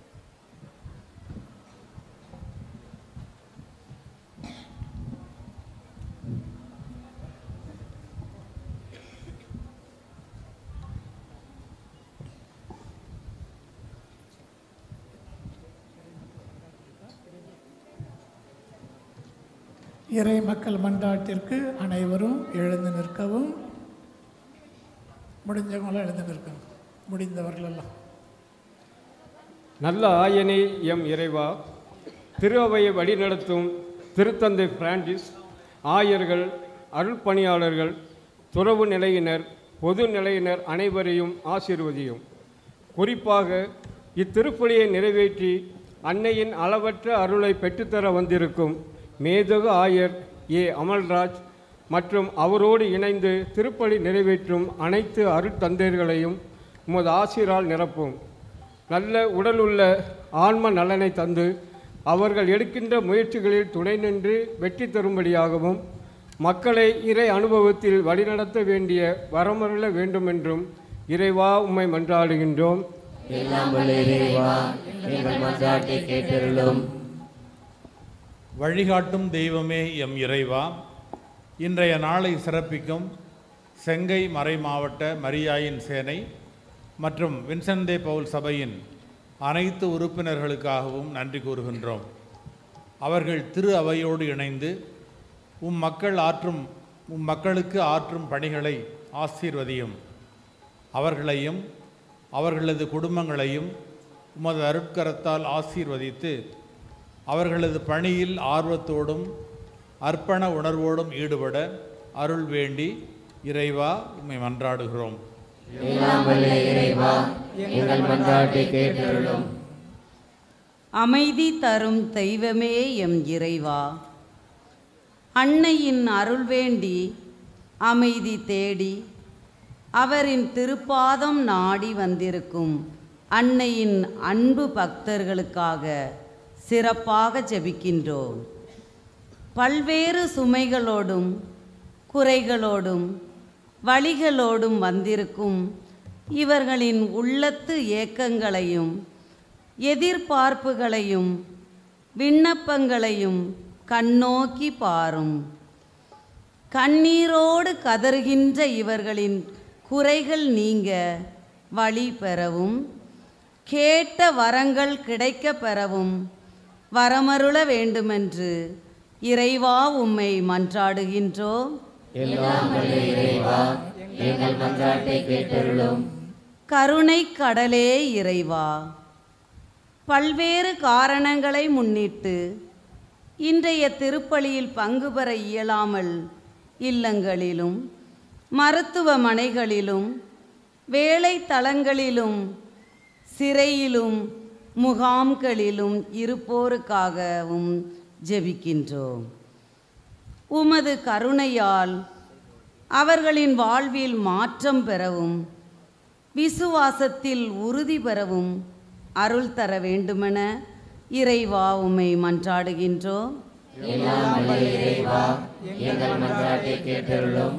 இறை மக்கள் மன்றாட்டிற்கு அனைவரும் எழுந்து நிற்கவும் முடிஞ்சவங்களும் எழுந்து நிற்கணும் முடிந்தவர்கள் எல்லாம் நல்ல ஆயனே எம் இறைவா திரு அவையை வழிநடத்தும் திருத்தந்தை பிரான்சிஸ் ஆயர்கள் அருள் பணியாளர்கள் துறவு நிலையினர் பொது நிலையினர் அனைவரையும் ஆசீர்வதியும் குறிப்பாக இத்திருப்பலியை நிறைவேற்றி அன்னையின் அளவற்ற அருளை பெற்றுத்தர வந்திருக்கும் மேதகு ஆயர் ஏ அமல்ராஜ் மற்றும் அவரோடு இணைந்து திருப்பலி நிறைவேற்றும் அனைத்து அருட்தந்தையர்களையும் உமது ஆசிரால் நிரப்பும் நல்ல உடலுள்ள ஆன்ம நலனை தந்து அவர்கள் எடுக்கின்ற முயற்சிகளில் துணை நின்று வெற்றி தரும்படியாகவும் மக்களை இறை அனுபவத்தில் வழிநடத்த வேண்டிய வரமருள வேண்டுமென்றும் இறைவா உம்மை மன்றாடுகின்றோம் எல்லாம் வல்ல இறைவா எங்கள் மன்றாட்டை கேட்டருளும் வழிகாட்டும் தெய்வமே எம் இறைவா இன்றைய நாளை சிறப்பிக்கும் செங்கை மறை மாவட்ட மரியாயின் சேனை மற்றும் வின்சென்தே பவுல் சபையின் அனைத்து உறுப்பினர்களுக்காகவும் நன்றி கூறுகின்றோம் அவர்கள் திரு அவையோடு இணைந்து உம் மக்கள் ஆற்றும் உம் மக்களுக்கு ஆற்றும் பணிகளை ஆசீர்வதியும் அவர்களையும் அவர்களது குடும்பங்களையும் உமது அருட்கரத்தால் ஆசீர்வதித்து அவர்களது பணியில் ஆர்வத்தோடும் அர்ப்பண உணர்வோடும் ஈடுபட அருள் வேண்டி இறைவா உம்மை மன்றாடுகிறோம் எல்லாம் வல்ல இறைவா எங்கள் மன்றாட்டை கேட்டருளும் அமைதி தரும் தெய்வமே எம் இறைவா அன்னையின் அருள் வேண்டி அமைதி தேடி அவரின் திருப்பாதம் நாடி வந்திருக்கும் அன்னையின் அன்பு பக்தர்களுக்காக சிறப்பாக ஜெபிக்கின்றோம் பல்வேறு சுமைகளோடும் குறைகளோடும் வழிகளோடும் வந்திருக்கும் இவர்களின் உள்ளத்து ஏக்கங்களையும் எதிர்பார்ப்புகளையும் விண்ணப்பங்களையும் கண்ணோக்கி பாரும் கண்ணீரோடு கதறுகின்ற இவர்களின் குறைகள் நீங்க வழி பெறவும் கேட்ட வரங்கள் கிடைக்கப் பெறவும் வரமருள வேண்டுமென்று இறைவா உம்மை மன்றாடுகின்றோம் எல்லாம் வல்ல இறைவா எங்கள் மன்றாட்டை கேட்டருளும் கருணை கடலே இறைவா பல்வேறு காரணங்களை முன்னிட்டு இன்றைய திருப்பலியில் பங்கு பெற இயலாமல் இல்லங்களிலும் மருத்துவமனைகளிலும் வேலை தளங்களிலும் சிறையிலும் முகாம்களிலும் இருப்போருக்காகவும் ஜெபிக்கின்றோம் உமது கருணையால் அவர்களின் வாழ்வில் மாற்றம் பெறவும் விசுவாசத்தில் உறுதி பெறவும் அருள் தர வேண்டுமென இறைவா உம்மை மன்றாடுகின்றோம் எல்லாம் வல்ல இறைவா எங்கள் மன்றாட்டை கேட்டருளும்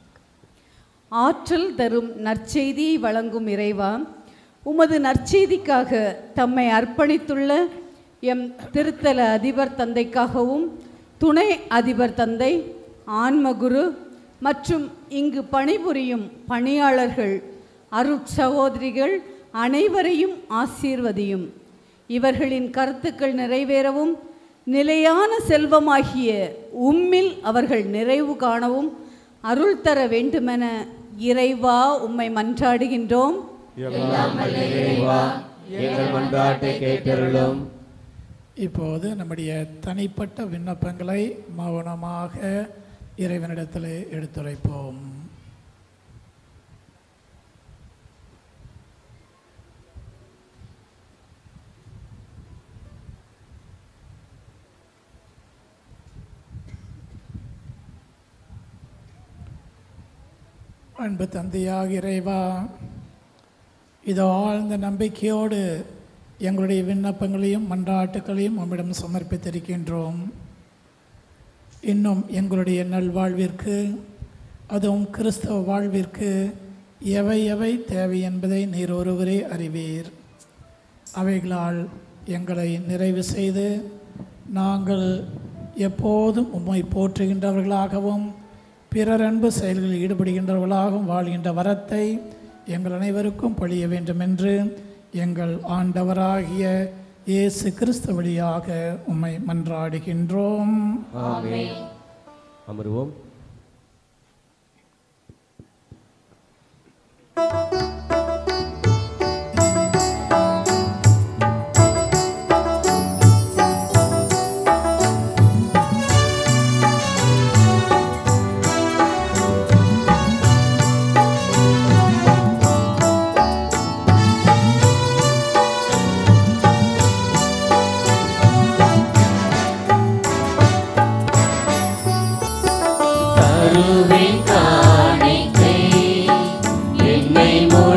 ஆற்றல் தரும் நற்செய்தியை வழங்கும் இறைவா உமது நற்செய்திக்காக தம்மை அர்ப்பணித்துள்ள எம் திருத்தல அதிபர் தந்தைக்காகவும் துணை அதிபர் தந்தை ஆன்மகுரு மற்றும் இங்கு பணிபுரியும் பணியாளர்கள் அருட்சகோதரிகள் அனைவரையும் ஆசீர்வதியும் இவர்களின் கருத்துக்கள் நிறைவேறவும் நிலையான செல்வமாகிய உம்மில் அவர்கள் நிறைவு காணவும் அருள் தர வேண்டுமென இறைவா உம்மை மன்றாடுகின்றோம் எல்லாம் வல்ல இறைவா எங்கள் மன்றாட்டை கேட்டருளும் இப்போது நம்முடைய தனிப்பட்ட விண்ணப்பங்களை மௌனமாக இறைவனிடத்தில் எடுத்துரைப்போம் அன்பு தந்தையாக இறைவா இதோ ஆழ்ந்த நம்பிக்கையோடு எங்களுடைய விண்ணப்பங்களையும் மன்றாட்டுகளையும் உம்மிடம் சமர்ப்பித்திருக்கின்றோம் இன்னும் எங்களுடைய நல்வாழ்விற்கு அதுவும் கிறிஸ்தவ வாழ்விற்கு எவை எவை தேவை என்பதை நீர் ஒருவரே அறிவீர் அவைகளால் எங்களை நிறைவு செய்து நாங்கள் எப்போதும் உம்மை போற்றுகின்றவர்களாகவும் பிறர் அன்பு செயல்களில் ஈடுபடுகின்றவர்களாகவும் வாழ்கின்ற வரத்தை எங்கள் அனைவருக்கும் பொழிய வேண்டும் என்று எங்கள் ஆண்டவராகிய இயேசு கிறிஸ்து வழியாக உம்மை மன்றாடுகின்றோம் ஆமென். அமருவோம் தருவேன் காணிக்கை என்னை மோ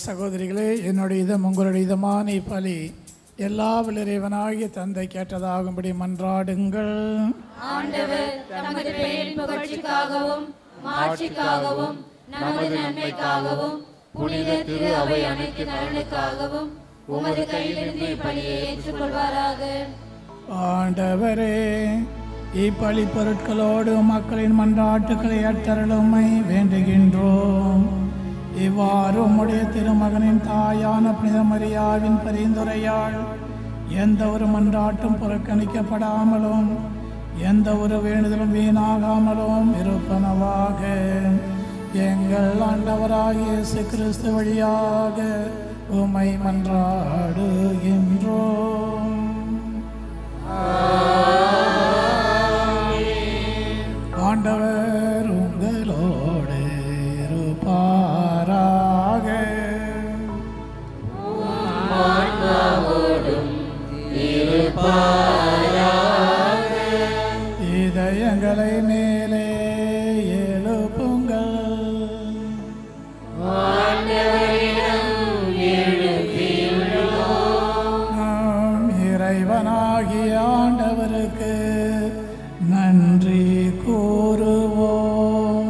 சகோதரிகளே என்னுடைய இதம் உங்களுடைய இதமான இப்பலி எல்லா இறைவனாகிய தந்தை கேட்டதாகும்படி மன்றாடுங்கள் ஆண்டவர் தமது பெயரின் புகழ்ச்சிக்காகவும் மாட்சிக்காகவும் நமது நன்மைக்காகவும் புனித திரு அவை அனைத்து நலனுக்காகவும் உமது கையிலிருந்து இப்பலியை ஏற்றுக்கொள்வாராக ஆண்டவரே இப்பலி பொருட்களோடு மக்களின் மன்றாட்டுக்களை அட்டருளுமை வேண்டுகின்றோம் இவ்வாறு உம்முடைய திருமகனின் தாயான புனித மரியாவின் பரிந்துரையால் எந்த ஒரு மன்றாட்டும் புறக்கணிக்கப்படாமலும் எந்த ஒரு வேண்டுதலும் வீணாகாமலும் இருப்பனவாக எங்கள் ஆண்டவராகிய இயேசு கிறிஸ்து வழியாக உமை மன்றாடுகின்றோம் ஆண்டவர் உங்களோடு இருப்பாராக இதயங்களை மேலே எழுப்புங்கள் நாம் இறைவனாகிய ஆண்டவருக்கு நன்றி கூறுவோம்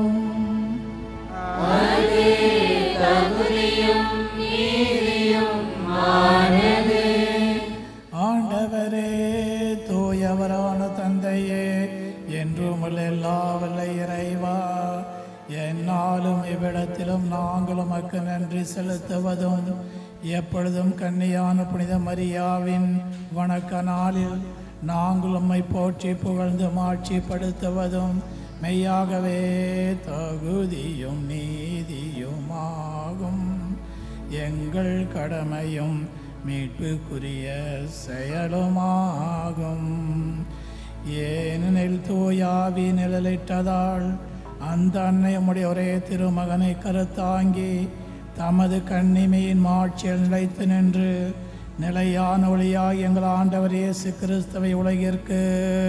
ஆண்டவரே தூயவரான தந்தையே என்றும் உள்ள எல்லா வல்ல இறைவா என்னாலும் இவ்விடத்திலும் நாங்கள் உமக்கு நன்றி செலுத்துவதும் எப்பொழுதும் கன்னியான புனித மரியாவின் வணக்க நாளில் நாங்கள் உம்மை போற்றி புகழ்ந்து மாட்சிப்படுத்துவதும் மெய்யாகவே தகுதியும் நீதியுமாகும் எங்கள் கடமையும் மீட்புக்குரிய செயலுமாகும் ஏனெனில் தூயாவி நிழலிட்டதால் அந்த அன்னையமுடைய ஒரே திருமகனை கருத்தாங்கி தமது கண்ணிமையின் மாட்சியில் நிலைத்து நின்று நிலையான ஒளியாய் எங்கள் ஆண்டவர் இயேசு கிறிஸ்துவை உலகிற்கு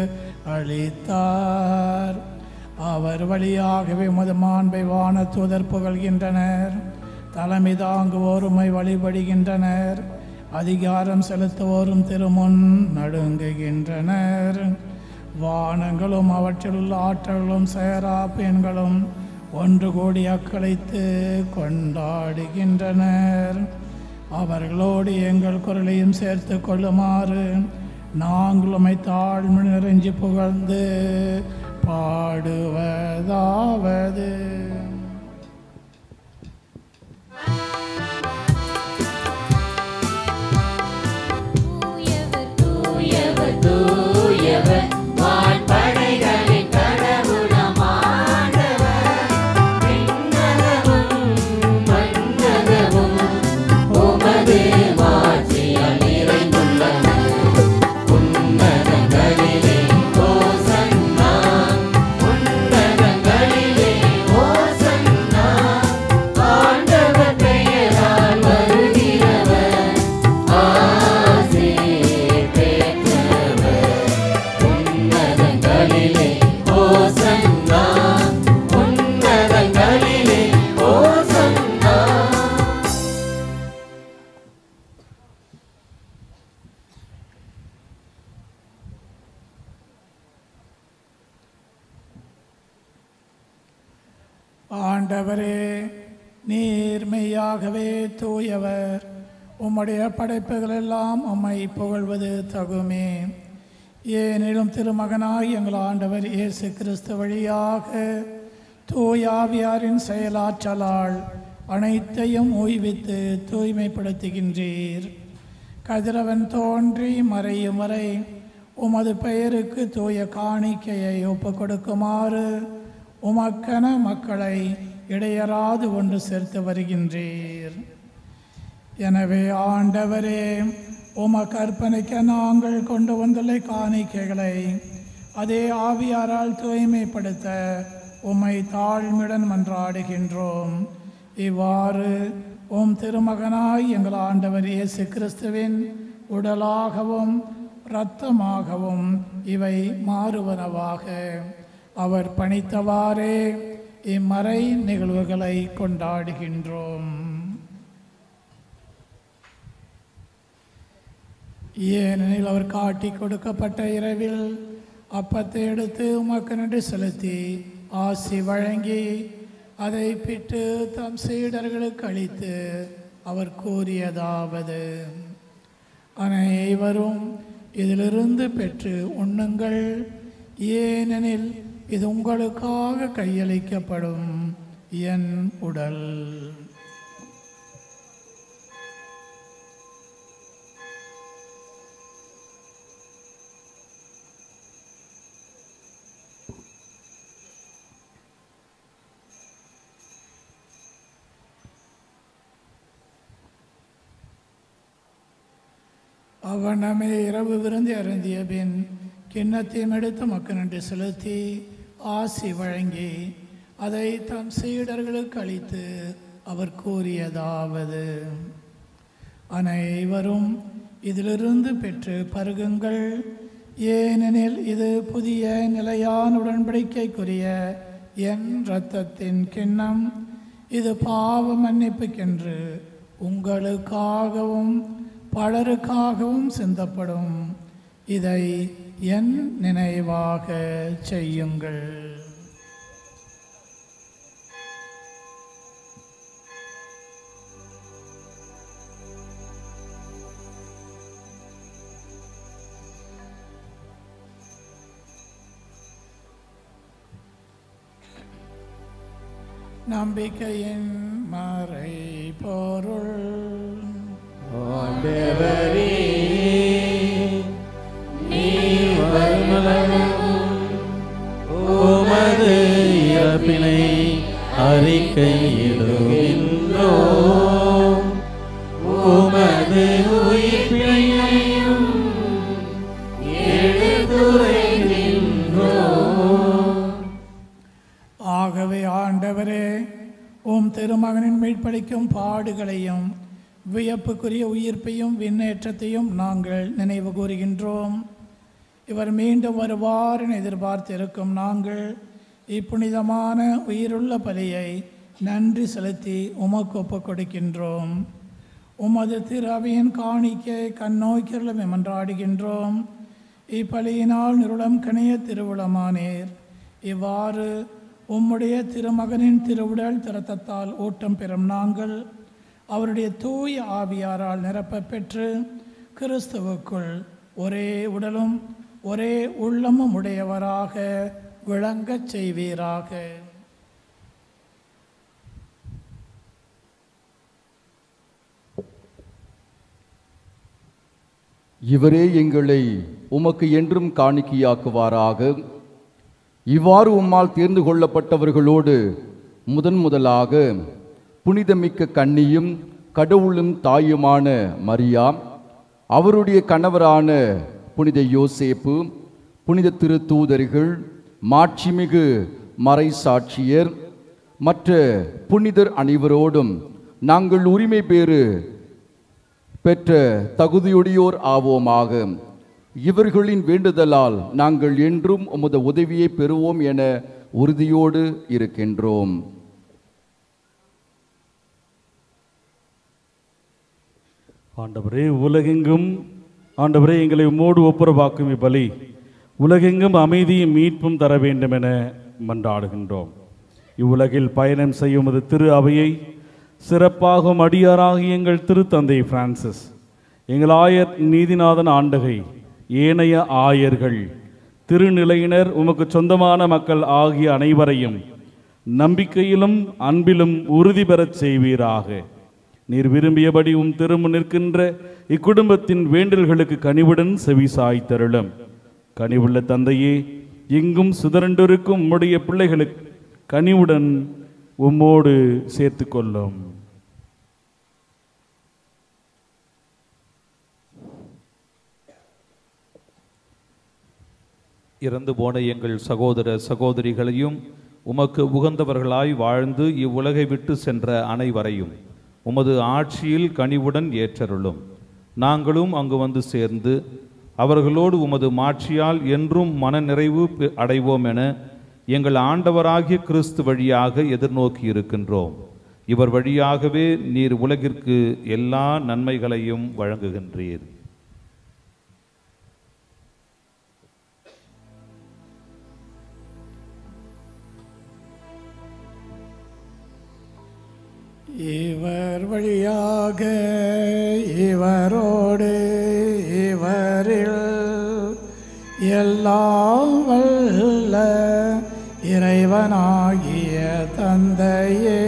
அளித்தார் அவர் வழியாகவே உமது மாண்பை வான தூதர் புகழ்கின்றனர் தலைமை தாங்குவோருமை வழிபடுகின்றனர் அதிகாரம் செலுத்துவோரும் திருமுன் நடுங்குகின்றனர் வானங்களும் அவற்றில் உள்ள ஆற்றல்களும் சேரா பெண்களும் ஒன்று கூடி அக்களித்து கொண்டாடுகின்றனர் அவர்களோடு எங்கள் குரலையும் சேர்த்து கொள்ளுமாறு நாங்கள் உமை தாழ்மை நிறைஞ்சி புகழ்ந்து பாடுவதாவது தூயவர் தூயவர் வான்படைகளின் கடவுளம் ஆண்டவர் விண்ணகமும் மண்ணகமும் உமது மாட்சியால் நிறைந்துள்ளன உன்னதங்களிலே ஓசன்னா உன்னதங்களிலே ஓசன்னா ஆண்டவர் பெயரால் வருகிறவர் ஆசி பெற்றவர் உன்னதங்களிலே ஓசன்னா உன்னதங்களிலே ஓசன்னா ஆண்டவரே நீர் மெய்யாகவே தூயவர் உம்முடைய படைப்புகள் எல்லாம் உம்மை புகழ்வது தகுமே ஏனிலும் திருமகனாய் எங்கள் ஆண்டவர் இயேசு கிறிஸ்து வழியாக தூயாவியாரின் செயலாற்றலால் அனைத்தையும் ஓய்வித்து தூய்மைப்படுத்துகின்றீர் கதிரவன் தோன்றி மறையும் வரை உமது பெயருக்கு தூய காணிக்கையை ஒப்புக் கொடுக்குமாறு உமக்கென மக்களை இடையராது ஒன்று சேர்த்து வருகின்றீர் எனவே ஆண்டவரே உம கற்பனைக்க நாங்கள் கொண்டு வந்துள்ள காணிக்கைகளை அதே ஆவியாரால் தூய்மைப்படுத்த உம்மை தாழ்மையுடன் மன்றாடுகின்றோம் இவ்வாறு உம் திருமகனாய் எங்கள் ஆண்டவர் இயேசு கிறிஸ்துவின் உடலாகவும் இரத்தமாகவும் இவை மாறுவனவாக அவர் பணித்தவாறே இம்மறை நிகழ்வுகளை கொண்டாடுகின்றோம் ஏனெனில் அவர் காட்டி கொடுக்கப்பட்ட இரவில் அப்பத்தை எடுத்து உமக்கு நன்றி செலுத்தி ஆசி வழங்கி அதை பிட்டு தம் சீடர்களுக்கு அளித்து அவர் கூறியதாவது அனைவரும் இதிலிருந்து பெற்று உண்ணுங்கள் ஏனெனில் இது உங்களுக்காக கையளிக்கப்படும் என் உடல் அவனமே இரவு விருந்து அருந்திய பின் கிண்ணத்தையும் எடுத்து மக்கள் நன்றி செலுத்தி ஆசி வழங்கி அதை தம் சீடர்களுக்கு அளித்து அவர் கூறியதாவது அனைவரும் இதிலிருந்து பெற்று பருகுங்கள் ஏனெனில் இது புதிய நிலையான உடன்படிக்கைக்குரிய என் இரத்தத்தின் கிண்ணம் இது பாவ மன்னிப்புக்கென்று உங்களுக்காகவும் பலருக்காகவும் சிந்தப்படும் இதை என் நினைவாக செய்யுங்கள் நம்பிக்கையின் மறை பொருள் ஆண்டவரே நீர் வருமளவும் உமது இறப்பினை அறிக்கையிடுகின்றோம் உமது உயிர்ப்பினையும் எடுத்துரைக்கின்றோம் ஆகவே ஆண்டவரே உம் திருமகனின் மீட்பளிக்கும் பாடுகளையும் வியப்புக்குரிய உயிர்ப்பையும் விண்ணேற்றத்தையும் நாங்கள் நினைவு கூறுகின்றோம் இவர் மீண்டும் வருவார் என எதிர்பார்த்திருக்கும் நாங்கள் இப்புனிதமான உயிருள்ள பலியை நன்றி செலுத்தி உமக்கு ஒப்புக் கொடுக்கின்றோம் உமது திரு அவையின் காணிக்கை கண்ணோக்கிரலும் மன்றாடுகின்றோம் இப்பலியினால் நிருளம் கணிய திருவுளமானீர் இவ்வாறு உம்முடைய திருமகனின் திருவுடல் திறத்தத்தால் ஊட்டம் பெறும் நாங்கள் அவருடைய தூய ஆவியாரால் நிரப்பப் பெற்று கிறிஸ்துவுக்குள் ஒரே உடலும் ஒரே உள்ளமும் உடையவராக விளங்கச் செய்வீராக இவரே எங்களை உமக்கு என்றும் காணிக்கையாக்குவாராக இவ்வாறு உம்மால் தேர்ந்து கொள்ளப்பட்டவர்களோடு முதன் முதலாக புனிதமிக்க கன்னியும் கடவுளும் தாயுமான மரியா அவருடைய கணவரான புனித யோசேப்பு புனித திருத்தூதர்கள் மாட்சிமிகு மறைசாட்சியர் மற்ற புனிதர் அனைவரோடும் நாங்கள் உரிமை பேறு பெற்ற தகுதியுடையோர் ஆவோமாக இவர்களின் வேண்டுதலால் நாங்கள் என்றும் உமது உதவியை பெறுவோம் என உறுதியோடு இருக்கின்றோம் ஆண்டவரே உலகெங்கும் ஆண்டவரே எங்களை உம்மோடு ஒப்புரவாக்கும் இப்பலி உலகெங்கும் அமைதியும் மீட்பும் தர வேண்டும் என மன்றாடுகின்றோம் இவ்வுலகில் பயணம் செய்யும் உமது திரு அவையை சிறப்பாகும் அடியாராகிய எங்கள் திருத்தந்தை பிரான்சிஸ் எங்கள் ஆயர் நீதிநாதன் ஆண்டகை ஏனைய ஆயர்கள் திருநிலையினர் உமக்கு சொந்தமான மக்கள் ஆகிய அனைவரையும் நம்பிக்கையிலும் அன்பிலும் உறுதி பெறச் செய்வீராக நீர் விரும்பியபடி உம் திரும்ப நிற்கின்ற இக்குடும்பத்தின் வேண்டல்களுக்கு கனிவுடன் செவி சாய்த்தருளும் கனிவுள்ள தந்தையே எங்கும் சிதறண்டிருக்கும் உம்முடைய பிள்ளைகளுக்கு கனிவுடன் உம்மோடு சேர்த்து கொள்ளும் இறந்து போன எங்கள் சகோதர சகோதரிகளையும் உமக்கு உகந்தவர்களாய் வாழ்ந்து இவ்வுலகை விட்டு சென்ற அனைவரையும் உமது ஆட்சியில் கனிவுடன் ஏற்றருளும் நாங்களும் அங்கு வந்து சேர்ந்து அவர்களோடு உமது மாட்சியால் என்றும் மனநிறைவு பெ- அடைவோம் என எங்கள் ஆண்டவராகிய கிறிஸ்து வழியாக எதிர்நோக்கி இருக்கின்றோம் இவர் வழியாகவே நீர் உலகிற்கு எல்லா நன்மைகளையும் வழங்குகின்றீர் இவர் வழியாக இவரோடு இவரில் எல்லாம் வல்ல இறைவனாகிய தந்தையே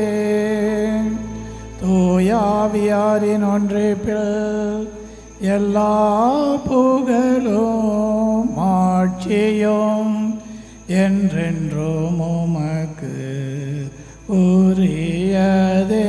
தூயாவியாரின் ஒன்றிப்பில் எல்லா புகழும் ஆட்சியும் என்றென்றும் உமக்கு உரியதே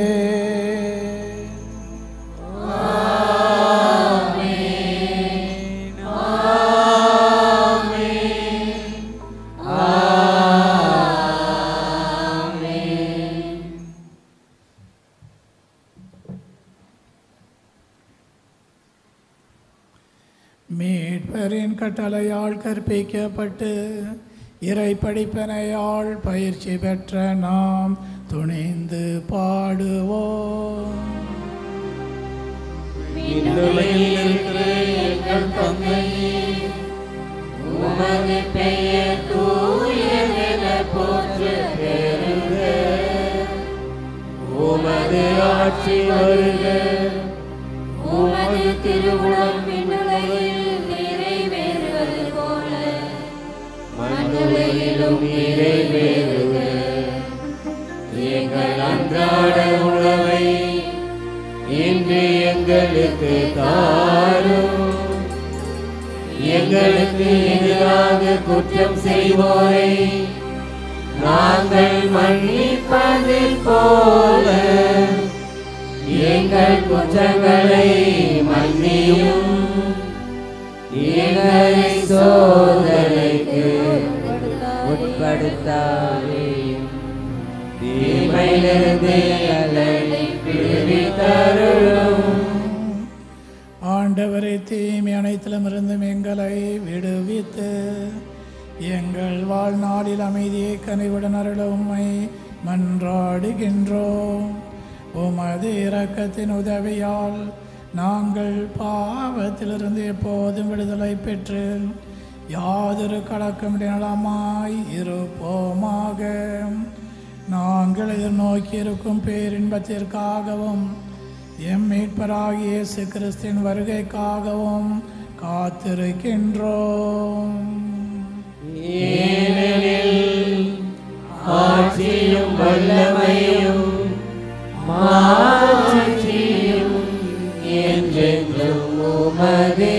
மீட்பரின் கட்டளையால் கற்பிக்கப்பட்டு இறை படிப்பனையால் பயிற்சி பெற்ற நாம் துணிந்து பாடுவோம் விண்ணுலகில் இருக்கிற எங்கள் தந்தையே உமது பெயர் தூயதென போற்று பெறுக உமது ஆட்சி வருக உமது திருவுளம் விண்ணுலகில் நிறைவேறுவது போல மண்ணுலகிலும் நிறைவேறுக எங்கள் அன்றாட உணவை இன்று எங்களுக்கு தாரும் எங்களுக்கு எதிராக குற்றம் செய்வோரை நாங்கள் மன்னிப்பது போல எங்கள் குற்றங்களை மன்னியும் எங்களை சோதனைக்கு உட்படுத்தாதே தீமையிலிருந்து எங்களை விடுவித்தருளும் ஆண்டவரை தீமை அனைத்திலும் இருந்தும் எங்களை விடுவித்து எங்கள் வாழ்நாளில் அமைதியை கனிவுடன் அருள உம்மை மன்றாடுகின்றோம் உமது இரக்கத்தின் உதவியால் நாங்கள் பாவத்திலிருந்து எப்போதும் விடுதலை பெற்று யாதொரு கலக்கமிடமாய் இருப்போமாக நாங்கள் எதிர்நோக்கி இருக்கும் பேரின்பத்திற்காகவும் எம் மீட்பராகிய இயேசு கிறிஸ்தின் வருகைக்காகவும் காத்திருக்கின்றோம் ஏனெனில் ஆட்சியும் வல்லமையும் மாட்சியும் என்றென்றும் உமதே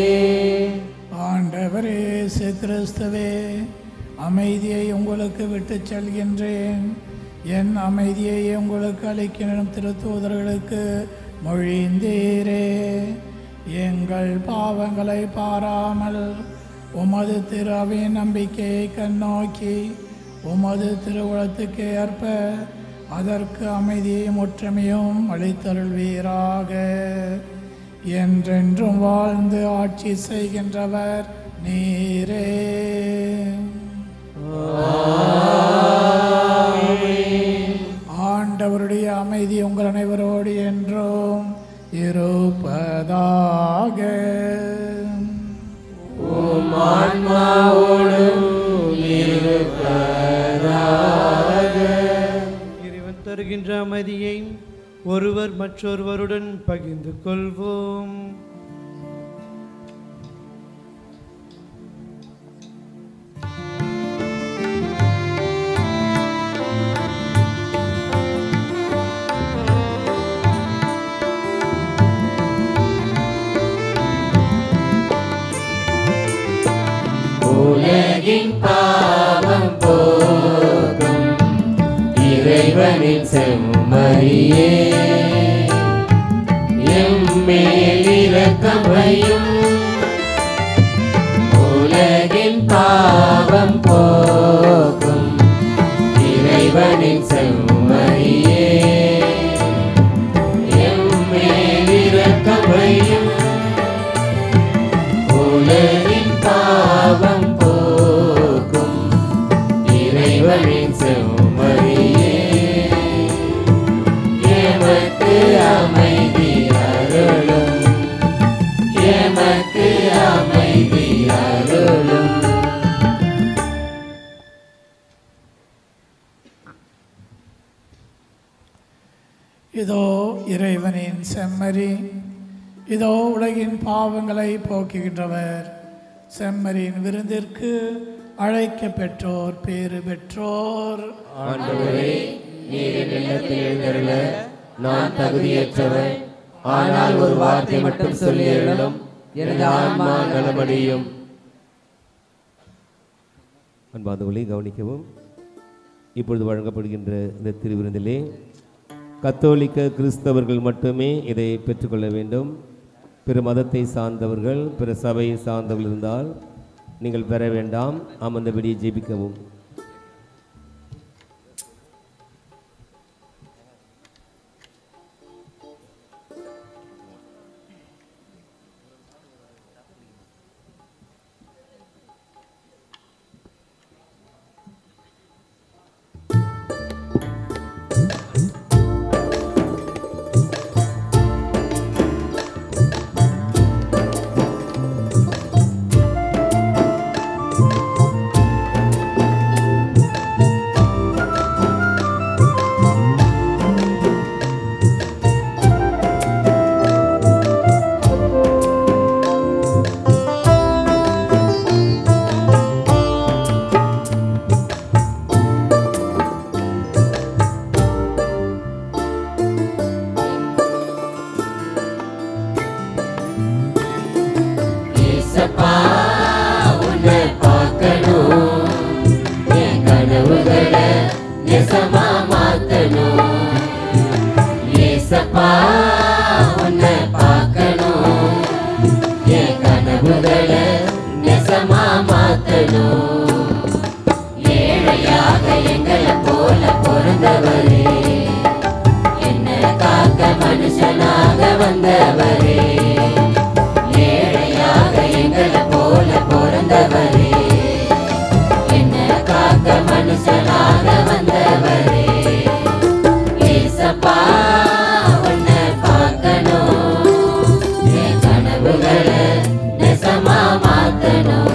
ஆண்டவரே இயேசு கிறிஸ்துவே அமைதியை உங்களுக்கு விட்டுச் செல்கின்றேன் என் அமைதியை உங்களுக்கு அளிக்கின்ற திருத்தூதர்களுக்கு மொழிந்தீரே எங்கள் பாவங்களை பாராமல் உமது திருவின் நம்பிக்கையை கண்ணோக்கி உமது திருவுளத்துக்கு ஏற்ப அதற்கு அமைதியும் ஒற்றுமையும் அளித்தருள்வீராக என்றென்றும் வாழ்ந்து ஆட்சி செய்கின்றவர் நீரே ஆண்டவருடைய அமைதி உங்கள் அனைவரோடு என்றும் இருப்பதாக உம் ஆன்மாவோடும் இருப்பதாக இறைவன் தருகின்ற அமைதியை ஒருவர் மற்றொருவருடன் பகிர்ந்து கொள்வோம் உலகின் பாவம் போகும் இறைவனின் செம்மறியே எம்மேல் இரக்கம் வையும் உலகின் பாவம் போகும் இறைவனின் செம்மறியே எம்மேல் இரக்கம் வையும் உலகின் பாவம் போக்கும் இறைவனின் செம்மறியே எமக்கு அமைதி அருளும் எமக்கு அமைதி அருளும் இதோ இறைவனின் செம்மறி இதோ உலகின் பாவங்களை போக்குகின்றவர் செம்மறியின் விருந்திற்கு அழைக்க பெற்றோர் பேறு பெற்றோர் ஆண்டவரே நீர் என் இல்லத்தில் எழுந்தருள நான் தகுதியற்றவன் ஆனால் ஒரு வார்த்தை மட்டும் சொல்லி அருளும் எனது ஆன்மா நலமடையும் அன்பாந்தவர்களை கவனிக்கவும் இப்பொழுது வழங்கப்படுகின்ற இந்த திருவிருந்திலே கத்தோலிக்க கிறிஸ்தவர்கள் மட்டுமே இதை பெற்றுக்கொள்ள வேண்டும் பிற மதத்தை சார்ந்தவர்கள் பிற சபையை சார்ந்தவர்கள் இருந்தால் நீங்கள் பெற வேண்டாம் அமர்ந்தபடி ஜெபிக்கவும் ஏசப்பா உன்னை பார்க்கணும் என் கனவுகளை நெசமா மாத்தணும் ஏசப்பா உன்னை பார்க்கணும் என் கனவுகளை நெசமா மாத்தணும் ஏழையாக எங்களை போல பிறந்தவரே என்ன காக்க மனுஷனாக வந்தவரே ஏழையாக எங்களை போல பிறந்தவரே என்ன காக்க மனுஷனாக வந்தவரே ஏசப்பா உன்னை பார்க்கணும் என் கனவுகளை நெசமா மாத்தணும்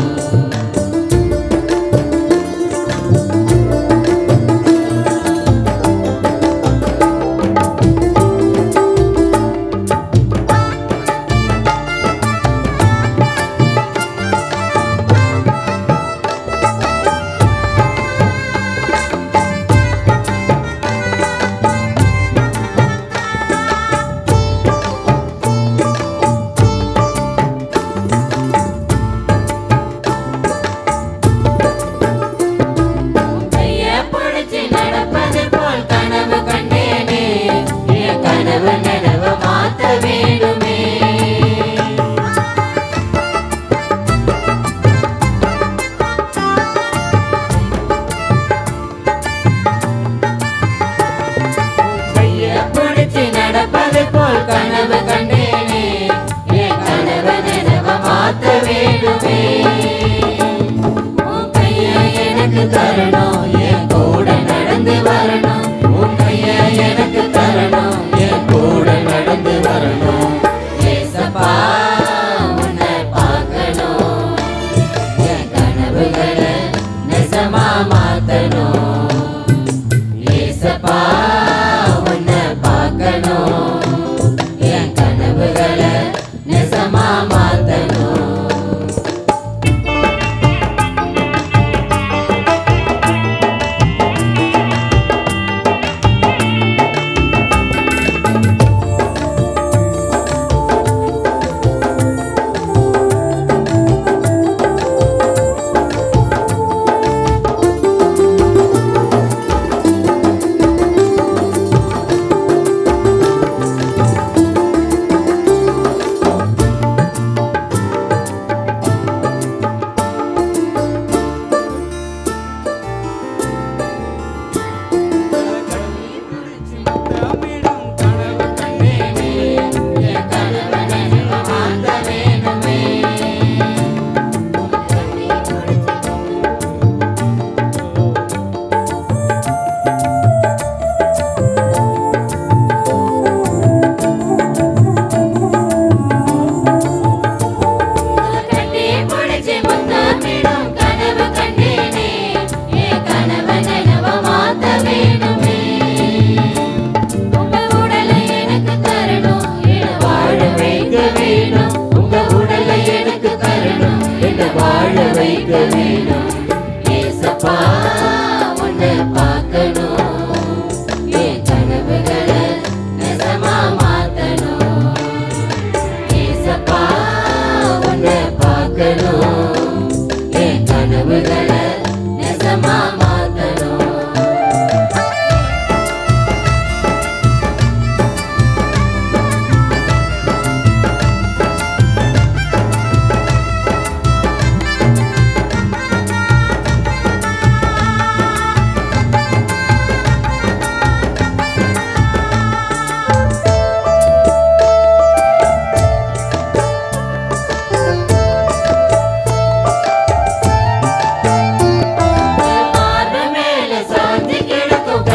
கைய பிடிச்சு நடப்பது போல் கனவு கண்டேனே என் கனவு நினைவு மாத்த வேணுமே கைய பிடிச்சு நடப்பது போல் கனவு கண்டேனே என் கனவு நினைவு மாத்த வேணுமே உன் கைய எனக்கு தரணும் என் கூட நடந்து வரணும் உன் கைய எனக்கு தரணும் என் கூட நடந்து வரணும் ஏசப்பா உன்னை பார்க்கணும் என் கனவுகளை நெசமா மாத்தணும் ஏசப்பா உன்னை பார்க்கணும் என் கனவுகளை நெசமா மாத்தணும்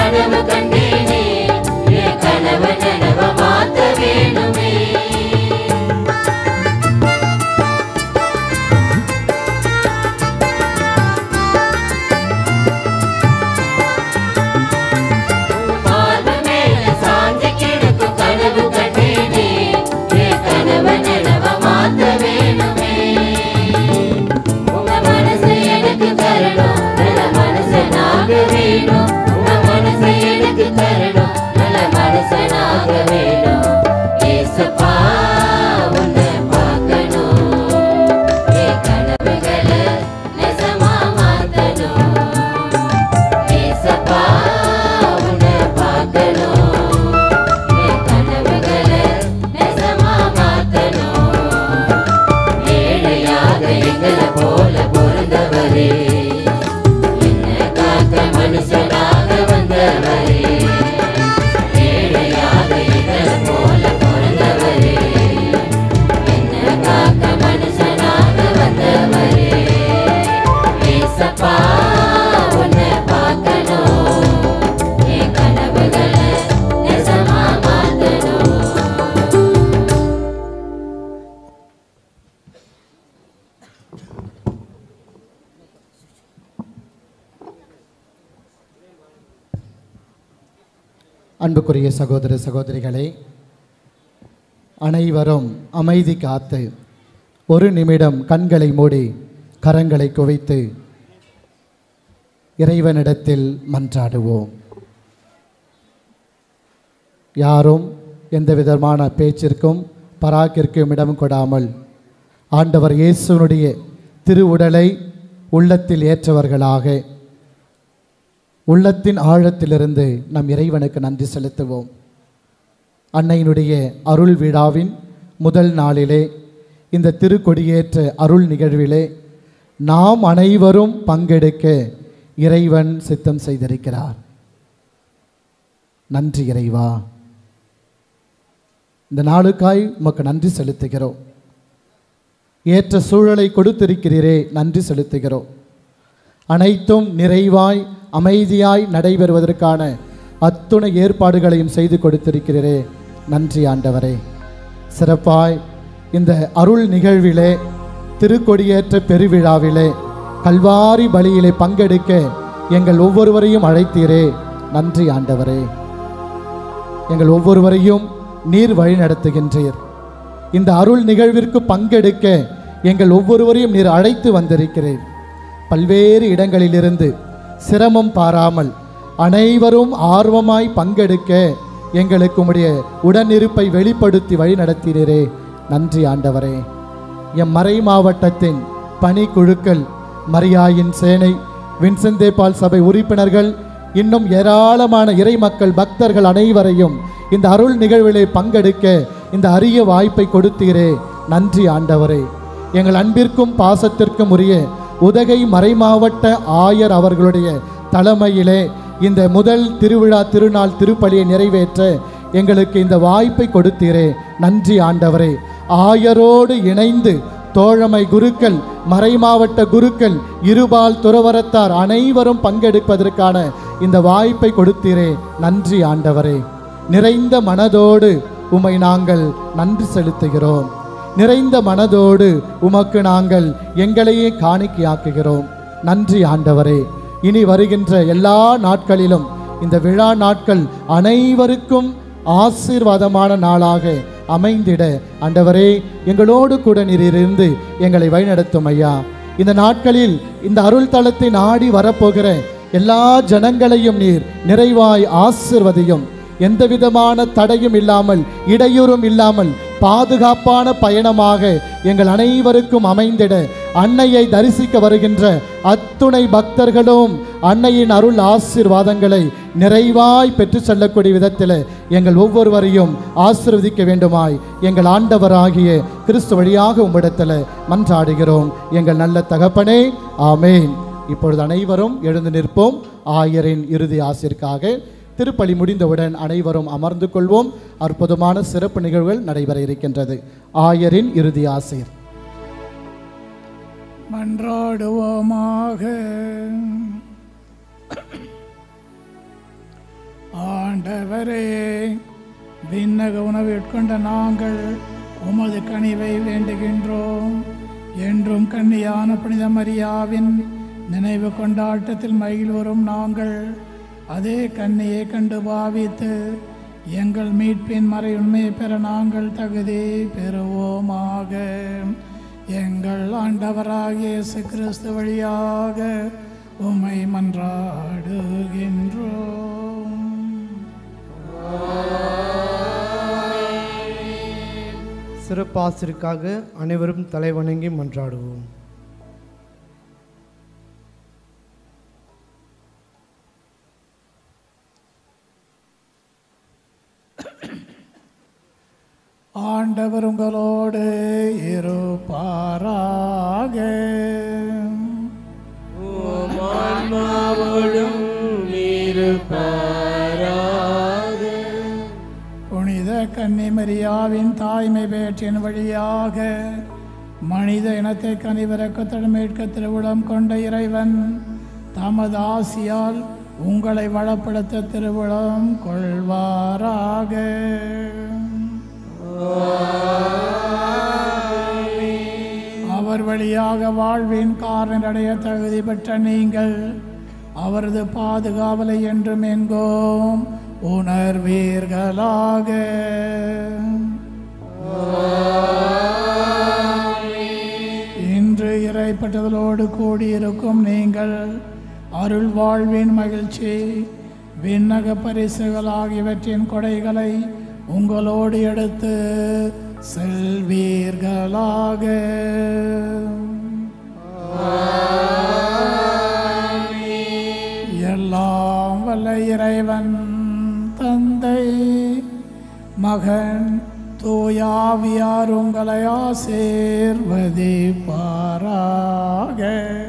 கனவு கண்டேனே என் கனவு நனவ மாத்த வேணுமே மார்பு மேல சாஞ்சு கிடக்கும் கனவு கண்டேனே என் கனவு நனவ மாத்த வேணுமே உங்க மனசு எனக்கு தரணும் நல்ல மனசனாக வேணும் உங்க மனசு எனக்கு தரணும் நல்ல மனசனாக வேணும் ஏசப்பா உன்னை பார்க்கணும் என் கனவுகளை நெசமா மாத்தணும் ஏசப்பா உன்னை பார்க்கணும் என் கனவுகளை நெசமா மாத்தணும் ஏழையாக எங்களை போல பிறந்தவரே என்ன காக்க மனுஷனாக வந்தவரே ஏழையாக எங்களை போல பிறந்தவரே என்ன காக்க மனுஷனாக வந்தவரே ஏசப்பா உன்னை பார்க்கணும் என் கனவுகளை நெசமா மாத்தணும் அன்புக்குரிய சகோதர சகோதரிகளே அனைவரும் அமைதி காத்து ஒரு நிமிடம் கண்களை மூடி கரங்களை குவைத்து இறைவனிடத்தில் மன்றாடுவோம் யாரும் எந்த விதமான பேச்சிற்கும் பராக்கிற்கும் இடம் கொடாமல் ஆண்டவர் இயேசுனுடைய திருவுடலை உள்ளத்தில் ஏற்றவர்களாக உள்ளத்தின் ஆழத்திலிருந்து நம் இறைவனுக்கு நன்றி செலுத்துவோம் அன்னையினுடைய அருள் விழாவின் முதல் நாளிலே இந்த திருக்கொடியேற்ற அருள் நிகழ்விலே நாம் அனைவரும் பங்கெடுக்க இறைவன் சித்தம் செய்திருக்கிறார் நன்றி இறைவா இந்த நாளுக்காய் உமக்கு நன்றி செலுத்துகிறோம் ஏற்ற சூழலை கொடுத்திருக்கிறீரே நன்றி செலுத்துகிறோம் அனைத்தும் நிறைவாய் அமைதியாய் நடைபெறுவதற்கான அத்துணை ஏற்பாடுகளையும் செய்து கொடுத்திருக்கிறீரே நன்றி ஆண்டவரே சிறப்பாய் இந்த அருள் நிகழ்விலே திருக்கொடியேற்ற பெருவிழாவிலே கல்வாரி பலியிலே பங்கெடுக்க எங்கள் ஒவ்வொருவரையும் அழைத்தீரே நன்றி ஆண்டவரே எங்கள் ஒவ்வொருவரையும் நீர் வழி நடத்துகின்றீர் இந்த அருள் நிகழ்விற்கு பங்கெடுக்க எங்கள் ஒவ்வொருவரையும் நீர் அழைத்து வந்திருக்கிறீர் பல்வேறு இடங்களிலிருந்து சிரமம் பாராமல் அனைவரும் ஆர்வமாய் பங்கெடுக்க எங்களுக்கு உம்முடைய உடனிருப்பை வெளிப்படுத்தி வழி நடத்தினரே நன்றி ஆண்டவரே எம் மறை மாவட்டத்தின் பணிக்குழுக்கள் மரியாயின் சேனை வின்செந்தேபால் சபை உறுப்பினர்கள் இன்னும் ஏராளமான இறை மக்கள் பக்தர்கள் அனைவரையும் இந்த அருள் நிகழ்விலே பங்கெடுக்க இந்த அரிய வாய்ப்பை கொடுத்தீரே நன்றி ஆண்டவரே எங்கள் அன்பிற்கும் பாசத்திற்கும் உரிய உதகை மறைமாவட்ட ஆயர் அவர்களுடைய தலைமையிலே இந்த முதல் திருவிழா திருநாள் திருப்பலியை நிறைவேற்ற எங்களுக்கு இந்த வாய்ப்பை கொடுத்தீரே நன்றி ஆண்டவரே ஆயரோடு இணைந்து தோழமை குருக்கள் மறைமாவட்ட குருக்கள் இருபால் துறவரத்தார் அனைவரும் பங்கெடுப்பதற்கான இந்த வாய்ப்பை கொடுத்தீரே நன்றி ஆண்டவரே நிறைந்த மனதோடு உமை நாங்கள் நன்றி செலுத்துகிறோம் நிறைந்த மனதோடு உமக்கு நாங்கள் எங்களையே காணிக்கையாக்குகிறோம் நன்றி ஆண்டவரே இனி வருகின்ற எல்லா நாட்களிலும் இந்த விழா நாட்கள் அனைவருக்கும் ஆசீர்வாதமான நாளாக அமைந்திட ஆண்டவரே எங்களோடு கூட நீர் இருந்து எங்களை வழிநடத்தும் ஐயா இந்த நாட்களில் இந்த அருள் தளத்தை நாடி வரப்போகிற எல்லா ஜனங்களையும் நீர் நிறைவாய் ஆசிர்வதியும் எந்த விதமான தடையும் இல்லாமல் இடையூறும் இல்லாமல் பாதுகாப்பான பயணமாக எங்கள் அனைவருக்கும் அமைந்திட அன்னையை தரிசிக்க வருகின்ற அத்துணை பக்தர்களும் அன்னையின் அருள் ஆசீர்வாதங்களை நிறைவாய் பெற்று செல்லக்கூடிய விதத்தில் எங்கள் ஒவ்வொருவரையும் ஆசீர்வதிக்க வேண்டுமாய் எங்கள் ஆண்டவராகிய கிறிஸ்து வழியாக உம்மிடத்தில் மன்றாடுகிறோம் எங்கள் நல்ல தகப்பனே ஆமேன் இப்பொழுது அனைவரும் எழுந்து நிற்போம் ஆயரின் இறுதி ஆசிற்காக திருப்பலி முடிந்தவுடன் அனைவரும் அமர்ந்து கொள்வோம் அற்புதமான சிறப்பு நிகழ்வுகள் நடைபெற இருக்கின்றது ஆயரின் இறுதி ஆசிர் மன்றாடுவோமாக ஆண்டவரே விண்ணக உணவு உட்கொண்ட நாங்கள் உமது கனிவை வேண்டுகின்றோம் என்றும் கன்னியான புனித மரியாவின் நினைவு கொண்டாட்டத்தில் மகிழ்வரும் நாங்கள் அதே கன்னியை கண்டு பாவித்து எங்கள் மீட்பின் மறை உண்மையை பெற நாங்கள் தகுதி பெறுவோமாக எங்கள் ஆண்டவராகிய இயேசு கிறிஸ்து வழியாக உம்மை மன்றாடுகின்றோம் சிறப்பாசிற்காக அனைவரும் தலைவணங்கி மன்றாடுவோம் ஆண்டவர் உங்களோடு இருப்பாராக ஆன்மாவோடும் இருப்பாராக புனித கன்னிமரியாவின் தாய்மை பேற்றின் வழியாக மனித இனத்தை கனிவிறக்கத்துடன் மீட்க திருவிழம் கொண்ட இறைவன் தமது ஆசியால் உங்களை வளப்படுத்த திருவிழம் கொள்வாராக அவர் வழியாக வாழ்வின் காரணடைய தகுதி பெற்ற நீங்கள் அவரது பாதுகாவலை என்றும் எங்கோம் உணர்வீர்களாக இன்று இறைப்பட்டதலோடு கூடியிருக்கும் நீங்கள் அருள் வாழ்வின் மகிழ்ச்சி விண்ணக பரிசுகள் ஆகியவற்றின் கொடைகளை உங்களோடு எடுத்து செல்வீர்களாக எல்லாம் வல்ல இறைவன் தந்தை மகன் தூயாவியார் உங்களை ஆசீர்வதிப்பாராக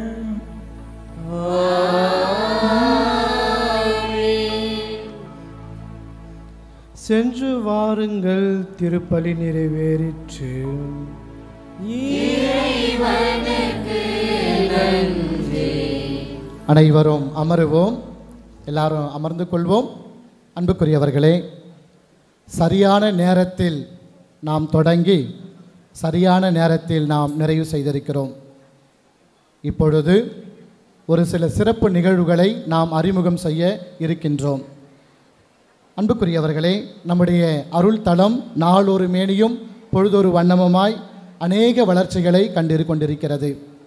சென்று வாருங்கள் திருப்பலி நிறைவேறிற்று அனைவரும் அமருவோம் எல்லாரும் அமர்ந்து கொள்வோம் அன்புக்குரியவர்களே சரியான நேரத்தில் நாம் தொடங்கி சரியான நேரத்தில் நாம் நிறைவு செய்திருக்கிறோம் இப்பொழுது ஒரு சில சிறப்பு நிகழ்வுகளை நாம் அறிமுகம் செய்ய இருக்கின்றோம் அன்புக்குரியவர்களே நம்முடைய அருள் தளம் நாளொரு மேனியும் பொழுதொரு வண்ணமுமாய் அநேக வளர்ச்சிகளை கண்டிரு கொண்டிருக்கிறது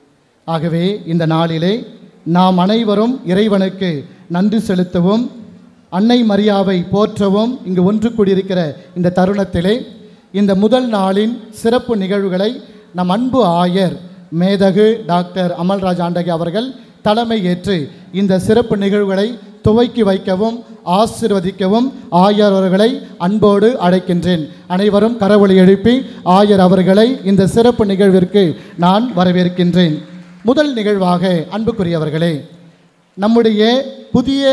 ஆகவே இந்த நாளிலே நாம் அனைவரும் இறைவனுக்கு நன்றி செலுத்தவும் அன்னை மரியாவை போற்றவும் இங்கு ஒன்று கூடியிருக்கிற இந்த தருணத்திலே இந்த முதல் நாளின் சிறப்பு நிகழ்வுகளை நம் அன்பு ஆயர் மேதகு டாக்டர் அமல்ராஜ் ஆண்டகி அவர்கள் தலைமை ஏற்று இந்த சிறப்பு நிகழ்வுகளை துவக்கி வைக்கவும் ஆசிர்வதிக்கவும் ஆயர் அவர்களை அன்போடு அழைக்கின்றேன் அனைவரும் கரவொலி எழுப்பி ஆயர் அவர்களை இந்த சிறப்பு நிகழ்விற்கு நான் வரவேற்கின்றேன் முதல் நிகழ்வாக அன்புக்குரியவர்களே நம்முடைய புதிய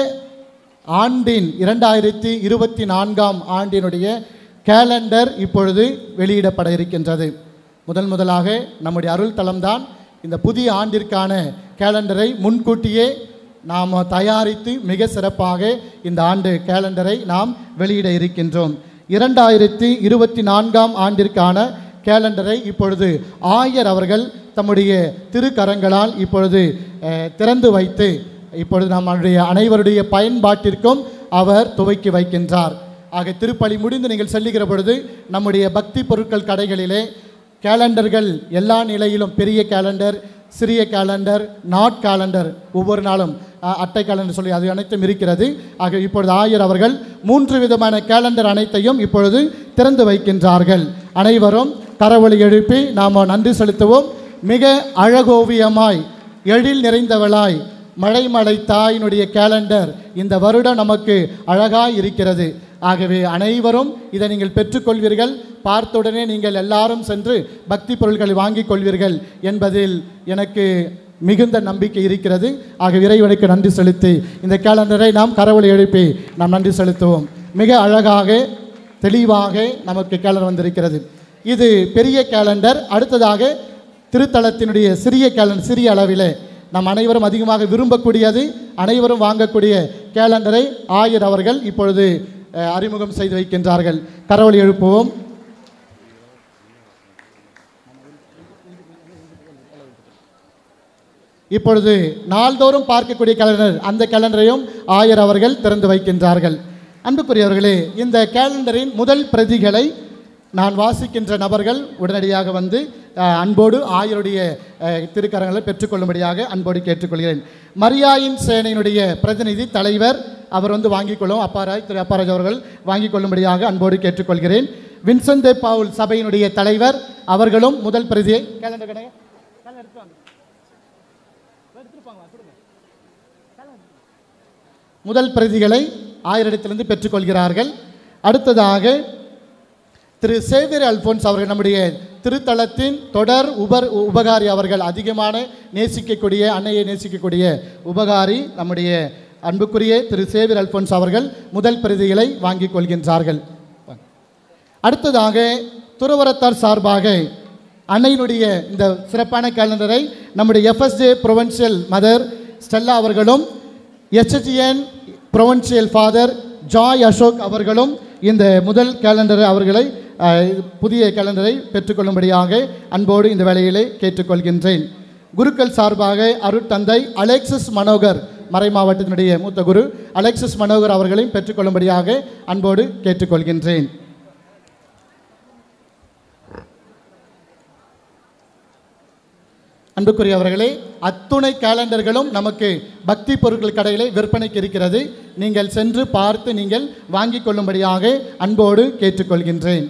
ஆண்டின் இரண்டாயிரத்தி இருபத்தி நான்காம் ஆண்டினுடைய கேலண்டர் இப்பொழுது வெளியிடப்பட இருக்கின்றது முதல் முதலாக நம்முடைய அருள் தளம்தான் இந்த புதிய ஆண்டிற்கான கேலண்டரை முன்கூட்டியே நாம் தயாரித்து மிக சிறப்பாக இந்த ஆண்டு கேலண்டரை நாம் வெளியிட இருக்கின்றோம் இரண்டாயிரத்தி இருபத்தி நான்காம் ஆண்டிற்கான கேலண்டரை இப்பொழுது ஆயர் அவர்கள் தம்முடைய திருக்கரங்களால் இப்பொழுது அஹ், திறந்து வைத்து இப்பொழுது நம்முடைய அனைவருடைய பயன்பாட்டிற்கும் அவர் துவக்கி வைக்கின்றார் ஆக திருப்பலி முடிந்து நீங்கள் செல்லுகிற பொழுது நம்முடைய பக்தி பொருட்கள் கடைகளிலே கேலண்டர்கள் எல்லா நிலையிலும் பெரிய கேலண்டர் சிறிய கேலண்டர் நாட் கேலண்டர் ஒவ்வொரு நாளும் அஹ், அட்டை கேலண்டர் சொல்லி அது அனைத்தும் இருக்கிறது ஆக இப்பொழுது ஆயர் அவர்கள் மூன்று விதமான கேலண்டர் அனைத்தையும் இப்பொழுது திறந்து வைக்கின்றார்கள் அனைவரும் கரவொலி எழுப்பி நாம் நன்றி செலுத்துவோம் மிக அழகோவியமாய் எழில் நிறைந்தவளாய் மழைமலை தாயினுடைய கேலண்டர் இந்த வருடம் நமக்கு அழகாய் இருக்கிறது ஆகவே அனைவரும் இதை நீங்கள் பெற்றுக்கொள்வீர்கள் பார்த்தவுடனே நீங்கள் எல்லாரும் சென்று பக்தி பொருட்களை வாங்கிக் கொள்வீர்கள் என்பதில் எனக்கு மிகுந்த நம்பிக்கை இருக்கிறது ஆக இறைவனுக்கு நன்றி செலுத்தி இந்த கேலண்டரை நாம் கரவொலி எழுப்பி நாம் நன்றி செலுத்துவோம் மிக அழகாக தெளிவாக நமக்கு கேலண்டர் வந்திருக்கிறது இது பெரிய கேலண்டர் அடுத்ததாக திருத்தலத்தினுடைய சிறிய கேலண்டர் சிறிய அளவிலே நாம் அனைவரும் அதிகமாக விரும்பக்கூடியது அனைவரும் வாங்கக்கூடிய கேலண்டரை ஆயர் அவர்கள் இப்பொழுது அஹ், அறிமுகம் செய்து வைக்கின்றார்கள் கரவொலி எழுப்புவோம் இப்பொழுது நாள்தோறும் பார்க்கக்கூடிய கேலண்டர் அந்த கேலண்டரையும் ஆயர் அவர்கள் திறந்து வைக்கின்றார்கள் அன்புக்குரியவர்களே இந்த கேலண்டரின் முதல் பிரதிகளை நான் வாசிக்கின்ற நபர்கள் உடனடியாக வந்து அஹ், அன்போடு ஆயருடைய அஹ், திருக்கரங்களை பெற்றுக்கொள்ளும்படியாக அன்போடு கேட்டுக்கொள்கிறேன் மரியாயின் சேனையினுடைய பிரதிநிதி தலைவர் அவர் வந்து வாங்கிக் கொள்ளும் அப்பாராய் திரு அப்பாராஜ் அவர்கள் வாங்கிக் கொள்ளும்படியாக அன்போடு கேட்டுக்கொள்கிறேன் வின்சென்ட் தே பவுல் சபையினுடைய தலைவர் அவர்களும் முதல் பிரதியை கேலண்டர் கிடையாது முதல் பிரதிகளை ஆயிரத்திலிருந்து பெற்றுக்கொள்கிறார்கள் அடுத்ததாக திரு சேவியர் அல்போன்ஸ் அவர்கள் நம்முடைய திருத்தலத்தின் தொடர் உபர் உபகாரி அவர்கள் அதிகமான நேசிக்கக்கூடிய அன்னையை நேசிக்கக்கூடிய உபகாரி நம்முடைய அன்புக்குரிய திரு சேவியர் அல்போன்ஸ் அவர்கள் முதல் பிரதிகளை வாங்கிக் கொள்கின்றார்கள் அடுத்ததாக துறவரத்தார் சார்பாக அன்னையினுடைய இந்த சிறப்பான கேலண்டரை நம்முடைய எஃப்எஸ்ஜே ப்ரொவென்ஷியல் மதர் ஸ்டெல்லா அவர்களும் HGN provincial father Joy Ashok அவர்களும் இந்த முதல் கேலண்டரை அவர்களை அஹ், புதிய கேலண்டரை பெற்றுக்கொள்ளும்படியாக அன்போடு இந்த வேளையிலே கேட்டுக்கொள்கின்றேன் குருக்கள் சார்பாக அருட்தந்தை அலெக்சிஸ் மனோகர் மறை மாவட்டத்தினுடைய மூத்த குரு அலெக்சிஸ் மனோகர் அவர்களையும் பெற்றுக்கொள்ளும்படியாக அன்போடு கேட்டுக்கொள்கின்றேன் அன்புக்குரியவர்களே அத்துணை கேலண்டர்களும் நமக்கு பக்தி பொருட்கள் கடையிலே விற்பனைக்கு இருக்கிறது நீங்கள் சென்று பார்த்து நீங்கள் வாங்கிக் கொள்ளும்படியாக அன்போடு கேட்டுக்கொள்கின்றேன்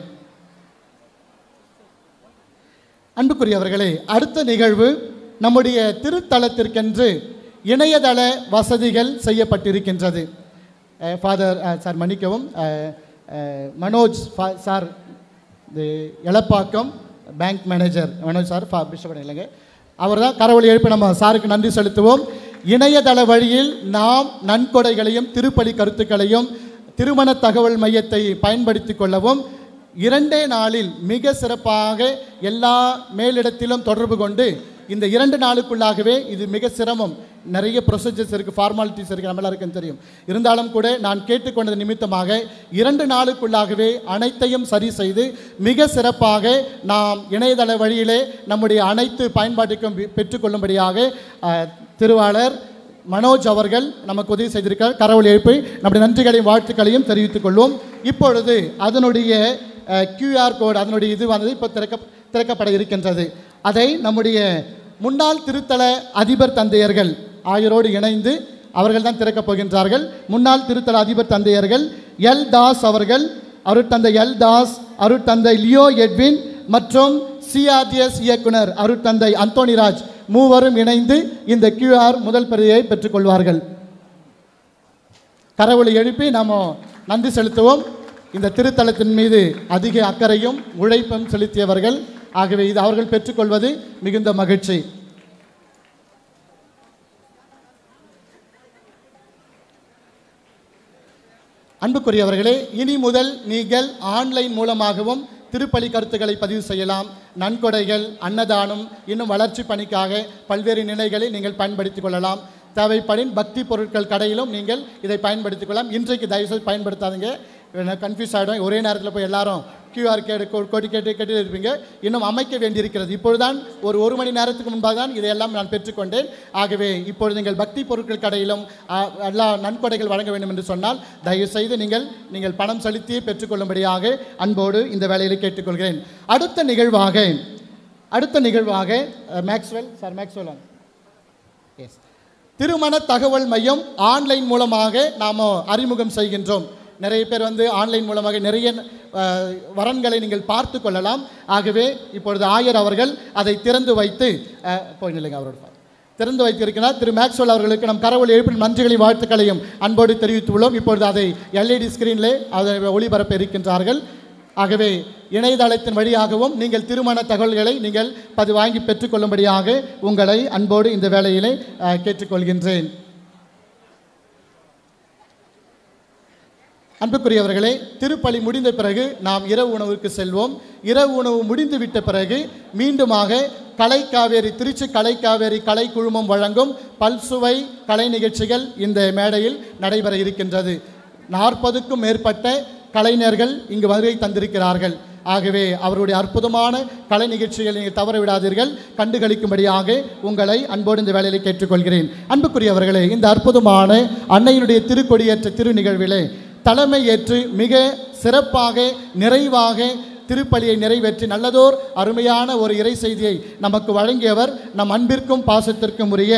அன்புக்குரியவர்களே அடுத்த நிகழ்வு நம்முடைய திருத்தலத்திற்கென்று இணையதள வசதிகள் செய்யப்பட்டிருக்கின்றது ஃபாதர் சார் மன்னிக்கவும் அஹ், அஹ், மனோஜ் ஃபா- சார் இது Elappakkam bank manager Manoj sir ஃபா பிஷப் இல்லைங்க அவர் தான் கரவொலி எழுப்பி நம்ம சாருக்கு நன்றி செலுத்துவோம் இணையதள வழியில் நாம் நன்கொடைகளையும் திருப்பலி கருத்துக்களையும் திருமண தகவல் மையத்தை பயன்படுத்தி கொள்ளவும் இரண்டே நாளில் மிக சிறப்பாக எல்லா மேலிடத்திலும் தொடர்பு கொண்டு இந்த இரண்டு நாளுக்குள்ளாகவே இது மிக சிரமம் நிறைய ப்ரொசீஜர்ஸ் இருக்குது ஃபார்மாலிட்டிஸ் இருக்குது நம்ம எல்லாருக்கும் தெரியும் இருந்தாலும் கூட நான் கேட்டுக்கொண்டது நிமித்தமாக இரண்டு நாளுக்குள்ளாகவே அனைத்தையும் சரி செய்து மிக சிறப்பாக நாம் இணையதள வழியிலே நம்முடைய அனைத்து பயன்பாட்டுக்கும் பெ- பெற்றுக்கொள்ளும்படியாக அஹ், திருவாளர் மனோஜ் அவர்கள் நமக்கு உதவி செய்திருக்கிறார் கரவொலி எழுப்பி நம்முடைய நன்றிகளையும் வாழ்த்துக்களையும் தெரிவித்துக் கொள்வோம் இப்பொழுது அதனுடைய கியூஆர் கோடு அதனுடைய இது வந்து இப்போ திறக்க திறக்கப்பட இருக்கின்றது அதை நம்முடைய முன்னாள் திருத்தல அதிபர் தந்தையர்கள் ஆயரோடு இணைந்து அவர்கள் தான் திறக்கப் போகின்றார்கள் முன்னாள் திருத்தல அதிபர் தந்தையர்கள் எல் தாஸ் அவர்கள் அருட்தந்தை எல் தாஸ் அருட்தந்தை லியோ எட்வின் மற்றும் சிஆர்டிஎஸ் இயக்குனர் அருட்தந்தை அந்தோணிராஜ் மூவரும் இணைந்து இந்த கியூஆர் முதல் பிரதியை பெற்றுக்கொள்வார்கள் கரவொலி எழுப்பி நாம் நன்றி செலுத்துவோம் இந்த திருத்தலத்தின் மீது அதிக அக்கறையும் உழைப்பும் செலுத்தியவர்கள் ஆகவே இது அவர்கள் பெற்றுக்கொள்வது மிகுந்த மகிழ்ச்சி அன்புக்குரியவர்களே இனி முதல் நீங்கள் ஆன்லைன் மூலமாகவும் திருப்பலி கருத்துக்களை பதிவு செய்யலாம் நன்கொடைகள் அன்னதானம் இன்னும் வளர்ச்சி பணிக்காக பல்வேறு நிலைகளை நீங்கள் பயன்படுத்திக் கொள்ளலாம் தேவைப்படின் பக்தி பொருட்கள் கடையிலும் நீங்கள் இதை பயன்படுத்திக் கொள்ளலாம் இன்றைக்கு தயவுசெய்து பயன்படுத்தாதீங்க கன்ஃபியூஸ் ஆகிடும் ஒரே நேரத்தில் போய் எல்லாரும் கியூஆர் கேடு கொடி கேட்டு கேட்டு இருப்பீங்க இன்னும் அமைக்க வேண்டியிருக்கிறது இப்பொழுதுதான் ஒரு ஒரு மணி நேரத்துக்கு முன்பாக தான் இதையெல்லாம் நான் பெற்றுக்கொண்டேன் ஆகவே இப்பொழுது நீங்கள் பக்தி பொருட்கள் கடையிலும் ஆ, எல்லா நன்கொடைகள் வழங்க வேண்டும் என்று சொன்னால் தயவு செய்து நீங்கள் நீங்கள் பணம் செலுத்தி பெற்றுக்கொள்ளும்படியாக அன்போடு இந்த வேலையை கேட்டுக்கொள்கிறேன் அடுத்த நிகழ்வாக அடுத்த நிகழ்வாக அஹ், மேக்ஸ்வெல் சார் மேக்ஸ்வெல் எஸ் திருமண தகவல் மையம் ஆன்லைன் மூலமாக நாம் அறிமுகம் செய்கின்றோம் நிறைய பேர் வந்து ஆன்லைன் மூலமாக நிறைய அஹ், வரன்களை நீங்கள் பார்த்து கொள்ளலாம் ஆகவே இப்பொழுது ஆயர் அவர்கள் அதை திறந்து வைத்து அஹ், போய் நில்லுங்க அவரோட திறந்து வைத்திருக்கிறார் திரு மேக்ஸ்வெல் அவர்களுக்கு நம் கரவொலி எழுப்பின் நன்றிகளையும் வாழ்த்துக்களையும் அன்போடு தெரிவித்துள்ளோம் இப்பொழுது அதை எல்இடி ஸ்கிரீனிலே அதை ஒளிபரப்ப இருக்கின்றார்கள் ஆகவே இணையதளத்தின் வழியாகவும் நீங்கள் திருமண தகவல்களை நீங்கள் பது வாங்கி பெற்றுக்கொள்ளும்படியாக உங்களை அன்போடு இந்த வேளையிலே அஹ், கேட்டுக்கொள்கின்றேன் அன்புக்குரியவர்களே திருப்பலி முடிந்த பிறகு நாம் இரவு உணவுக்கு செல்வோம் இரவு உணவு முடிந்து விட்ட பிறகு மீண்டுமாக கலைக்காவேரி திருச்சி கலைக்காவேரி கலை குழுமம் வழங்கும் பல்சுவை கலை நிகழ்ச்சிகள் இந்த மேடையில் நடைபெற இருக்கின்றது நாற்பதுக்கும் மேற்பட்ட கலைஞர்கள் இங்கு வருகை தந்திருக்கிறார்கள் ஆகவே அவருடைய அற்புதமான கலை நிகழ்ச்சிகளை நீங்கள் தவற விடாதீர்கள் கண்டுகளிக்கும்படியாக உங்களை அன்போடு இந்த வேலையை கேட்டுக்கொள்கிறேன் அன்புக்குரியவர்களே இந்த அற்புதமான அன்னையினுடைய திருக்கொடியேற்ற திரு நிகழ்விலே தலைமை ஏற்று மிக சிறப்பாக நிறைவாக திருப்பலியை நிறைவேற்றி நல்லதோர் அருமையான ஒரு இறை செய்தியை நமக்கு வழங்கியவர் நம் அன்பிற்கும் பாசத்திற்கும் உரிய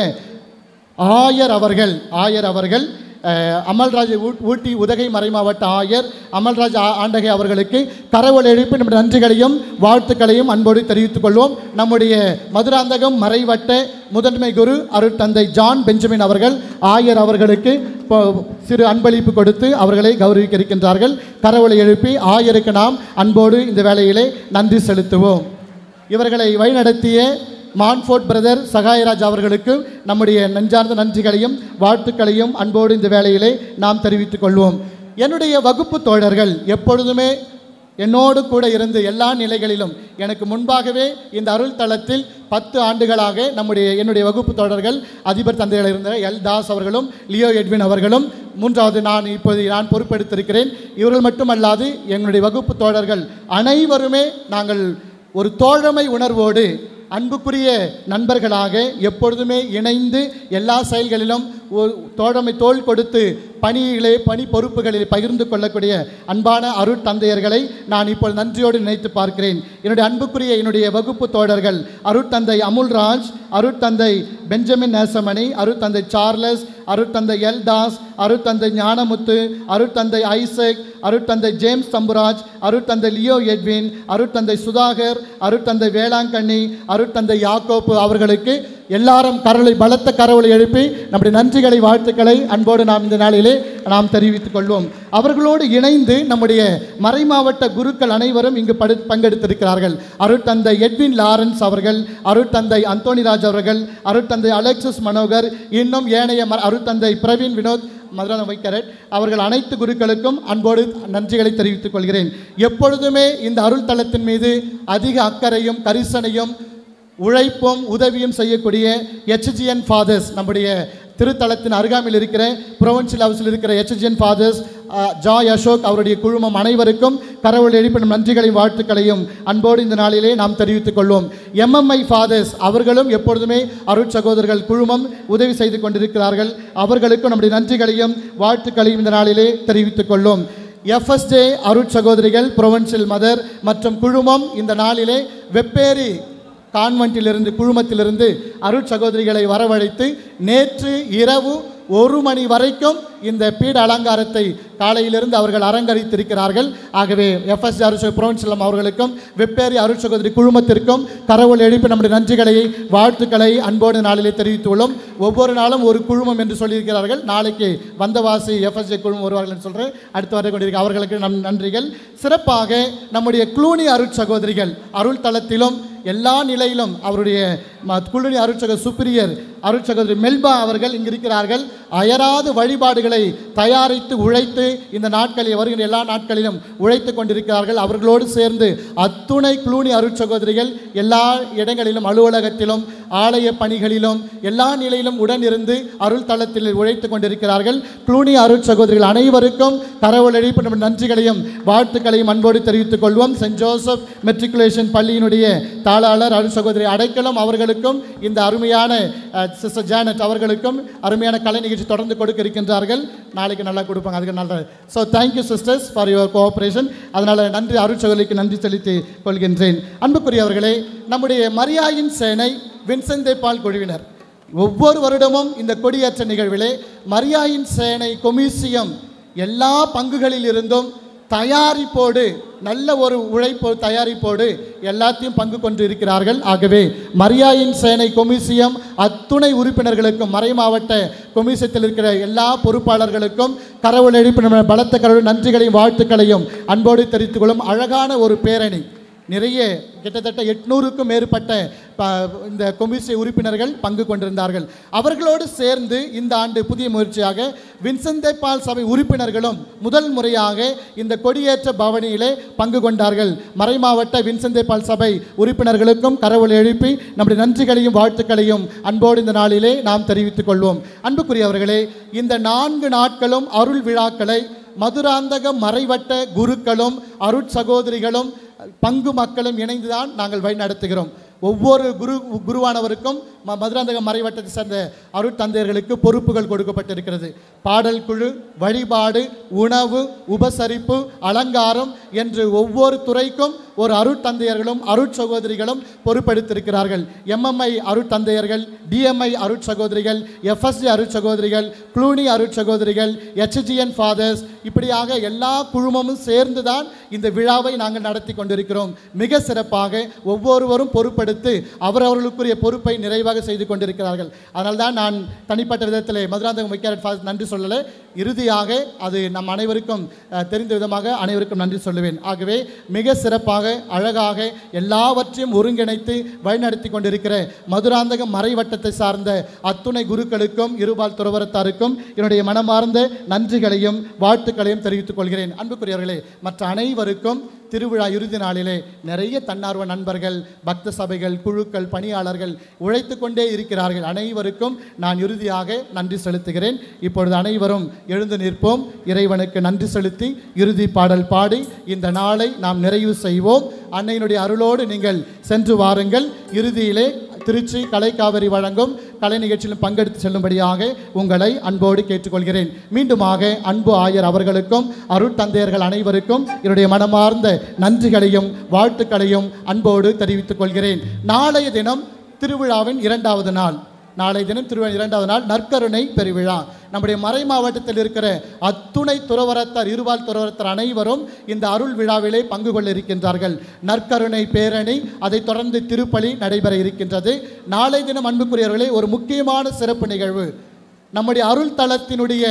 ஆயர் அவர்கள் ஆயர் அவர்கள் அஹ், அமல்ராஜ் ஊ- ஊட்டி உதகை மறைமாவட்ட ஆயர் அமல்ராஜ் ஆ- ஆண்டகை அவர்களுக்கு கரவொலி எழுப்பி நம்முடைய நன்றிகளையும் வாழ்த்துக்களையும் அன்போடு தெரிவித்துக் கொள்வோம் நம்முடைய மதுராந்தகம் மறைவட்ட முதன்மை குரு அருட்தந்தை ஜான் பெஞ்சமின் அவர்கள் ஆயர் அவர்களுக்கு இப்போ சிறு அன்பளிப்பு கொடுத்து அவர்களை கௌரவிக்க இருக்கின்றார்கள் கரவொலி எழுப்பி ஆயருக்கு நாம் அன்போடு இந்த வேளையிலே நன்றி செலுத்துவோம் இவர்களை வழிநடத்திய மான்ஃபோர்ட் பிரதர் சகாயராஜ் அவர்களுக்கு நம்முடைய நெஞ்சார்ந்த நன்றிகளையும் வாழ்த்துக்களையும் அன்போடு இந்த வேளையிலே நாம் தெரிவித்துக் கொள்வோம் என்னுடைய வகுப்பு தோழர்கள் எப்பொழுதுமே என்னோடு கூட இருந்து எல்லா நிலைகளிலும் எனக்கு முன்பாகவே இந்த அருள் தளத்தில் பத்து ஆண்டுகளாக நம்முடைய என்னுடைய வகுப்பு தோழர்கள் அதிபர் தந்தையில் இருந்த எல் தாஸ் அவர்களும் லியோ எட்வின் அவர்களும் மூன்றாவது நான் இப்போது நான் பொறுப்பெடுத்திருக்கிறேன் இவர்கள் மட்டுமல்லாது எங்களுடைய வகுப்பு தோழர்கள் அனைவருமே நாங்கள் ஒரு தோழமை உணர்வோடு அன்புக்குரிய நண்பர்களாக எப்பொழுதுமே இணைந்து எல்லா செயல்களிலும் ஒரு தோழமை தோள் கொடுத்து பணியிலே பணி பொறுப்புகளில் பகிர்ந்து கொள்ளக்கூடிய அன்பான அருட்தந்தையர்களை நான் இப்பொழுது நன்றியோடு நினைத்து பார்க்கிறேன் என்னுடைய அன்புக்குரிய என்னுடைய வகுப்பு தோழர்கள் அருட்தந்தை அமுல்ராஜ் அருட்தந்தை பெஞ்சமின் நேசமணி அருட்தந்தை சார்லஸ் அருட்தந்தை எல் தாஸ் அருட்தந்தை ஞானமுத்து அருட்தந்தை ஐசக் அருட்தந்தை ஜேம்ஸ் தம்புராஜ் அருட்தந்தை லியோ எட்வின் அருட்தந்தை சுதாகர் அருட்தந்தை வேளாங்கண்ணி அருட்தந்தை யாக்கோப்பு அவர்களுக்கு எல்லாரும் கரலை பலத்த கரவலை எழுப்பி நம்முடைய நன்றிகளை வாழ்த்துக்களை அன்போடு நாம் இந்த நாளிலே நாம் தெரிவித்துக் கொள்வோம் அவர்களோடு இணைந்து நம்முடைய மறைமாவட்ட குருக்கள் அனைவரும் இங்கு படு பங்கெடுத்திருக்கிறார்கள் அருட்தந்தை எட்வின் லாரன்ஸ் அவர்கள் அருட்தந்தை அந்தோணிராஜ் அவர்கள் அருட்தந்தை அலெக்சஸ் மனோகர் இன்னும் ஏனைய ம- அருட்தந்தை பிரவீன் வினோத் மதுரான வைக்கரட் அவர்கள் அனைத்து குருக்களுக்கும் அன்போடு நன்றிகளை தெரிவித்துக் கொள்கிறேன் எப்பொழுதுமே இந்த அருள் தளத்தின் மீது அதிக அக்கறையும் கரிசனையும் உழைப்பும் உதவியும் செய்யக்கூடிய ஹெச்ஜிஎன் ஃபாதர்ஸ் நம்முடைய திருத்தலத்தின் அருகாமையில் இருக்கிற புரொவன்சியல் ஹவுஸில் இருக்கிற ஹெச்ஜிஎன் ஃபாதர்ஸ் ஜாய் அசோக் அவருடைய குழுமம் அனைவருக்கும் கடவுள் எழுப்பிடும் நன்றிகளையும் வாழ்த்துக்களையும் அன்போடு இந்த நாளிலே நாம் தெரிவித்துக் கொள்வோம் எம்எம்ஐ ஃபாதர்ஸ் அவர்களும் எப்பொழுதுமே அருட் சகோதரர்கள் குழுமம் உதவி செய்து கொண்டிருக்கிறார்கள் அவர்களுக்கும் நம்முடைய நன்றிகளையும் வாழ்த்துக்களையும் இந்த நாளிலே தெரிவித்துக் கொள்வோம் எஃப்எஸ்ஜே அருட் சகோதரிகள் புரொவன்சியல் மதர் மற்றும் குழுமம் இந்த நாளிலே வெப்பேரி கான்வென்ட்டிலிருந்து குழுமத்திலிருந்து அருட் சகோதரிகளை வரவழைத்து நேற்று இரவு ஒரு மணி வரைக்கும் இந்த பீட அலங்காரத்தை காலையிலிருந்து அவர்கள் அலங்கரித்திருக்கிறார்கள் ஆகவே எஃப்எஸ் அருஷ புரோன்சிலம் அவர்களுக்கும் வெப்பேரி அருட் சகோதரி குழுமத்திற்கும் கடவுள் எழுப்பி நம்முடைய நன்றிகளை வாழ்த்துக்களை அன்போடு நாளிலே தெரிவித்துள்ளோம் ஒவ்வொரு நாளும் ஒரு குழுமம் என்று சொல்லியிருக்கிறார்கள் நாளைக்கு வந்தவாசி எஃப்எஸ்ஏ குழுமம் வருவார்கள் என்று சொல்கிறேன் அடுத்து வர கொண்டிருக்க அவர்களுக்கு நம் நன்றிகள் சிறப்பாக நம்முடைய க்ளூனி அருட் சகோதரிகள் அருள் தளத்திலும் எல்லா நிலையிலும் அவருடைய ம- குழுனி அருட்சக சுப்பிரியர் அருட்சகோதரி மெல்பா அவர்கள் இங்கு இருக்கிறார்கள் அயராது வழிபாடுகளை தயாரித்து உழைத்து இந்த நாட்களில் வருகின்ற எல்லா நாட்களிலும் உழைத்து கொண்டிருக்கிறார்கள் அவர்களோடு சேர்ந்து அத்துணை குளூனி அருட்சகோதரிகள் எல்லா இடங்களிலும் அலுவலகத்திலும் ஆலய பணிகளிலும் எல்லா நிலையிலும் உடன் இருந்து அருள் தளத்தில் உழைத்து கொண்டிருக்கிறார்கள் குளூனி அருட்சகோதரிகள் அனைவருக்கும் கரவல் எழுப்பு நம்ம நன்றிகளையும் வாழ்த்துக்களையும் அன்போடு தெரிவித்துக் கொள்வோம் சென்ட் ஜோசப் மெட்ரிகுலேஷன் பள்ளியினுடைய தாளாளர் அருள் சகோதரி அடைக்கலம் அவர்களுக்கும் இந்த அருமையான சிஸ்டர் ஜானட் அவர்களுக்கும் அருமையான கலை நிகழ்ச்சி தொடர்ந்து கொடுக்க இருக்கின்றார்கள் நாளைக்கு நல்லா கொடுப்பாங்க அதுக்கு நல்ல so thank you sisters for your cooperation அதனால் நன்றி அருள் சகோதரிக்கு நன்றி செலுத்திக் கொள்கின்றேன் அன்புக்குரியவர்களே நம்முடைய மரியாயின் சேனை வின்சென்தே பால் குழுவினர் ஒவ்வொரு வருடமும் இந்த கொடியேற்ற நிகழ்விலே மரியாயின் சேனை கொமிசியம் எல்லா பங்குகளில் இருந்தும் தயாரிப்போடு நல்ல ஒரு உழைப்பு தயாரிப்போடு எல்லாத்தையும் பங்கு கொண்டு இருக்கிறார்கள் ஆகவே மரியாயின் சேனை கொமிசியம் அத்துணை உறுப்பினர்களுக்கும் மறை மாவட்ட கொமிசியத்தில் இருக்கிற எல்லா பொறுப்பாளர்களுக்கும் கரவுள் எழுப்பி நம்ம பலத்த கடவுள் நன்றிகளையும் வாழ்த்துக்களையும் அன்போடு தெரிவித்துக் கொள்ளும் அழகான ஒரு பேரணி நிறைய கிட்டத்தட்ட எட்நூறுக்கும் மேற்பட்ட ப- இந்த கொமிசி உறுப்பினர்கள் பங்கு கொண்டிருந்தார்கள் அவர்களோடு சேர்ந்து இந்த ஆண்டு புதிய முயற்சியாக வின்சென்தே பால் சபை உறுப்பினர்களும் முதல் முறையாக இந்த கொடியேற்ற பவனியிலே பங்கு கொண்டார்கள் மறைமாவட்ட வின்சென்தே பால் சபை உறுப்பினர்களுக்கும் கரவொலி எழுப்பி நம்முடைய நன்றிகளையும் வாழ்த்துக்களையும் அன்போடு இந்த நாளிலே நாம் தெரிவித்துக் கொள்வோம் அன்புக்குரியவர்களே இந்த நான்கு நாட்களும் அருள் விழாக்களை மதுராந்தக மறைவட்ட குருக்களும் அருட்சகோதரிகளும் பங்கு மக்களும் இணைந்துதான் நாங்கள் வழி நடத்துகிறோம் ஒவ்வொரு குரு குருவானவருக்கும் ம- மதுராந்தக மறைவட்டத்தை சேர்ந்த அருட்தந்தையர்களுக்கு பொறுப்புகள் கொடுக்கப்பட்டிருக்கிறது பாடல் குழு வழிபாடு உணவு உபசரிப்பு அலங்காரம் என்று ஒவ்வொரு துறைக்கும் ஒரு அருட்தந்தையர்களும் அருட்சகோதரிகளும் பொறுப்பெடுத்திருக்கிறார்கள் எம்எம்ஐ அருட்தந்தையர்கள் டிஎம்ஐ அருட்சகோதரிகள் எஃப்எஸ்டி அருட்சகோதரிகள் க்ளூனி அருட்சகோதரிகள் எச்ஜிஎன் ஃபாதர்ஸ் இப்படியாக எல்லா குழுமமும் சேர்ந்து தான் இந்த விழாவை நாங்கள் நடத்தி கொண்டிருக்கிறோம் மிக சிறப்பாக ஒவ்வொருவரும் பொறுப்பெடுத்து அவரவர்களுக்குரிய பொறுப்பை நிறைவாக செய்து கொண்டிருக்கிறார்கள் அதனால் தான் நான் தனிப்பட்ட விதத்திலே மதுராந்தகம் வைக்காரட் ஃபாதர் நன்றி சொல்லலை இறுதியாக அது நம் அனைவருக்கும் அஹ், தெரிந்த விதமாக அனைவருக்கும் நன்றி சொல்லுவேன் ஆகவே மிக சிறப்பாக அழகாக எல்லாவற்றையும் ஒருங்கிணைத்து வழிநடத்தி கொண்டிருக்கிற மதுராந்தகம் மறைவட்டத்தை சார்ந்த அத்துணை குருக்களுக்கும் இருபால் துறவரத்தாருக்கும் என்னுடைய மனமார்ந்த நன்றிகளையும் வாழ்த்துக்களையும் தெரிவித்துக் கொள்கிறேன் அன்புக்குரியவர்களே மற்ற அனைவருக்கும் திருவிழா இறுதி நாளிலே நிறைய தன்னார்வ நண்பர்கள் பக்த சபைகள் குழுக்கள் பணியாளர்கள் உழைத்து கொண்டே இருக்கிறார்கள் அனைவருக்கும் நான் இறுதியாக நன்றி செலுத்துகிறேன் இப்பொழுது அனைவரும் எழுந்து நிற்போம் இறைவனுக்கு நன்றி செலுத்தி இறுதி பாடல் பாடி இந்த நாளை நாம் நிறைவு செய்வோம் அன்னையினுடைய அருளோடு நீங்கள் சென்று வாருங்கள் இறுதியிலே திருச்சி கலைக்காவிரி வழங்கும் கலை நிகழ்ச்சியிலும் பங்கெடுத்து செல்லும்படியாக உங்களை அன்போடு கேட்டுக்கொள்கிறேன் மீண்டுமாக அன்பு ஆயர் அவர்களுக்கும் அருட்தந்தையர்கள் அனைவருக்கும் என்னுடைய மனமார்ந்த நன்றிகளையும் வாழ்த்துக்களையும் அன்போடு தெரிவித்துக் கொள்கிறேன் நாளைய தினம் திருவிழாவின் இரண்டாவது நாள் நாளை தினம் திருவிழா இரண்டாவது நாள் நற்கருணை பெருவிழா நம்முடைய மறை மாவட்டத்தில் இருக்கிற அத்துணை துறவரத்தார் இருபால் துறவரத்தார் அனைவரும் இந்த அருள் விழாவிலே பங்கு கொள்ள இருக்கின்றார்கள் நற்கருணை பேரணி அதைத் தொடர்ந்து திருப்பலி நடைபெற இருக்கின்றது நாளை தினம் அன்புக்குரியவர்களே ஒரு முக்கியமான சிறப்பு நிகழ்வு நம்முடைய அருள் தளத்தினுடைய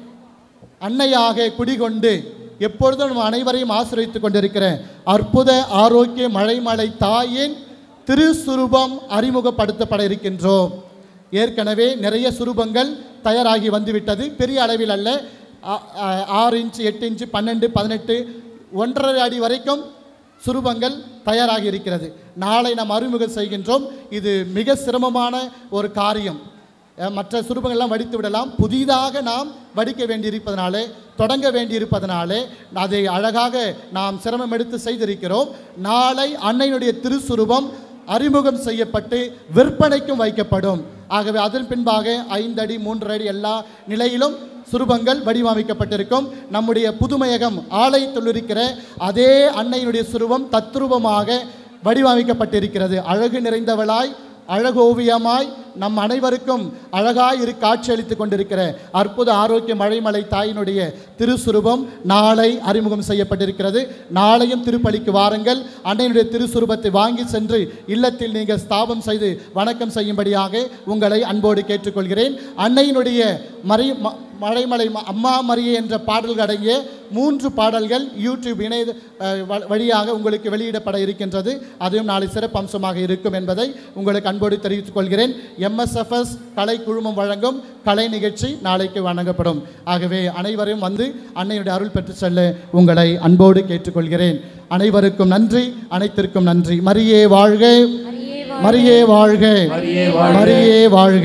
அன்னையாக குடிகொண்டு எப்பொழுதும் நம்ம அனைவரையும் ஆசிரியத்துக் கொண்டிருக்கிற அற்புத ஆரோக்கிய மழைமலை தாயின் திருசுரூபம் அறிமுகப்படுத்தப்பட இருக்கின்றோம் ஏற்கனவே நிறைய சுரூபங்கள் தயாராகி வந்துவிட்டது பெரிய அளவில் அல்ல ஆ- ஆ- ஆறு இன்ச்சு எட்டு இன்ச்சு பன்னெண்டு பதினெட்டு ஒன்றரை அடி வரைக்கும் சுரூபங்கள் தயாராகி இருக்கிறது நாளை நாம் அறிமுகம் செய்கின்றோம் இது மிக சிரமமான ஒரு காரியம் அஹ் மற்ற சுரூபங்கள்லாம் வடித்து விடலாம் புதிதாக நாம் வடிக்க வேண்டியிருப்பதனாலே தொடங்க வேண்டியிருப்பதனாலே அதை அழகாக நாம் சிரமம் எடுத்து செய்திருக்கிறோம் நாளை அன்னையினுடைய திருசுரூபம் அறிமுகம் செய்யப்பட்டு விற்பனைக்கும் வைக்கப்படும் ஆகவே அதன் பின்பாக ஐந்தடி மூன்றரை அடி எல்லா நிலையிலும் சுரூபங்கள் வடிவமைக்கப்பட்டிருக்கும் நம்முடைய புதுமையகம் ஆலயத்தில் இருக்கிற அதே அன்னையினுடைய சுரூபம் தத்ரூபமாக வடிவமைக்கப்பட்டிருக்கிறது அழகு நிறைந்தவளாய் அழகோவியமாய் நம் அனைவருக்கும் அழகாய் இரு காட்சியளித்துக் கொண்டிருக்கிற அற்புத ஆரோக்கிய மழைமலை தாயினுடைய திருசுரூபம் நாளை அறிமுகம் செய்யப்பட்டிருக்கிறது நாளையும் திருப்பலிக்கு வாருங்கள் அன்னையினுடைய திருசுரூபத்தை வாங்கி சென்று இல்லத்தில் நீங்கள் ஸ்தாபம் செய்து வணக்கம் செய்யும்படியாக உங்களை அன்போடு கேட்டுக்கொள்கிறேன் அன்னையினுடைய மறை ம- மழைமலை ம- அம்மா மரியே என்ற பாடல்கள் அடங்கிய மூன்று பாடல்கள் யூடியூப் இணைய அஹ், வ- வழியாக உங்களுக்கு வெளியிடப்பட இருக்கின்றது அதுவும் நாளை சிறப்பு அம்சமாக இருக்கும் என்பதை உங்களுக்கு அன்போடு தெரிவித்துக் கொள்கிறேன் எம்எஸ்எஃப்எஸ் கலை குழுமம் வழங்கும் கலை நிகழ்ச்சி நாளைக்கு வழங்கப்படும் ஆகவே அனைவரும் வந்து அன்னையுடைய அருள் பெற்று செல்ல உங்களை அன்போடு கேட்டுக்கொள்கிறேன் அனைவருக்கும் நன்றி அனைத்திற்கும் நன்றி மரியே வாழ்க மரியே வாழ்க மரியே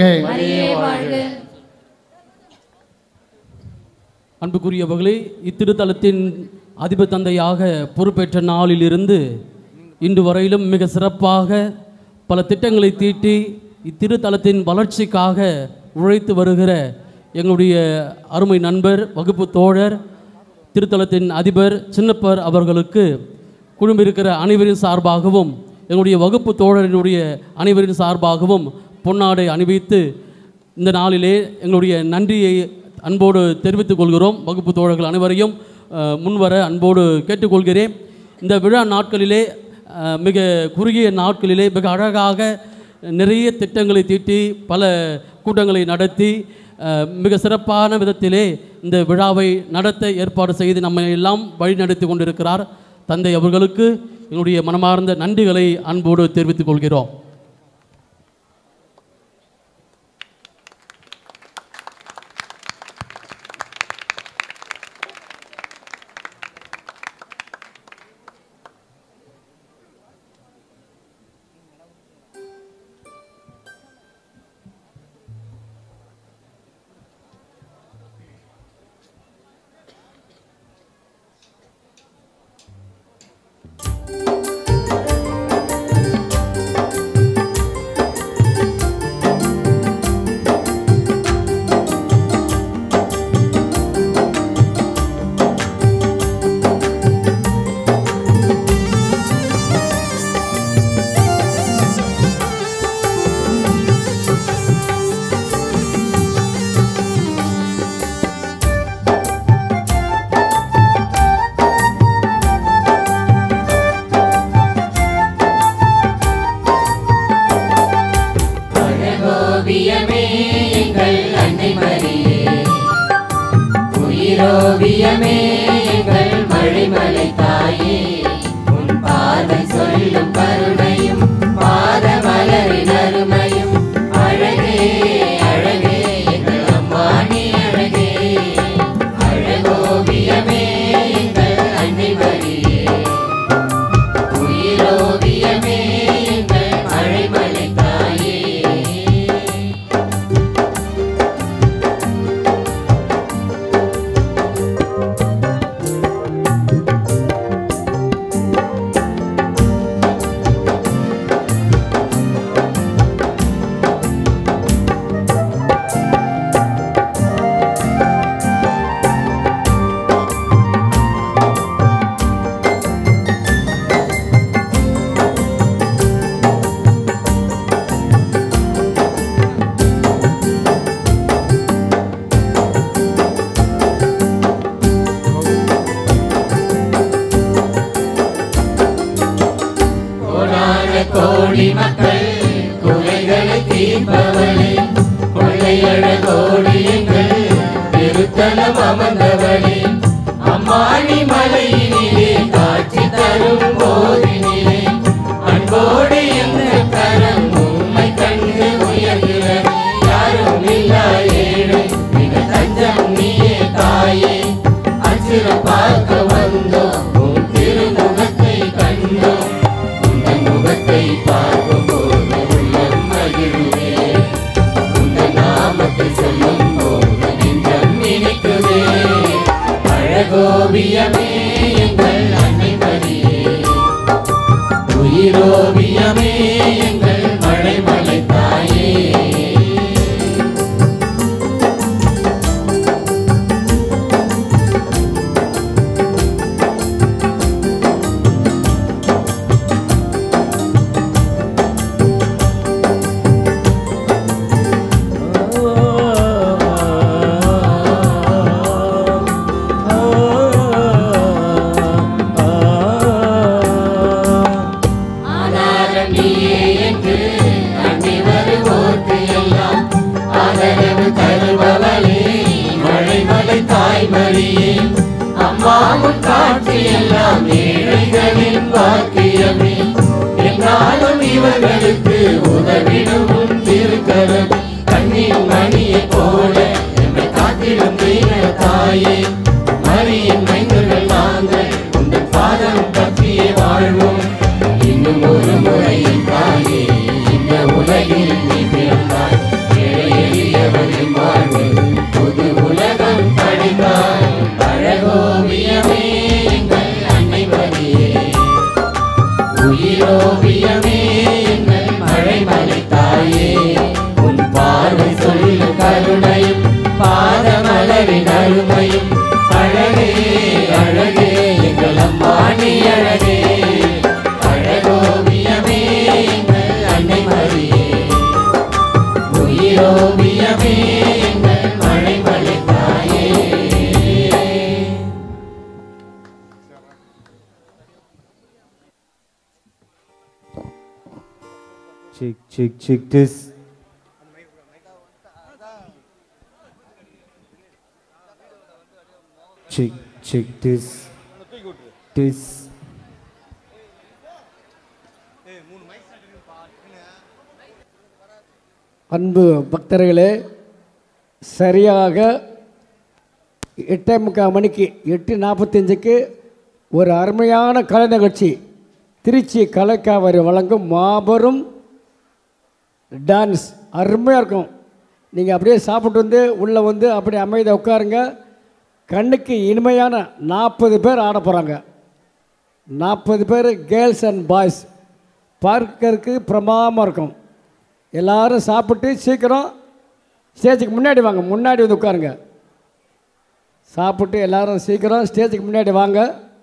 வாழ்க அன்புக்குரியவர்களே இத்திருத்தலத்தின் அதிபர் தந்தையாக பொறுப்பேற்ற நாளிலிருந்து இன்று வரையிலும் மிக சிறப்பாக பல திட்டங்களை தீட்டி இத்திருத்தலத்தின் வளர்ச்சிக்காக உழைத்து வருகிற எங்களுடைய அருமை நண்பர் வகுப்பு தோழர் திருத்தலத்தின் அதிபர் சின்னப்பர் அவர்களுக்கு குழும இருக்கிற அனைவரின் சார்பாகவும் எங்களுடைய வகுப்பு தோழரினுடைய அனைவரின் சார்பாகவும் பொன்னாடை அணிவித்து இந்த நாளிலே எங்களுடைய நன்றியை அன்போடு தெரிவித்துக் கொள்கிறோம் வகுப்பு தோழர்கள் அனைவரையும் அஹ், முன்வர அன்போடு கேட்டுக்கொள்கிறேன் இந்த விழா நாட்களிலே அஹ், மிக குறுகிய நாட்களிலே மிக அழகாக நிறைய திட்டங்களை தீட்டி பல கூட்டங்களை நடத்தி அஹ், மிக சிறப்பான விதத்திலே இந்த விழாவை நடத்த ஏற்பாடு செய்து நம்மை எல்லாம் வழிநடத்தி கொண்டிருக்கிறார் தந்தை அவர்களுக்கு என்னுடைய மனமார்ந்த நன்றிகளை அன்போடு தெரிவித்துக் கொள்கிறோம் அளிப்பவளே கொள்ளையழகோடு எங்கள் திருத்தலம் அமர்ந்தவளே அம்மாணி மலையினிலே காட்சி தரும் போதினிலே அன்போடு எங்கள் கரம் உம்மை கண்டு உயர்கிறது யாரும் இல்லா ஏழை மிக தஞ்சம் நீயே தாயே அச்சிரம் பார்க்க வந்தோம் உன் திருமுகத்தை கண்டோம் உங்கள் முகத்தை பார்க்கும் போது உள்ளம் மகிழுவே உங்கள் நாமத்தை சொல்லும் போது நெஞ்சம் நினைக்குதே அழகோவியமே எங்கள் அன்னை மரியே உயிரோவியமே எங்கள் மழைமலை தாயே ஆதாரம் நீயே என்று அண்டி வருவோர்க்கு எல்லாம் ஆதரவு தருபவளே மழைமலை தாய்மரியே அம்மாவும் காட்சி எல்லாம் ஏழைகளின் பாக்கியமே என்னாலும் இவர்களுக்கு உதவிடும் உன் திருக்கரம் கண்ணின் மணியை போல என்னை காத்திடும் தெய்வ தாயே மரியின் மைந்தர்கள் நாங்கள் உங்கள் பாதம் பற்றியே வாழ்வோம் இன்னும் ஒரு முறையின் தாயே இந்த உலகில் நீ பிறந்தாய் ஏழை எளியவரின் வாழ்வு புது உலகம் படைத்தாய் அழகோவியமே எங்கள் அன்னை மரியே உயிரோவியமே எங்கள் மழைமலை தாயே உன் பார்வை சொல்லும் கருணையும் பாதமலரின் அருமையும் அழகே அழகே எங்கள் அம்மாணி அழகே அழகோவியமே எங்கள் அன்னை மரியே உயிரோவியமே எங்கள் மழைமலை தாயே Check, check, check this. Check, check this. This. அன்பு பக்தர்களே சரியாக எட்டே முக்கால் மணிக்கு எட்டு நாற்பத்தஞ்சுக்கு ஒரு அருமையான கலை நிகழ்ச்சி திருச்சி கலைக்காவரி வழங்கும் மாபெரும் டான்ஸ் அருமையாக இருக்கும் நீங்கள் அப்படியே சாப்பிட்டு வந்து உள்ளே வந்து அப்படியே அமைதியாக உட்காருங்க கண்ணுக்கு இனிமையான நாற்பது பேர் ஆட போகிறாங்க நாற்பது பேர் கேர்ள்ஸ் அண்ட் பாய்ஸ் பார்க்கறதுக்கு பிரமாதமாக இருக்கும் எல்லாரும் சாப்பிட்டு சீக்கிரம் ஸ்டேஜுக்கு முன்னாடி வாங்க முன்னாடி வந்து உட்காருங்க சாப்பிட்டு எல்லாரும் சீக்கிரம் ஸ்டேஜுக்கு முன்னாடி வாங்க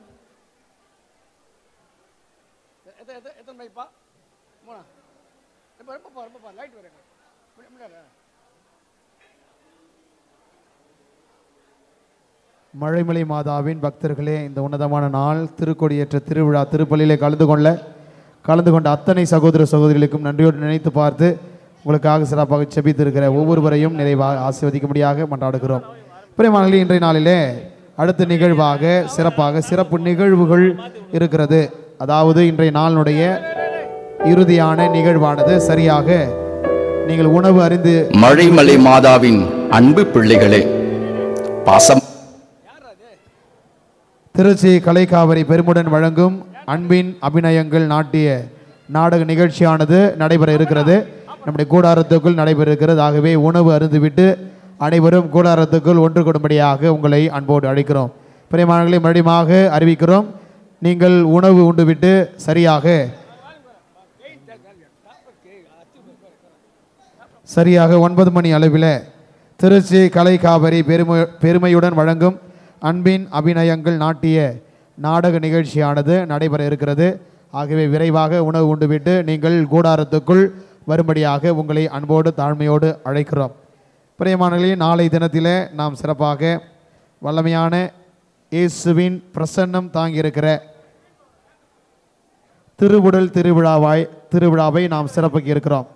மழைமலை மாதாவின் பக்தர்களே இந்த உன்னதமான நாள் திருக்கொடியேற்ற திருவிழா திருப்பலியிலே கலந்து கொள்ள கலந்து கொண்ட அத்தனை சகோதர சகோதரிகளுக்கும் நன்றியோடு நினைத்து பார்த்து உங்களுக்காக சிறப்பாக செபித்திருக்கிற ஒவ்வொருவரையும் நிறைவாக ஆசீர்வதிக்கும்படியாக மன்றாடுகிறோம் பிரியமானங்களே இன்றைய நாளிலே அடுத்த நிகழ்வாக சிறப்பாக சிறப்பு நிகழ்வுகள் இருக்கிறது அதாவது இன்றைய நாளினுடைய இறுதியான நிகழ்வானது சரியாக நீங்கள் உணவு அறிந்து மழைமலை மாதாவின் அன்பு பிள்ளைகளே பாசம் திருச்சி கலைக்காவிரி பெருமுடன் வழங்கும் அன்பின் அபிநயங்கள் நாட்டிய நாடக நிகழ்ச்சியானது நடைபெற இருக்கிறது நம்முடைய கூடாரத்துக்குள் நடைபெற இருக்கிறது ஆகவே உணவு அருந்துவிட்டு அனைவரும் கூடாரத்துக்குள் ஒன்று கொடும்படியாக உங்களை அன்போடு அழைக்கிறோம் பிரியமானங்களை மறுபடியுமாக அறிவிக்கிறோம் நீங்கள் உணவு உண்டுவிட்டு சரியாக சரியாக ஒன்பது மணி அளவில் திருச்சி கலை காவிரி பெருமை பெருமையுடன் வழங்கும் அன்பின் அபிநயங்கள் நாட்டிய நாடக நிகழ்ச்சியானது நடைபெற இருக்கிறது ஆகவே விரைவாக உணவு உண்டுவிட்டு நீங்கள் கூடாரத்துக்குள் வரும்படியாக உங்களை அன்போடு தாழ்மையோடு அழைக்கிறோம் பிரியமானங்களே நாளை தினத்திலே நாம் சிறப்பாக வல்லமையான இயேசுவின் பிரசன்னம் தாங்கியிருக்கிற திருவுடல் திருவிழாவாய் திருவிழாவை நாம் சிறப்பாக்கி இருக்கிறோம்